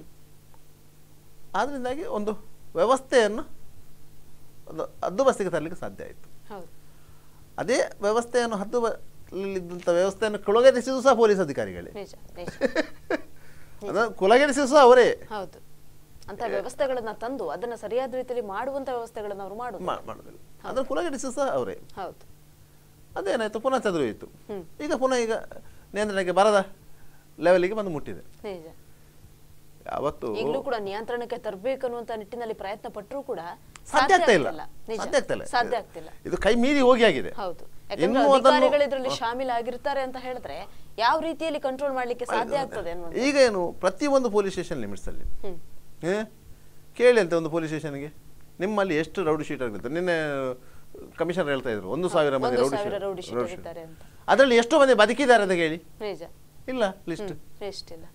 ಆದ್ದರಿಂದಾಗಿ ಒಂದು ವ್ಯವಸ್ಥೆಯನ್ನು ಒಂದು ಹದ್ದುಬಸ್ತಿಗೆ ತರಲಿಕ್ಕೆ ಸಾಧ್ಯ ಆಯಿತು ಹೌದು ಅದೇ ವ್ಯವಸ್ಥೆಯನ್ನು ಹದ್ದುಬಲ್ಲಿದ್ದಂಥ ವ್ಯವಸ್ಥೆಯನ್ನು ಕೊಳಗರಿಸಿದ್ದು ಸಹ ಪೊಲೀಸ್ ಅಧಿಕಾರಿಗಳೇ ನಿಜ ನಿಜ ಅದನ್ನು ಕೊಳಗರಿಸಿದ್ದು ಸಹ ಅವರೇ ಹೌದು ಅಂತ ವ್ಯವಸ್ಥೆಗಳನ್ನ ತಂದು ಅದನ್ನ ಸರಿಯಾದ ರೀತಿಯಲ್ಲಿ ಮಾಡುವಂತ ವ್ಯವಸ್ಥೆಗಳನ್ನ ಅವರು ಮಾಡುದು ಮಾ- ಮಾಡೋದಿಲ್ಲ ಅದನ್ನು ಕುಲಗೆಡಿಸಿದ್ದು ಸಹ ಅವರೇ ಹೌದು ಅದೇನಾಯಿತು ಪುನಃ ಚದುರೋಯಿತು ಹ್ಮ್ ಈಗ ಪುನಃ ಈಗ ನಿಯಂತ್ರಣಕ್ಕೆ ಬರದ ಲೆವೆಲಿಗೆ ಬಂದು ಮುಟ್ಟಿದೆ ನಿಜ ಯಾವತ್ತು ಈಗಲೂ ಕೂಡ ನಿಯಂತ್ರಣಕ್ಕೆ ತರಬೇಕು ಅನ್ನುವಂತ ನಿಟ್ಟಿನಲ್ಲಿ ಪ್ರಯತ್ನ ಪಟ್ಟರೂ ಕೂಡ ಸಾಧ್ಯ ಆಗ್ತಾ ಇಲ್ಲ ನಿಜ. ಸಾಧ್ಯ ಆಗ್ತಾ ಇಲ್ಲ ಸಾಧ್ಯ ಆಗ್ತಿಲ್ಲ ಇದು ಕೈ ಮೀರಿ ಹೋಗಿ ಆಗಿದೆ ಹೌದು ಇನ್ನೂ ಯಾಕಂದ್ರೆ ಅದನ್ನು- ಅಧಿಕಾರಿಗಳು ಇದರಲ್ಲಿ ಶಾಮೀಲ್ ಆಗಿರ್ತಾರೆ ಅಂತ ಹೇಳಿದ್ರೆ ಯಾವ ರೀತಿಯಲ್ಲಿ ಕಂಟ್ರೋಲ್ ಮಾಡ್ಲಿಕ್ಕೆ ಸಾಧ್ಯ ಆಗ್ತದೆ ಅನ್ನುವಂಥ ಈಗ ಏನು ಪ್ರತಿಯೊಂದು ಪೊಲೀಸ್ ಸ್ಟೇಷನ್ ಲಿಮಿಟ್ಸ್ ಅಲ್ಲಿ ಹ್ಮ್ ಏ? ಕೇಳಿ ಅಂತ ಒಂದು ಪೊಲೀಸ್ ಸ್ಟೇಷನ್ಗೆ ನಿಮ್ಮಲ್ಲಿ ಎಷ್ಟು ರೌಡಿ ಶೀಟರ್ ಇರುತ್ತೆ ನಿನ್ನೆ ಕಮಿಷನರ್ ಹೇಳ್ತಾ ಇದ್ರು ಒಂದು ಸಾವಿರ ಮಂದಿ ಒಂದು ರೌಡಿ ಸಾವಿರ ರೌಡಿ ಶೀಟರ್ ಶೀಟರ್ ಇದ್ದಾರೆ ಅಂತ ಅದರಲ್ಲಿ ಎಷ್ಟು ಮಂದಿ ಬದುಕಿದ್ದಾರೆ ಅಂತ ಕೇಳಿ ನಿಜ ಇಲ್ಲ ಲಿಸ್ಟ್ ಎಷ್ಟಿಲ್ಲ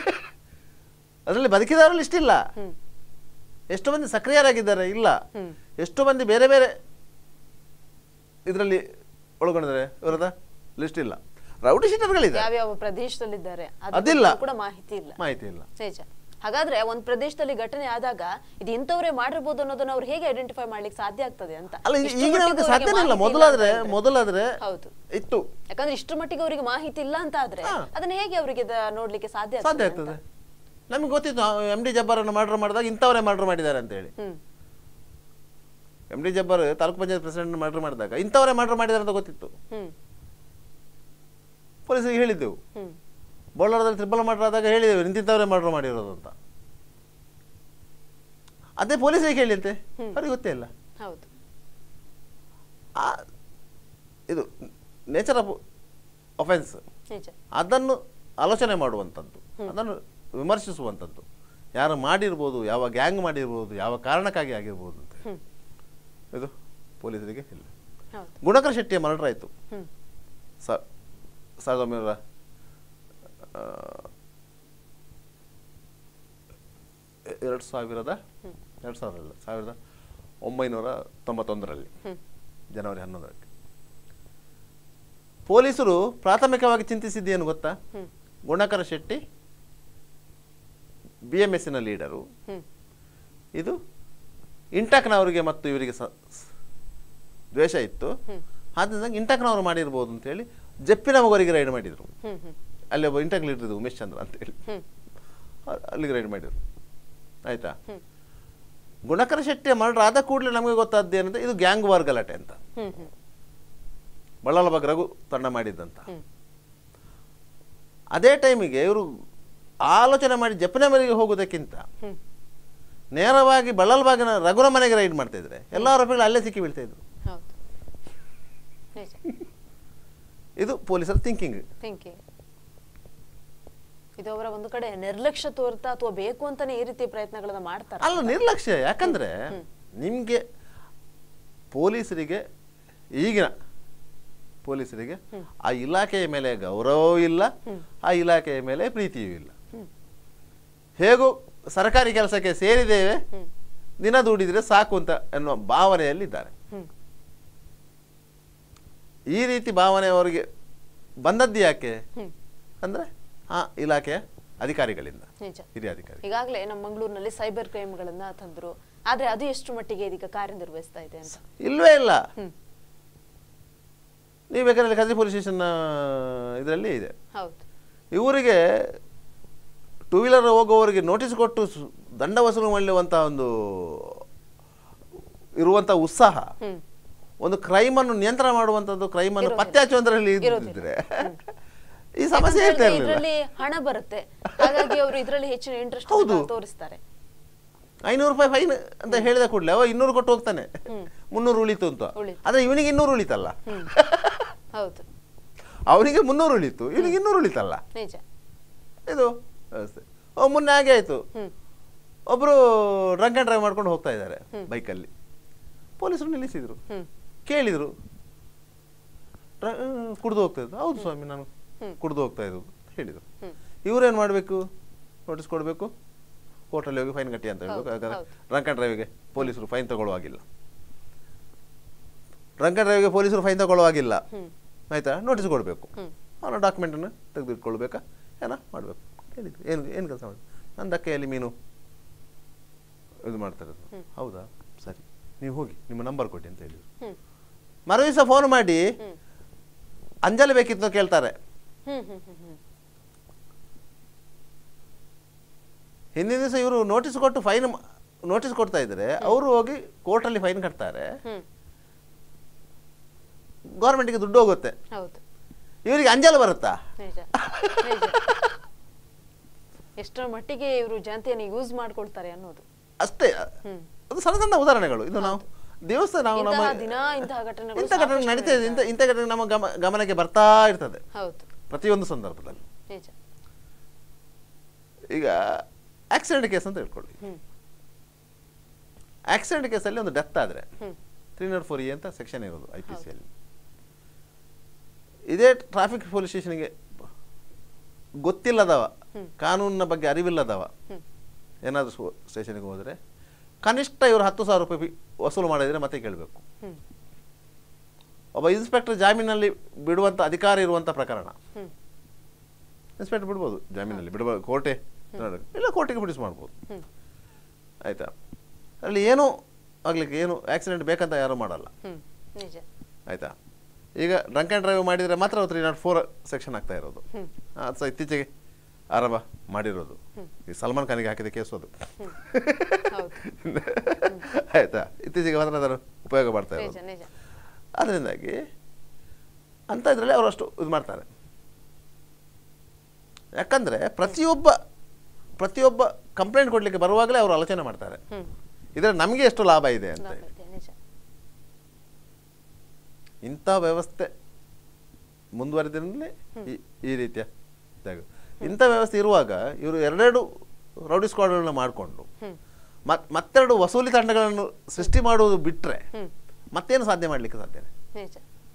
ಅದರಲ್ಲಿ ಬದುಕಿದವರು ಲಿಸ್ಟ್ ಇಲ್ಲ ಹ್ಮ್ ಎಷ್ಟು ಮಂದಿ ಸಕ್ರಿಯರಾಗಿದ್ದಾರೆ ಇಲ್ಲ ಹ್ಮ್ ಎಷ್ಟು ಮಂದಿ ಬೇರೆ ಬೇರೆ ಇದರಲ್ಲಿ ಒಳಗೊಂಡಿದ್ದಾರೆ ಇವರದ ಲಿಸ್ಟ್ ಇಲ್ಲ ರೌಡಿ ಶೀಟರ್ಗಳಿದೆ ಯಾವ್ಯಾವ ಪ್ರದೇಶದಲ್ಲಿದ್ದಾರೆ ಅದ್ರ ಅದಿಲ್ಲ. ಬಗ್ಗೆ ಕೂಡ ಮಾಹಿತಿ ಇಲ್ಲ ಮಾಹಿತಿ ಇಲ್ಲ ನಿಜ ಹಾಗಾದ್ರೆ ಒಂದ್ ಪ್ರದೇಶದಲ್ಲಿ ಘಟನೆ ಆದಾಗ ಇದು ಇಂಥವ್ರೇ ಮಾಡಿರ್ಬೋದು ಅನ್ನೋದನ್ನ ಅವ್ರು ಹೇಗೆ ಐಡೆಂಟಿಫೈ ಮಾಡ್ಲಿಕ್ಕೆ ಸಾಧ್ಯ ಆಗ್ತದೆ ಅಂತ ಅಲ್ಲ ಈಗ- ಇಷ್ಟ್ರ ಈಗಿನ ಮಟ್ಟಿಗೆ ಸಾಧ್ಯನೇ ಅವ್ರಿಗೆ ಇಲ್ಲ ಮಾಹಿತಿ ಮೊದಲಾದ್ರೆ ಇಲ್ಲ ಅಂತ ಮೊದಲಾದ್ರೆ ಹೇಳಿದ್ರೆ. ಹೌದು ಇತ್ತು ಯಾಕಂದ್ರೆ ಇಷ್ಟ್ರ ಮಟ್ಟಿಗೆ ಅವರಿಗೆ ಮಾಹಿತಿ ಇಲ್ಲ ಅಂತ ಆದ್ರೆ ಹಾ. ಅದನ್ನ ಹೇಗೆ ಅವರಿಗೆ ದ- ನೋಡ್ಲಿಕ್ಕೆ ಸಾಧ್ಯ ಸಾಧ್ಯ ಆಗ್ತದೆ ಆಗ್ತದೆ ನಮಗೆ ಗೊತ್ತಿತ್ತು ಎಮ್ ಡಿ ಜಬ್ಬರನ್ನು ಮರ್ಡರ್ ಮಾಡಿದಾಗ ಇಂಥವರೇ ಮರ್ಡರ್ ಮಾಡಿದ್ದಾರೆ ಅಂತ ಹೇಳಿ ಹ್ಮ್ M D Jabbar taluk panchayat president murder ಮಾಡಿದಾಗ ಇಂಥವರೇ ಮರ್ಡರ್ ಮಾಡಿದ್ದಾರೆ ಅಂತ ಗೊತ್ತಿತ್ತು ಹ್ಮ್ ಪೊಲೀಸರಿಗೆ ಹೇಳಿದ್ದೆವು ಹ್ಮ್ ಬೋಳಾರದಲ್ಲಿ ತ್ರಿಬಲ್ ಮರ್ಡರ್ ಆದಾಗ ಹೇಳಿದೆವು ಇಂತಿಂಥವರೇ ಮರ್ಡರ್ ಮಾಡಿರೋದು ಅಂತ ಅದೇ ಪೊಲೀಸರಿಗೆ ಹೇಳಿಂತೆ ಹ್ಮ್. ಅವ್ರಿಗೆ ಗೊತ್ತೇ ಇಲ್ಲ ಹೌದು ಆ ಇದು ನೇಚರ್ ಆಫ್ ಅಫೆನ್ಸ್ ನಿಜ ಅದನ್ನು ಆಲೋಚನೆ ಮಾಡುವಂಥದ್ದು ಅದನ್ನು ವಿಮರ್ಶಿಸುವಂಥದ್ದು ಯಾರು ಮಾಡಿರ್ಬೋದು ಯಾವ ಗ್ಯಾಂಗ್ ಮಾಡಿರ್ಬೋದು ಯಾವ ಕಾರಣಕ್ಕಾಗಿ ಆಗಿರ್ಬೋದು ಅಂತ ಹ್ಮ್ ಇದು ಪೊಲೀಸರಿಗೆ ಇಲ್ಲ ಹೌದು ಗುಣಕರ ಶೆಟ್ಟಿಯ ಮರ್ಡರ್ ಆಯಿತು ಹ್ಮ್ ಸ ಸಾವಿರದ ಒಂಬೈನೂರ ಆ, ಎರಡು ಸಾವಿರದ ಎರಡು ಸಾವಿರ ಇಲ್ಲ ಸಾವಿರದ ಒಂಬೈನೂರ ತೊಂಬತ್ತೊಂದರಲ್ಲಿ ಹ್ಮ್ ಜನವರಿ ಹನ್ನೊಂದಕ್ಕೆ ಪೊಲೀಸರು ಪ್ರಾಥಮಿಕವಾಗಿ ಚಿಂತಿಸಿದ್ದೇನು ಗೊತ್ತಾ ಹ್ಮ್ ಗುಣಕರ ಶೆಟ್ಟಿ ಬಿ ಎಮ್ ಎಸ್ಸಿನ ಲೀಡರು ಹ್ಮ್ ಇದು ಇಂಟಕ್ನವರಿಗೆ ಮತ್ತು ಇವರಿಗೆ ಸ ಸ್- ದ್ವೇಷ ಇತ್ತು ಆದ್ದರಿಂದ ಇಂಟಕ್ನವರು ಮಾಡಿರ್ಬೋದು ಅಂತೇಳಿ ಜಪ್ಪಿನ ಮಗುವರಿಗೆ ರೈಡ್ ಮಾಡಿದರು ಹ್ಮ್ ಹ್ಮ್ ಅಲ್ಲಿ ಒಬ್ಬ ಇಂಟಕ್ ಲೀಡರ್ ಇದ್ದು ಉಮೇಶ್ ಚಂದ್ರ ಅಂತೇಳಿ ಹ್ಮ್ ಅ- ಅಲ್ಲಿಗೆ ರೈಡ್ ಮಾಡಿದರು ಆಯಿತಾ ಹ್ಮ್. ಗುಣಕರ ಶೆಟ್ಟಿ ಮರ್ಡರ್ ಆದ ಕೂಡಲೇ ನಮಗೆ ಗೊತ್ತಾದ್ದು ಏನಂತ ಇದು ಗ್ಯಾಂಗ್ ವಾರ್ ಗಲಾಟೆ ಅಂತ ಹ್ಮ್ ಹ್ಮ್ ಬಳ್ಳಾಲಬಾಗ್ ರಘು ತಂಡ ಮಾಡಿದ್ದಂತ ಹ್ಮ್. ಅದೇ ಟೈಮಿಗೆ ಇವರು ಆಲೋಚನೆ ಮಾಡಿ ಜಪನೆ ಮನೆಗೆ ಹೋಗೋದಕ್ಕಿಂತ ಹ್ಮ್ ನೇರವಾಗಿ ಬಳ್ಳಾಲಬಾಗಿನ ರಘುನ ಮನೆಗೆ ರೈಡ್ ಮಾಡ್ತಾ ಇದ್ರೆ ಎಲ್ಲ ಆರೋಪಿಗಳು ಅಲ್ಲೇ ಸಿಕ್ಕಿ ಬೀಳ್ತಾ ಇದ್ರು ಹೌದು ನಿಜ ಇದು ಪೊಲೀಸರ ಥಿಂಕಿಂಗ್ ಥಿಂಕಿಂಗ್ ಇದು ಅವರ ಒಂದು ಕಡೆ ನಿರ್ಲಕ್ಷ್ಯ ತೋರ್ತಾ ಅಥವಾ ಬೇಕು ಅಂತಾನೆ ಈ ರೀತಿ ಪ್ರಯತ್ನಗಳನ್ನ ಮಾಡ್ತಾರೆ ಅಲ್ಲ ನಿರ್ಲಕ್ಷ್ಯ ಯಾಕಂದ್ರೆ ನಿಮಗೆ ಪೊಲೀಸರಿಗೆ ಈಗಿನ ಪೊಲೀಸರಿಗೆ ಆ ಇಲಾಖೆಯ ಮೇಲೆ ಗೌರವವೂ ಇಲ್ಲ ಆ ಇಲಾಖೆಯ ಮೇಲೆ ಪ್ರೀತಿಯೂ ಇಲ್ಲ ಹೇಗೂ ಸರ್ಕಾರಿ ಕೆಲಸಕ್ಕೆ ಸೇರಿದ್ದೇವೆ ಹ್ಮ್. ದಿನ ದುಡಿದ್ರೆ ಸಾಕು ಅಂತ ಎನ್ನುವ ಭಾವನೆಯಲ್ಲಿದ್ದಾರೆ ಹ್ಮ್ ಈ ರೀತಿ ಭಾವನೆ ಅವರಿಗೆ ಬಂದದ್ದು ಯಾಕೆ ಹ್ಮ್ ಅಂದ್ರೆ ಆ ಇಲಾಖೆಯ ಅಧಿಕಾರಿಗಳಿಂದ ನಿಜ ಹಿರಿಯ ಅಧಿಕಾರಿ ಈಗಾಗಲೇ ನಮ್ಮ ಮಂಗಳೂರಿನಲ್ಲಿ ಸೈಬರ್ ಕ್ರೈಮ್ಗಳನ್ನ ತಂದ್ರು ಆದ್ರೆ ಅದು ಎಷ್ಟು ಮಟ್ಟಿಗೆ ಇದೀಗ ಕಾರ್ಯನಿರ್ವಹಿಸ್ತಾ ಇದೆ ಅಂತ ಇಲ್ವೇ ಇಲ್ಲ ಹ್ಮ್ ನೀವು ಬೇಕಾದ್ರೆ ಕದ್ರಿ ಪೊಲೀಸ್ ಸ್ಟೇಷನ್ ಇದರಲ್ಲಿ ಇದೆ ಹೌದು ಇವರಿಗೆ ಟೂ ವೀಲರ್ ಹೋಗುವವರಿಗೆ ನೋಟಿಸ್ ಕೊಟ್ಟು ಸು- ದಂಡ ವಸೂಲು ಮಾಡುವಂಥ ಒಂದು ಇರುವಂಥ ಉತ್ಸಾಹ ಹ್ಮ್ ಒಂದು ಕ್ರೈಮನ್ನು ನಿಯಂತ್ರಣ ಮಾಡುವಂಥದ್ದು ಕ್ರೈಮನ್ನು ಇರೋದಿಲ್ಲ. ಪತ್ತೆ ಹಚ್ಚುವಂದರಲ್ಲಿ ಇರೋದಿಲ್ಲ. ಇದ್ದಿದ್ರೆ ಈ ಸಮಸ್ಯೆ ಇರ್ತಾ ಇರಲಿಲ್ಲ ಇದರಲ್ಲಿ ಹಣ ಬರುತ್ತೆ ಹಾಗಾಗಿ ಅವರು ಇದರಲ್ಲಿ ಹೆಚ್ಚಿನ ಇಂಟ್ರೆಸ್ಟ್ ಹೌದು. ತೋರಿಸ್ತಾರೆ ಐನೂರು ರೂಪಾಯಿ ಫೈನ್ ಅಂತ ಹೇಳಿದ ಕೂಡಲೇ ಅವ ಇನ್ನೂರು ಕೊಟ್ಟು ಹೋಗ್ತಾನೆ ಹ್ಮ್. ಮುನ್ನೂರು ಉಳಿತು ಅಂತ ಉಳೀತು. ಆದರೆ ಇವನಿಗೆ ಇನ್ನೂರು ಉಳಿತಲ್ಲ ಹ್ಮ್ ಹೌದು ಅವನಿಗೆ ಮುನ್ನೂರು ಉಳಿತು ಇವನಿಗೆ ಇನ್ನೂರು ಉಳಿತಲ್ಲ ನಿಜ ಇದು ವ್ಯವಸ್ಥೆ ಓ ಮೊನ್ನೆ ಹಾಗೆ ಆಯಿತು ಹ್ಮ್ ಒಬ್ಬರು ಡ್ರಂಕ್ ಆ್ಯಂಡ್ ಡ್ರೈವ್ ಮಾಡ್ಕೊಂಡು ಹೋಗ್ತಾ ಇದ್ದಾರೆ ಬೈಕಲ್ಲಿ ಪೊಲೀಸರು ನಿಲ್ಲಿಸಿದ್ರು ಹ್ಮ್ ಕೇಳಿದರು ಕುಡ್ದು ಹೋಗ್ತಾ ಇದ್ದು ಹೌದು ಸ್ವಾಮಿ ನಾನು ಹ್ಮ್. ಕುಡ್ದು ಹೋಗ್ತಾ ಇದ್ದು ಹೇಳಿದರು ಹ್ಮ್ ಇವರೇನು ಮಾಡಬೇಕು ನೋಟಿಸ್ ಕೊಡಬೇಕು ಕೋರ್ಟಲ್ಲಿ ಹೋಗಿ ಫೈನ್ ಕಟ್ಟಿ ಅಂತ ಹೇಳ್ಬೇಕು ಹೌದು, ಯಾಕಂದ್ರೆ ಹೌದು. ಡ್ರಂಕ್ ಆ್ಯಂಡ್ ಡ್ರೈವಿಗೆ ಪೊಲೀಸರು ಫೈನ್ ತಗೊಳ್ಳುವಾಗಿಲ್ಲ ಡ್ರಂಕ್ ಆ್ಯಂಡ್ ಡ್ರೈವಿಗೆ ಪೊಲೀಸರು ಫೈನ್ ತಗೊಳ್ಳುವಾಗಿಲ್ಲ ಹ್ಮ್ ಆಯಿತಾ ನೋಟಿಸ್ ಕೊಡಬೇಕು ಹ್ಮ್ ಅವನ ಡಾಕ್ಯುಮೆಂಟನ್ನು ತೆಗೆದಿಟ್ಕೊಳ್ಬೇಕಾ ಏನೋ ಮಾಡಬೇಕು ಹೇಳಿದ್ರು ಏನು ಏನು ಕೆಲಸ ಮಾಡಿ ನನ್ನ ದಕ್ಕೆಯಲ್ಲಿ ಮೀನು ಇದು ಮಾಡ್ತಾರೆ ಹೌದಾ ಸರಿ ನೀವು ಹೋಗಿ ನಿಮ್ಮ ನಂಬರ್ ಕೊಡಿ ಅಂತ ಹೇಳಿದ್ರು ಹ್ಮ್ ಮರು ದಿವಸ ಫೋನ್ ಮಾಡಿ ಹ್ಮ್ ಅಂಜಲಿ ಬೇಕಿತ್ತು ಅಂತ ಕೇಳ್ತಾರೆ ಹ್ಮ್ ಹ್ಮ್ ಹ್ಮ್ ಹ್ಮ್ ಹಿಂದಿನ ದಿವಸ ಇವರು ನೋಟಿಸ್ ಕೊಟ್ಟು ಫೈನ್ ನೋಟಿಸ್ ಕೊಡ್ತಾ ಇದ್ದಾರೆ ಅವರು ಹೋಗಿ ಕೋರ್ಟಲ್ಲಿ ಫೈನ್ ಕಟ್ತಾರೆ ಹ್ಮ್ ಗೌರ್ಮೆಂಟಿಗೆ ದುಡ್ಡು ಹೋಗುತ್ತೆ ಹೌದು ಇವರಿಗೆ ಅಂಜಲು ಬರುತ್ತಾ ನಿಜ ನಿಜ ಎಷ್ಟರ ಮಟ್ಟಿಗೆ ಇವರು ಜನತೆಯನ್ನು ಯೂಸ್ ಮಾಡ್ಕೊಳ್ತಾರೆ ಅನ್ನೋದು ಅಷ್ಟೇ ಹ್ಮ್ ಅದು ಸಣ್ಣ ಸಣ್ಣ ಉದಾಹರಣೆಗಳು ಇದು ನಾವು ದೇವಸ್ಥಾನ ನಾವು ನಮ್ಮ ಇಂತಹ ದಿನ ಇಂತಹ ಘಟನೆಗಳು ಇಂಥ ಘಟನೆ ಸಾಕಷ್ಟು ನಡೀತಾ ಇದೆ ಇಂಥ ಇಂಥ ಘಟನೆ ನಮ್ಮ ಗಮ ಗಮನಕ್ಕೆ ಬರ್ತಾ ಇರ್ತದೆ ಹೌದು ಪ್ರತಿಯೊಂದು ಸಂದರ್ಭದಲ್ಲಿ ನಿಜ ಈಗ ಆಕ್ಸಿಡೆಂಟ್ ಕೇಸ್ ಅಂತ ಹೇಳ್ಕೊಳ್ಳಿ ಹ್ಮ್ ಆಕ್ಸಿಡೆಂಟ್ ಕೇಸಲ್ಲಿ ಒಂದು ಡೆತ್ ಆದರೆ ಹ್ಮ್ ತ್ರೀ ನಾಟ್ ಫೋರ್ ಎ ಅಂತ ಸೆಕ್ಷನ್ ಇರೋದು ಐ ಪಿ ಸಿಯಲ್ಲಿ ಇದೇ ಟ್ರಾಫಿಕ್ ಪೊಲೀಸ್ ಸ್ಟೇಷನ್ಗೆ ಗೊತ್ತಿಲ್ಲದವ ಕಾನೂನಿನ ಬಗ್ಗೆ ಅರಿವಿಲ್ಲದವ ಹ್ಮ್ ಏನಾದರೂ ಸ್ಟೇಷನ್ಗೆ ಹೋದರೆ ಕನಿಷ್ಠ ಇವರು ಹತ್ತು ಸಾವಿರ ರೂಪಾಯಿ ಫಿ- ವಸೂಲು ಮಾಡಿದರೆ ಮತ್ತೆ ಕೇಳಬೇಕು ಹ್ಮ್ ಒಬ್ಬ ಇನ್ಸ್ಪೆಕ್ಟರ್ ಜಾಮೀನಲ್ಲಿ ಬಿಡುವಂಥ ಅಧಿಕಾರ ಇರುವಂಥ ಪ್ರಕರಣ ಹ್ಮ್ ಇನ್ಸ್ಪೆಕ್ಟರ್ ಬಿಡ್ಬೋದು ಜಾಮೀನಲ್ಲಿ ಬಿಡ್ಬೋದು ಕೋರ್ಟೆ ಇಲ್ಲ ಕೋರ್ಟಿಗೆ ಬಿಡಿಸಿ ಮಾಡ್ಬೋದು ಹ್ಮ್ ಆಯಿತಾ ಅಲ್ಲಿ ಏನೂ ಆಗ್ಲಿಕ್ಕೆ ಏನು ಆಕ್ಸಿಡೆಂಟ್ ಬೇಕಂತ ಯಾರೂ ಮಾಡಲ್ಲ ಹ್ಮ್ ನಿಜ ಆಯಿತಾ ಈಗ ಡ್ರಂಕ್ ಆ್ಯಂಡ್ ಡ್ರೈವ್ ಮಾಡಿದರೆ ಮಾತ್ರ ತ್ರೀ ನಾಟ್ ಫೋರ್ ಸೆಕ್ಷನ್ ಆಗ್ತಾ ಇರೋದು ಹ್ಮ್. ಅದು ಸಹ ಇತ್ತೀಚೆಗೆ ಆರಂಭ ಮಾಡಿರೋದು ಈ ಸಲ್ಮಾನ್ ಖಾನಿಗೆ ಹಾಕಿದ ಕೇಸು ಅದು ಹೌದು ಆಯಿತಾ ಇತ್ತೀಚೆಗೆ ಮಾತ್ರ ಅದನ್ನು ಉಪಯೋಗ ಮಾಡ್ತಾ ನಿಜ ಇರೋದು ನಿಜ ಅದರಿಂದಾಗಿ ಅಂಥ ಇದರಲ್ಲಿ ಅವರು ಅಷ್ಟು ಇದು ಮಾಡ್ತಾರೆ ಯಾಕಂದರೆ ಪ್ರತಿಯೊಬ್ಬ ಪ್ರತಿಯೊಬ್ಬ ಕಂಪ್ಲೇಂಟ್ ಕೊಡಲಿಕ್ಕೆ ಬರುವಾಗಲೇ ಅವರು ಆಲೋಚನೆ ಮಾಡ್ತಾರೆ ಹ್ಮ್ ಇದರಲ್ಲಿ ನಮಗೆ ಎಷ್ಟು ಲಾಭ ಇದೆ ಅಂತ ಹೇಳಿ. ಲಾಭ ಇದೆ, ನಿಜ ಇಂಥ ವ್ಯವಸ್ಥೆ ಮುಂದುವರೆದಿಂದಲೇ ಈ ಈ ರೀತಿಯ ಇದಾಗ ಇಂಥ ವ್ಯವಸ್ಥೆ ಇರುವಾಗ ಇವರು ಎರಡೆರಡು ರೌಡಿ ಸ್ಕ್ವಾಡ್ಗಳನ್ನ ಮಾಡಿಕೊಂಡು ಹ್ಮ್ ಮತ್ ಮತ್ತೆರಡು ವಸೂಲಿ ತಂಡಗಳನ್ನು ಸೃಷ್ಟಿ ಮಾಡುವುದು ಬಿಟ್ಟರೆ ಹ್ಮ್ ಮತ್ತೇನು ಸಾಧ್ಯ ಮಾಡಲಿಕ್ಕೆ ಸಾಧ್ಯನೇ ನಿಜ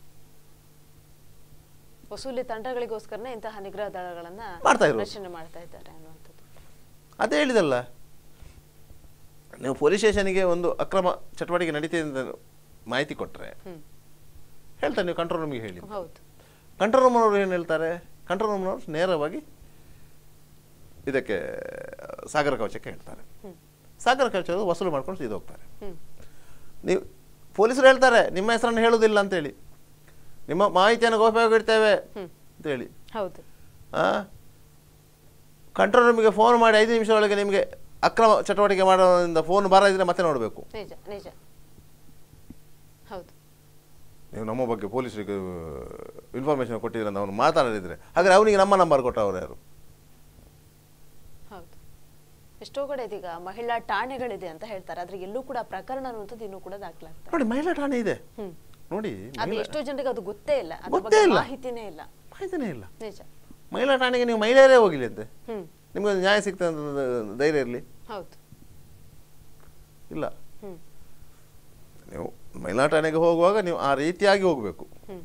ವಸೂಲಿ ತಂಡಗಳಿಗೋಸ್ಕರನೇ ಇಂತಹ ನಿಗ್ರಹ ದಳಗಳನ್ನ ಮಾಡ್ತಾ ಇರೋದು. ರಚನೆ ಮಾಡ್ತಾ ಇದ್ದಾರೆ ಅನ್ನುವಂಥದ್ದು ಅದೇ ಹೇಳಿದಲ್ಲ ನೀವು ಪೊಲೀಸ್ ಸ್ಟೇಷನ್ಗೆ ಒಂದು ಅಕ್ರಮ ಚಟುವಟಿಕೆ ನಡೀತಿದೆ ಅಂತ ಮಾಹಿತಿ ಕೊಟ್ಟರೆ ಹ್ಮ್ ಹೇಳ್ತಾರೆ ನೀವು ಕಂಟ್ರೋಲ್ ರೂಮಿಗೆ ಹೇಳಿ ಹೌದು ಕಂಟ್ರೋಲ್ ರೂಮ್ನವರು ಏನು ಹೇಳ್ತಾರೆ ಕಂಟ್ರೋಲ್ ರೂಮ್ನವರು ನೇರವಾಗಿ ಇದಕ್ಕೆ ಸಾಗರ ಕವಚಕ್ಕೆ ಹೇಳ್ತಾರೆ ಸಾಗರ ಕವಚ ವಸೂಲು ಮಾಡ್ಕೊಂಡು ಸೀದಾ ಹೋಗ್ತಾರೆ ಹ್ಮ್ ನೀವು ಪೊಲೀಸರು ಹೇಳ್ತಾರೆ ನಿಮ್ಮ ಹೆಸರನ್ನು ಹೇಳುವುದಿಲ್ಲ ಅಂತೇಳಿ ನಿಮ್ಮ ಮಾಹಿತಿಯನ್ನು ಗೋಪ್ಯವಾಗಿಡ್ತೇವೆ ಅಂತೇಳಿ ಹೌದು ಕಂಟ್ರೋಲ್ ರೂಮಿಗೆ ಫೋನ್ ಮಾಡಿ ಐದು ನಿಮಿಷ ಒಳಗೆ ನಿಮಗೆ ಅಕ್ರಮ ಚಟುವಟಿಕೆ ಮಾಡೋದ್ರಿಂದ ಫೋನ್ ಬರದಿದ್ರೆ ಮತ್ತೆ ನೋಡಬೇಕು ನಿಜ ನಿಜ ಹೌದು ನೀವು ನಮ್ಮ ಬಗ್ಗೆ ಪೊಲೀಸರಿಗೆ ಇನ್ಫಾರ್ಮೇಷನ್ ಕೊಟ್ಟಿದ್ರೆ ಅಂತ ಅವನು ಮಾತಾಡಿದ್ರೆ ಹಾಗಾದ್ರೆ ಅವನಿಗೆ ನಮ್ಮ ನಂಬರ್ ಕೊಟ್ಟವ್ರು ಯಾರು ಹೌದು ಎಷ್ಟೋ ಕಡೆ ಇದೀಗ ಮಹಿಳಾ ಠಾಣೆಗಳಿದೆ ಅಂತ ಹೇಳ್ತಾರೆ ಆದ್ರೆ ಎಲ್ಲೂ ಕೂಡ ಪ್ರಕರಣ ಅನ್ನುವಂಥದ್ದು ಇನ್ನೂ ಕೂಡ ದಾಖಲಾಗ್ತದೆ ನೋಡಿ ಮಹಿಳಾ ಠಾಣೆ ಇದೆ ಹ್ಮ್ ನೋಡಿ ಅದು ಮಹಿಳಾ- ಎಷ್ಟೋ ಜನರಿಗೆ ಅದು ಗೊತ್ತೇ ಇಲ್ಲ ಅದ್ರ ಗೊತ್ತೇ ಬಗ್ಗೆ ಇಲ್ಲ. ಮಾಹಿತಿನೇ ಇಲ್ಲ ಮಾಹಿತಿನೇ ಇಲ್ಲ ನಿಜ ಮಹಿಳಾ ಠಾಣೆಗೆ ನೀವು ಮಹಿಳೆಯರೇ ಹೋಗಿಲ್ಲ ಅಂತೆ ಹ್ಮ್ ನಿಮಗೆ ಒಂದು ನ್ಯಾಯ ಸಿಗ್ತದೆ ಅಂತ ಧೈರ್ಯ ಇರಲಿ ಹೌದು ಇಲ್ಲ ಹ್ಮ್ ನೀವು ಮಹಿಳಾ ಠಾಣೆಗೆ ಹೋಗುವಾಗ ನೀವು ಆ ರೀತಿಯಾಗಿ ಹೋಗಬೇಕು ಹ್ಮ್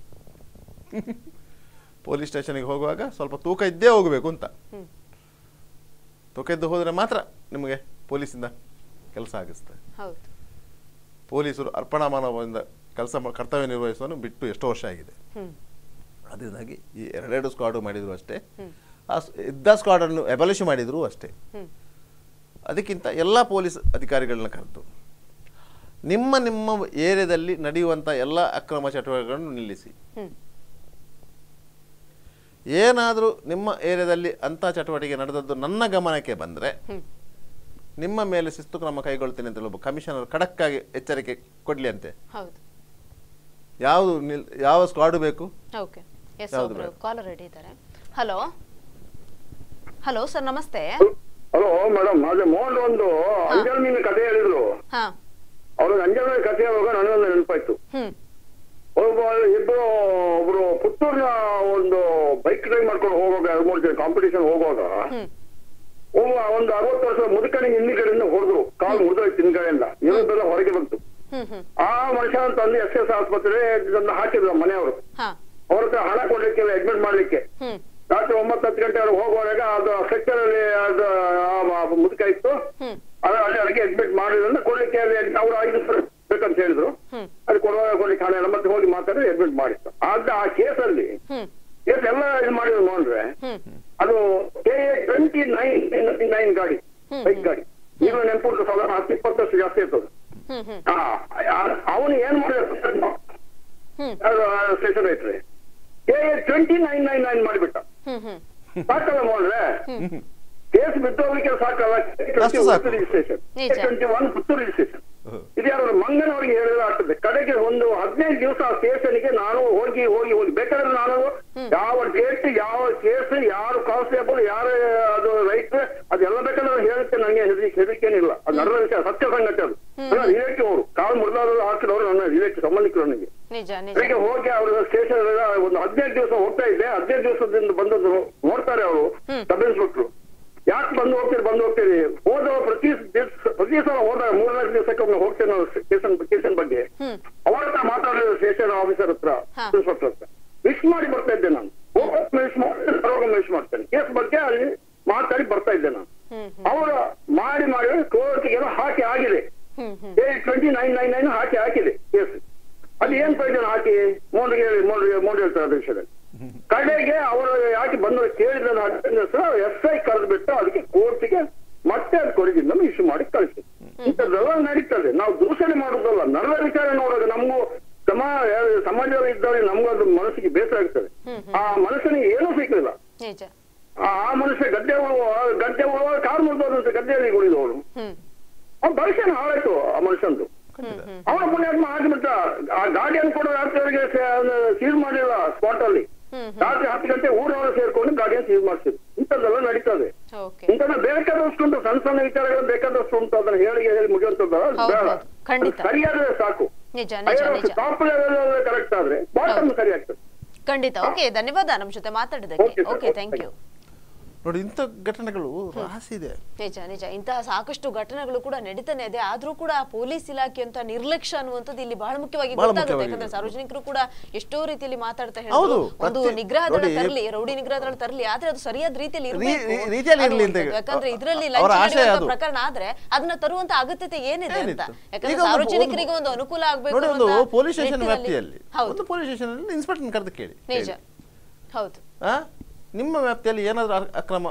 ಪೊಲೀಸ್ ಸ್ಟೇಷನ್ಗೆ ಹೋಗುವಾಗ ಸ್ವಲ್ಪ ತೂಕ ಇದ್ದೇ ಹೋಗಬೇಕು ಅಂತ ಹ್ಮ್ ತೂಕ ಇದ್ದು ಹೋದರೆ ಮಾತ್ರ ನಿಮಗೆ ಪೊಲೀಸಿಂದ ಕೆಲಸ ಆಗಿಸ್ತದೆ ಹೌದು ಪೊಲೀಸರು ಅರ್ಪಣಾ ಮನೋಭಾವದಿಂದ ಕೆಲಸ ಕರ್ತವ್ಯ ನಿರ್ವಹಿಸುವನ್ನು ಬಿಟ್ಟು ಎಷ್ಟೋ ವರ್ಷ ಆಗಿದೆ ಹ್ಮ್ ಅದರಿಂದಾಗಿ ಈ ಎರಡೆರಡು ಸ್ಕ್ವಾಡು ಮಾಡಿದ್ರು ಅಷ್ಟೇ ಹ್ಮ್. ಆ ಸ್- ಇದ್ದ ಸ್ಕ್ವಾಡನ್ನು ಎಬಲಿಷ್ ಮಾಡಿದ್ರು ಅಷ್ಟೇ ಹ್ಮ್ ಅದಕ್ಕಿಂತ ಎಲ್ಲ ಪೊಲೀಸ್ ಅಧಿಕಾರಿಗಳನ್ನ ಕರೆದು ನಿಮ್ಮ ನಿಮ್ಮ ಏರಿಯಾದಲ್ಲಿ ನಡೆಯುವಂಥ ಎಲ್ಲ ಅಕ್ರಮ ಚಟುವಟಿಕೆಗಳನ್ನು ನಿಲ್ಲಿಸಿ ಹ್ಮ್ ಏನಾದರೂ ನಿಮ್ಮ ಏರಿಯಾದಲ್ಲಿ ಅಂಥ ಚಟುವಟಿಕೆ ನಡೆದದ್ದು ನನ್ನ ಗಮನಕ್ಕೆ ಬಂದರೆ ಹ್ಮ್ ನಿಮ್ಮ ಮೇಲೆ ಶಿಸ್ತು ಕ್ರಮ ಕೈಗೊಳ್ತೇನೆ ಅಂತ ಒಬ್ಬ ಕಮಿಷನರ್ ಖಡಕ್ಕಾಗಿ ಎಚ್ಚರಿಕೆ ಕೊಡಲಿ ಅಂತೆ ಹೌದು ಯಾವುದು ನಿಲ್ ಯಾವ ಸ್ಕ್ವಾಡು ಬೇಕು ಓಕೆ ಎಸ್ ಯಾವ್ದು ಒಬ್ರು ಬೇಡ? ಕಾಲರ್ ರೆಡಿ ಇದ್ದಾರೆ ಹಲೋ ಹಲೋ ಸರ್ ನಮಸ್ತೆ ಹಲೋ ಮೇಡಮ್ ಅದೇ ಮೋಹನ್ ಒಂದು ಅಂಜಲ್ ಮೀನ್ ಕಥೆ ಹೇಳಿದ್ರು ಹಾ ಅವ್ರ ಅಂಜಲ್ ಮೀನ್ ಕಥೆ ಹೇಳುವಾಗ ನನಗೊಂದು ನೆನಪಾಯ್ತು ಹ್ಮ್ ಒಬ್ಬ ಇಬ್ಬರು ಒಬ್ರು ಪುತ್ತೂರ್ನ ಒಂದು ಬೈಕ್ ಡ್ರೈವ್ ಮಾಡ್ಕೊಂಡು ಹೋಗುವಾಗ ಎರಡು ಮೂರು ಜನ ಕಾಂಪಿಟೇಷನ್ ಹೋಗುವಾಗ ಹ್ಮ್ ಒಬ್ಬ ಒಂದು ಅರವತ್ತು ವರ್ಷದ ಮುದುಕನಿಗೆ ಹಿಂದಿ ಕಡೆಯಿಂದ ಹೊಡೆದ್ರು ಕಾಲು ಮುರಿದೋಯ್ತು ಹಿಂದ್ಗಡೆಯಿಂದ ಇರೋದೆಲ್ಲ ಹೊರಗೆ ಬಂತು ಹ್ಮ್ ಹ್ಮ್ ಆ ಮನುಷ್ಯನ ತಂದು ಎಸ್ ಎಸ್ ಆಸ್ಪತ್ರೆ ಇದನ್ನ ಹಾಕಿದ್ರು ಮನೆಯವರು ಹಾ ಅವ್ರ ಹತ್ರ ಹಣ ಕೊಡ್ಲಿಕ್ಕೆ ಅಡ್ಮಿಟ್ ಮಾಡ್ಲಿಕ್ಕೆ ಹ್ಮ್ ರಾತ್ರಿ ಒಂಬತ್ತು ಹತ್ತು ಗಂಟೆ ಅವ್ರು ಹೋಗುವಾಗ ಅದು ಸ್ಟ್ರಕ್ಚರ್ ಅಲ್ಲಿ ಅದು ಆ ಮ- ಮುದುಕ ಇತ್ತು ಹ್ಮ್ ಅದು ಅಲ್ಲಿ ಅದಕ್ಕೆ ಅಡ್ಮಿಟ್ ಮಾಡಿದ್ರಿಂದ ಕೊಡ್ಲಿಕ್ಕೆ ಅವ್ರು ಐದು ಸಾವಿರ ಬೇಕಂತ ಹೇಳಿದ್ರು ಹ್ಮ್ ಅದು ಕೊಡುವಾಗ ಕೊಡ್ಲಿಕ್ಕೆ ಹಣ ಇಲ್ಲ ಮತ್ತೆ ಹೋಗಿ ಮಾತಾಡಿ ಅಡ್ಮಿಟ್ ಮಾಡಿತ್ತು ಆದ ಆ ಕೇಸಲ್ಲಿ ಹ್ಮ್ ಕೇಸ್ ಎಲ್ಲ ಇದು ಮಾಡಿದ್ರು ನೋಡ್ರೆ ಹ್ಮ್ ಅದು K A twenty nine nine ಗಾಡಿ ಹ್ಮ್, ಬೈಕ್ ಗಾಡಿ ಈಗ ನೆನಪುಂಟು ಸಾಧಾರಣ ಹತ್ತು ಇಪ್ಪತ್ತು ವರ್ಷ ಜಾಸ್ತಿ ಇರ್ತದೆ ಹ್ಮ್ ಹ್ಮ್ ಅವನು ಏನ್ ಮಾಡಿದ ಹ್ಮ್ ಸ್ಟೇಷನ್ ಐತ್ರಿ K A twenty nine nine nine ಮಾಡಿಬಿಟ್ಟ ಹ್ಮ್ ಹ್ಮ್ ಸಾಕಲ್ಲ ನೋಡ್ರೆ ಕೇಸ್ ಬಿದ್ದೋಗ್ಲಿಕ್ಕೆ ಸಾಕಲ್ಲ ಅಷ್ಟು ಸಾಕು. ರಿಜಿಸ್ಟ್ರೇಷನ್ ನಿಜ. ಟ್ವೆಂಟಿ ಒನ್ ಪುತ್ತೂರು ರಿಜಿಸ್ಟ್ರೇಷನ್ ಹ್ಮ್. ಇದು ಯಾರು ಮಂಗನವರಿಗೆ ಹೇಳಿದ್ರೆ ಆಗ್ತದೆ ಕಡೆಗೆ ಒಂದು ಹದಿನೈದು ದಿವಸ ಆ ಸ್ಟೇಷನ್ಗೆ ನಾನು ಹೋಗಿ ಹೋಗಿ ಹೋಗಿ ಬೇಕಾದ್ರೆ ನಾನು ಯಾವ ಡೇಟ್ ಯಾವ ಕೇಸ್ ಯಾರು ಕಾನ್ಸ್ಟೇಬಲ್ ಯಾರು ಅದು ರೈಟ್ ಅದೆಲ್ಲ ಬೇಕಾದ್ರೆ ಹೇಳುತ್ತೆ ನನಗೆ ಹೆದರಿಕೆ ಹೆದರಿಕೆನಿಲ್ಲ ಅದು ನಡೆದ ವಿಷಯ ಸತ್ಯ ಸಂಗತಿ ಅದು ನನ್ನ ರಿಲೇಟಿವ್ ಅವರು ಕಾಲು ಮುರಿದಾದ್ರು ಹಾಕಿದವರು ನನ್ನ ರಿಲೇಟಿವ್ ಸಂಬಂಧಿಕರು ನನಗೆ ನಿಜ ನಿಜ ಬೆಳಿಗ್ಗೆ ಹೋಗಿ ಅವ್ರ ಸ್ಟೇಷನ್ ಒಂದು ಹದಿನೈದು ದಿವಸ ಹೋಗ್ತಾ ಇದ್ದೆ ಹದಿನೈದು ದಿವಸದಿಂದ ಬಂದದ್ದು ನೋಡ್ತಾರೆ ಅವರು ಹ್ಮ್. ಸಬ್ ಇನ್ಸ್ಪೆಕ್ಟ್ರು ಯಾಕೆ ಬಂದು ಹೋಗ್ತೀರಿ ಬಂದು ಹೋಗ್ತೀರಿ ಹೋದವ ಪ್ರತಿ ದಿವ್ಸ- ಪ್ರತಿ ಸಲ ಹೋದಾಗ ಮೂರ್ನಾಲ್ಕು ದಿವಸಕ್ಕೆ ಒಮ್ಮೆ ಹೋಗ್ತೇನೆ ನಾವು ಸ್ಟೇಷನ್ ಸ್ಟೇಷನ್ ಬಗ್ಗೆ ಹ್ಮ್ ಅವ್ರ ಹತ್ರ ಮಾತಾಡಿದ್ರು ಸ್ಟೇಷನ್ ಆಫೀಸರ್ ಹತ್ರ ಹಾ. ಇನ್ಸ್ಪೆಕ್ಟರ್ ಹತ್ರ ವಿಶ್ ಮಾಡಿ ಬರ್ತಾ ಇದ್ದೆ ನಾನು ಹೋಗೋಕೆ ವಿಶ್ ಮಾಡ್ತೇನೆ ಬರೋಕೆ ವಿಶ್ ಮಾಡ್ತೇನೆ ಕೇಸ್ ಬಗ್ಗೆ ಅಲ್ಲಿ ಮಾತಾಡಿ ಬರ್ತಾ ಇದ್ದೆ ನಾನು ಹ್ಮ್ ಹ್ಮ್ ಅವರು ಮಾಡಿ ಮಾಡಿ ಕೋರ್ಟ್ಗೆಲ್ಲ ಹಾಕಿ ಆಗಿದೆ ಹ್ಮ್ ಹ್ಮ್ ಟ್ವೆಂಟಿ ನೈನ್ ನೈನ್ ನೈನ್ ಹಾಕಿ ಹಾಕಿದೆ ಕೇಸ್ ಅದು ಏನ್ ಪ್ರಯೋಜನ ಹಾಕಿ ಮೋಡಿಗೆ ಮೋಡಿ ಮೋಡಿ ಹೇಳ್ತಾರೆ ಅದ್ರ ವಿಷಯದಲ್ಲಿ ಕಡೆಗೆ ಅವರು ಯಾಕೆ ಬಂದು ಕೇಳಿದ್ರೆ ಎಸ್ ಐ ಕರೆದ್ಬಿಟ್ಟು ಅದಕ್ಕೆ ಕೋರ್ಟ್ಗೆ ಮತ್ತೆ ಅದು ಕೊಡಗಿಂದ ಇಶ್ಯೂ ಮಾಡಿ ಕಳಿಸಿ ಇಂಥದ್ದೆಲ್ಲ ನಡೀತದೆ ನಾವು ದೂಷಣೆ ಮಾಡುದಲ್ಲ ನಡೆದ ವಿಚಾರ ನೋಡೋದು ನಮಗೂ ಸಮ ಸಮಾಜದಲ್ಲಿ ಇದ್ದರೆ ನಮಗೂ ಅದು ಮನಸ್ಸಿಗೆ ಬೇಸರ ಆಗ್ತದೆ ಆ ಮನುಷ್ಯನಿಗೆ ಏನೂ ಸಿಕ್ಕಲಿಲ್ಲ ನಿಜ ಆ ಆ ಮನುಷ್ಯ ಗದ್ದೆ ಉಳುವ ಗದ್ದೆ ಉಳುವ ಕಾರ್ ಮುರಿದೋದಂತೆ ಗದ್ದೆಯಲ್ಲಿ ಉಳಿದವನು ಹ್ಮ್ ಅವ್ನ ಭವಿಷ್ಯನ ಹಾಳಾಯ್ತು ಆ ಮನುಷ್ಯಂದು ಹ್ಮ್ ಹ್ಮ್ ಅವನ ಪುಣ್ಯಾತ್ಮ ಹಾಕಿಬಿಟ್ಟ ಆ ಗಾಡಿಯನ್ನು ಕೂಡ ರಾತ್ರಿವರೆಗೆ ಸೀಲ್ ಮಾಡಿಲ್ಲ ಸ್ಪಾಟ್ ಅಲ್ಲಿ ಹ್ಮ್ ಹ್ಮ್ ರಾತ್ರಿ ಹತ್ತು ಗಂಟೆ ಊರವರು ಸೇರ್ಕೊಂಡು ಗಾಡಿಯನ್ನು ಸೀಲ್ ಮಾಡಿಸಿದ್ರು ಇಂಥದ್ದೆಲ್ಲ ನಡೀತದೆ ಓಕೆ ಇಂಥದ್ದು ಬೇಕಾದಷ್ಟು ಉಂಟು ಸಣ್ಣ ಸಣ್ಣ ವಿಚಾರಗಳು ಬೇಕಾದಷ್ಟು ಉಂಟು ಅದನ್ನ ಹೇಳಿ ಹೇಳಿ ಮುಗಿಯುವಂಥದ್ದಲ್ಲ ಅದು ಹೌದು, ಬೇಡ ಹೌದು. ಖಂಡಿತ. ಅದು ಸರಿಯಾದ್ರೆ ಸಾಕು ನಿಜ ನಿಜ ನಿಜ ಟಾಪ್ ಲೆವೆಲ್ ಕರೆಕ್ಟ್ ಆದ್ರೆ ಬಾಟಮ್ ಸರಿ ಆಗ್ತದೆ ಖಂಡಿತ ಓಕೆ ಧನ್ಯವಾದ ನಮ್ಮ ಜೊತೆ ಮಾತಾಡಿದಕ್ಕೆ Okay, sir. Okay thank you ನೋಡಿ ಇಂಥ ಘಟನೆಗಳು ರಾಸಿ ಇದೆ ನಿಜ ನಿಜ ಇಂತಹ ಸಾಕಷ್ಟು ಘಟನೆಗಳು ಕೂಡ ನಡೀತಾನೆ ಇದೆ ಆದ್ರೂ ಕೂಡ ಪೊಲೀಸ್ ಇಲಾಖೆ ಅಂತ ನಿರ್ಲಕ್ಷ್ಯ ಅನ್ನುವಂಥದ್ದು ಇಲ್ಲಿ ಬಹಳ ಮುಖ್ಯವಾಗಿ ಬಹಳ ಗೊತ್ತಾಗುತ್ತೆ ಮುಖ್ಯವಾಗಿದೆ. ಯಾಕಂದ್ರೆ ಸಾರ್ವಜನಿಕರು ಕೂಡ ಎಷ್ಟೋ ರೀತಿಯಲ್ಲಿ ಮಾತಾಡ್ತಾ ಹೌದು, ಹೇಳಿದ್ರು ಒಂದು ಪ್ರತಿ- ನಿಗ್ರಹ ದಳ ನೋಡಿ, ತರಲಿ ರೌಡಿ ನಿಗ್ರಹ ದಳ ತರಲಿ ಆದ್ರೆ ಅದು ಸರಿಯಾದ ರೀತಿಯಲ್ಲಿ ರೀ- ಇರ್ಬೇಕು ರೀ- ರೀತಿಯಲ್ಲಿ ಇರ್ಲಿ ಅಂತ ಅನ್ನುವಂಥದ್ದು. ಯಾಕಂದ್ರೆ ಇದರಲ್ಲಿ ಅವರ ಲಂಚ ಆಶಯ ನಡೆಯುವಂತ ಅದು. ಪ್ರಕರಣ ಆದ್ರೆ ಅದನ್ನ ತರುವಂತ ಅಗತ್ಯತೆ ಏನಿದೆ ಅಂತ ಏನಿತ್ತು? ಯಾಕಂದ್ರೆ ಈಗ ಒಂದು- ಸಾರ್ವಜನಿಕರಿಗೆ ಒಂದು ಅನುಕೂಲ ಆಗ್ಬೇಕು ನೋಡಿ ಒಂದು ಅನ್ನುವಂತ ಪೊಲೀಸ್ ಸ್ಟೇಷನ್ ನಿಟ್ಟಿನಲ್ಲಿ- ವ್ಯಾಪ್ತಿಯಲ್ಲಿ ಹೌದು ಒಂದು ಪೊಲೀಸ್ ಸ್ಟೇಷನ್ ಅಲ್ಲಿ ಇನ್ಸ್ಪೆಕ್ಟರ್ ಕರೆದು ಕೇಳಿ ನಿಜ ಹೌದು ಆ? ನಿಮ್ಮ ವ್ಯಾಪ್ತಿಯಲ್ಲಿ ಏನಾದರೂ ಅಕ್ರಮ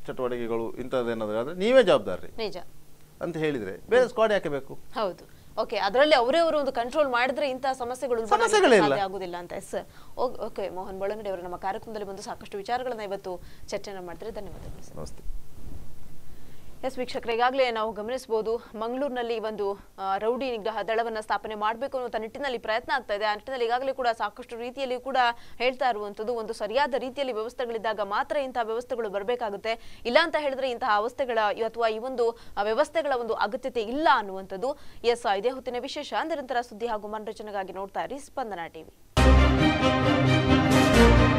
ಚಟುವಟಿಕೆಗಳು ಇಂಥದ್ದೇನಾದರೂ ಆದರೆ ನೀವೇ ಜವಾಬ್ದಾರಿ ನಿಜ ಅಂತ ಹೇಳಿದರೆ ಬೇರೆ ಸ್ಕ್ವಾಡ್ ಯಾಕೆ ಬೇಕು ಹೌದು ಓಕೆ ಅದರಲ್ಲಿ ಅವರೇ ಅವರು ಒಂದು ಕಂಟ್ರೋಲ್ ಮಾಡಿದ್ರೆ ಇಂತಹ ಸಮಸ್ಯೆಗಳು ಉಲ್ಬಣ ಆಗ್ಲಿಕ್ಕೆ ಸಮಸ್ಯೆಗಳೇ ಇಲ್ಲ. ಸಾಧ್ಯ ಆಗುದಿಲ್ಲ ಅಂತ ಎಸ್ ಓಕೆ ಮೋಹನ್ ಬಳಂಗಡಿ ಅವರು ನಮ್ಮ ಕಾರ್ಯಕ್ರಮದಲ್ಲಿ ಬಂದು ಸಾಕಷ್ಟು ವಿಚಾರಗಳನ್ನ ಇವತ್ತು ಚರ್ಚೆನ ಮಾಡ್ತಾರೆ ಧನ್ಯವಾದಗಳು ಸರ್ ನಮಸ್ತೆ ಎಸ್ ವೀಕ್ಷಕರೇ ಈಗಾಗಲೇ ನಾವು ಗಮನಿಸಬಹುದು ಮಂಗಳೂರಿನಲ್ಲಿ ಒಂದು ಆ, ರೌಡಿ ನಿಗ್ರಹ ದಳವನ್ನ ಸ್ಥಾಪನೆ ಮಾಡಬೇಕು ಅನ್ನುವಂಥ ನಿಟ್ಟಿನಲ್ಲಿ ಪ್ರಯತ್ನ ಆಗ್ತಾ ಇದೆ ಆ ನಿಟ್ಟಿನಲ್ಲಿ ಈಗಾಗಲೇ ಕೂಡ ಸಾಕಷ್ಟು ರೀತಿಯಲ್ಲಿ ಕೂಡ ಹೇಳ್ತಾ ಇರುವಂಥದ್ದು ಒಂದು ಸರಿಯಾದ ರೀತಿಯಲ್ಲಿ ವ್ಯವಸ್ಥೆಗಳಿದ್ದಾಗ ಮಾತ್ರ ಇಂತಹ ವ್ಯವಸ್ಥೆಗಳು ಬರಬೇಕಾಗುತ್ತೆ ಇಲ್ಲ ಅಂತ ಹೇಳಿದ್ರೆ ಇಂತಹ ಅವಸ್ಥೆಗಳ ಅಥವಾ ಈ ಒಂದು ಆ, ವ್ಯವಸ್ಥೆಗಳ ಒಂದು ಅಗತ್ಯತೆ ಇಲ್ಲ ಅನ್ನುವಂಥದ್ದು ಎಸ್ ಇದೇ ಹೊತ್ತಿನ ವಿಶೇಷ ನಿರಂತರ ಸುದ್ದಿ ಹಾಗೂ ಮನರಂಜನೆಗಾಗಿ ನೋಡ್ತಾ ಇರಿ ಸ್ಪಂದನ ಟಿವಿ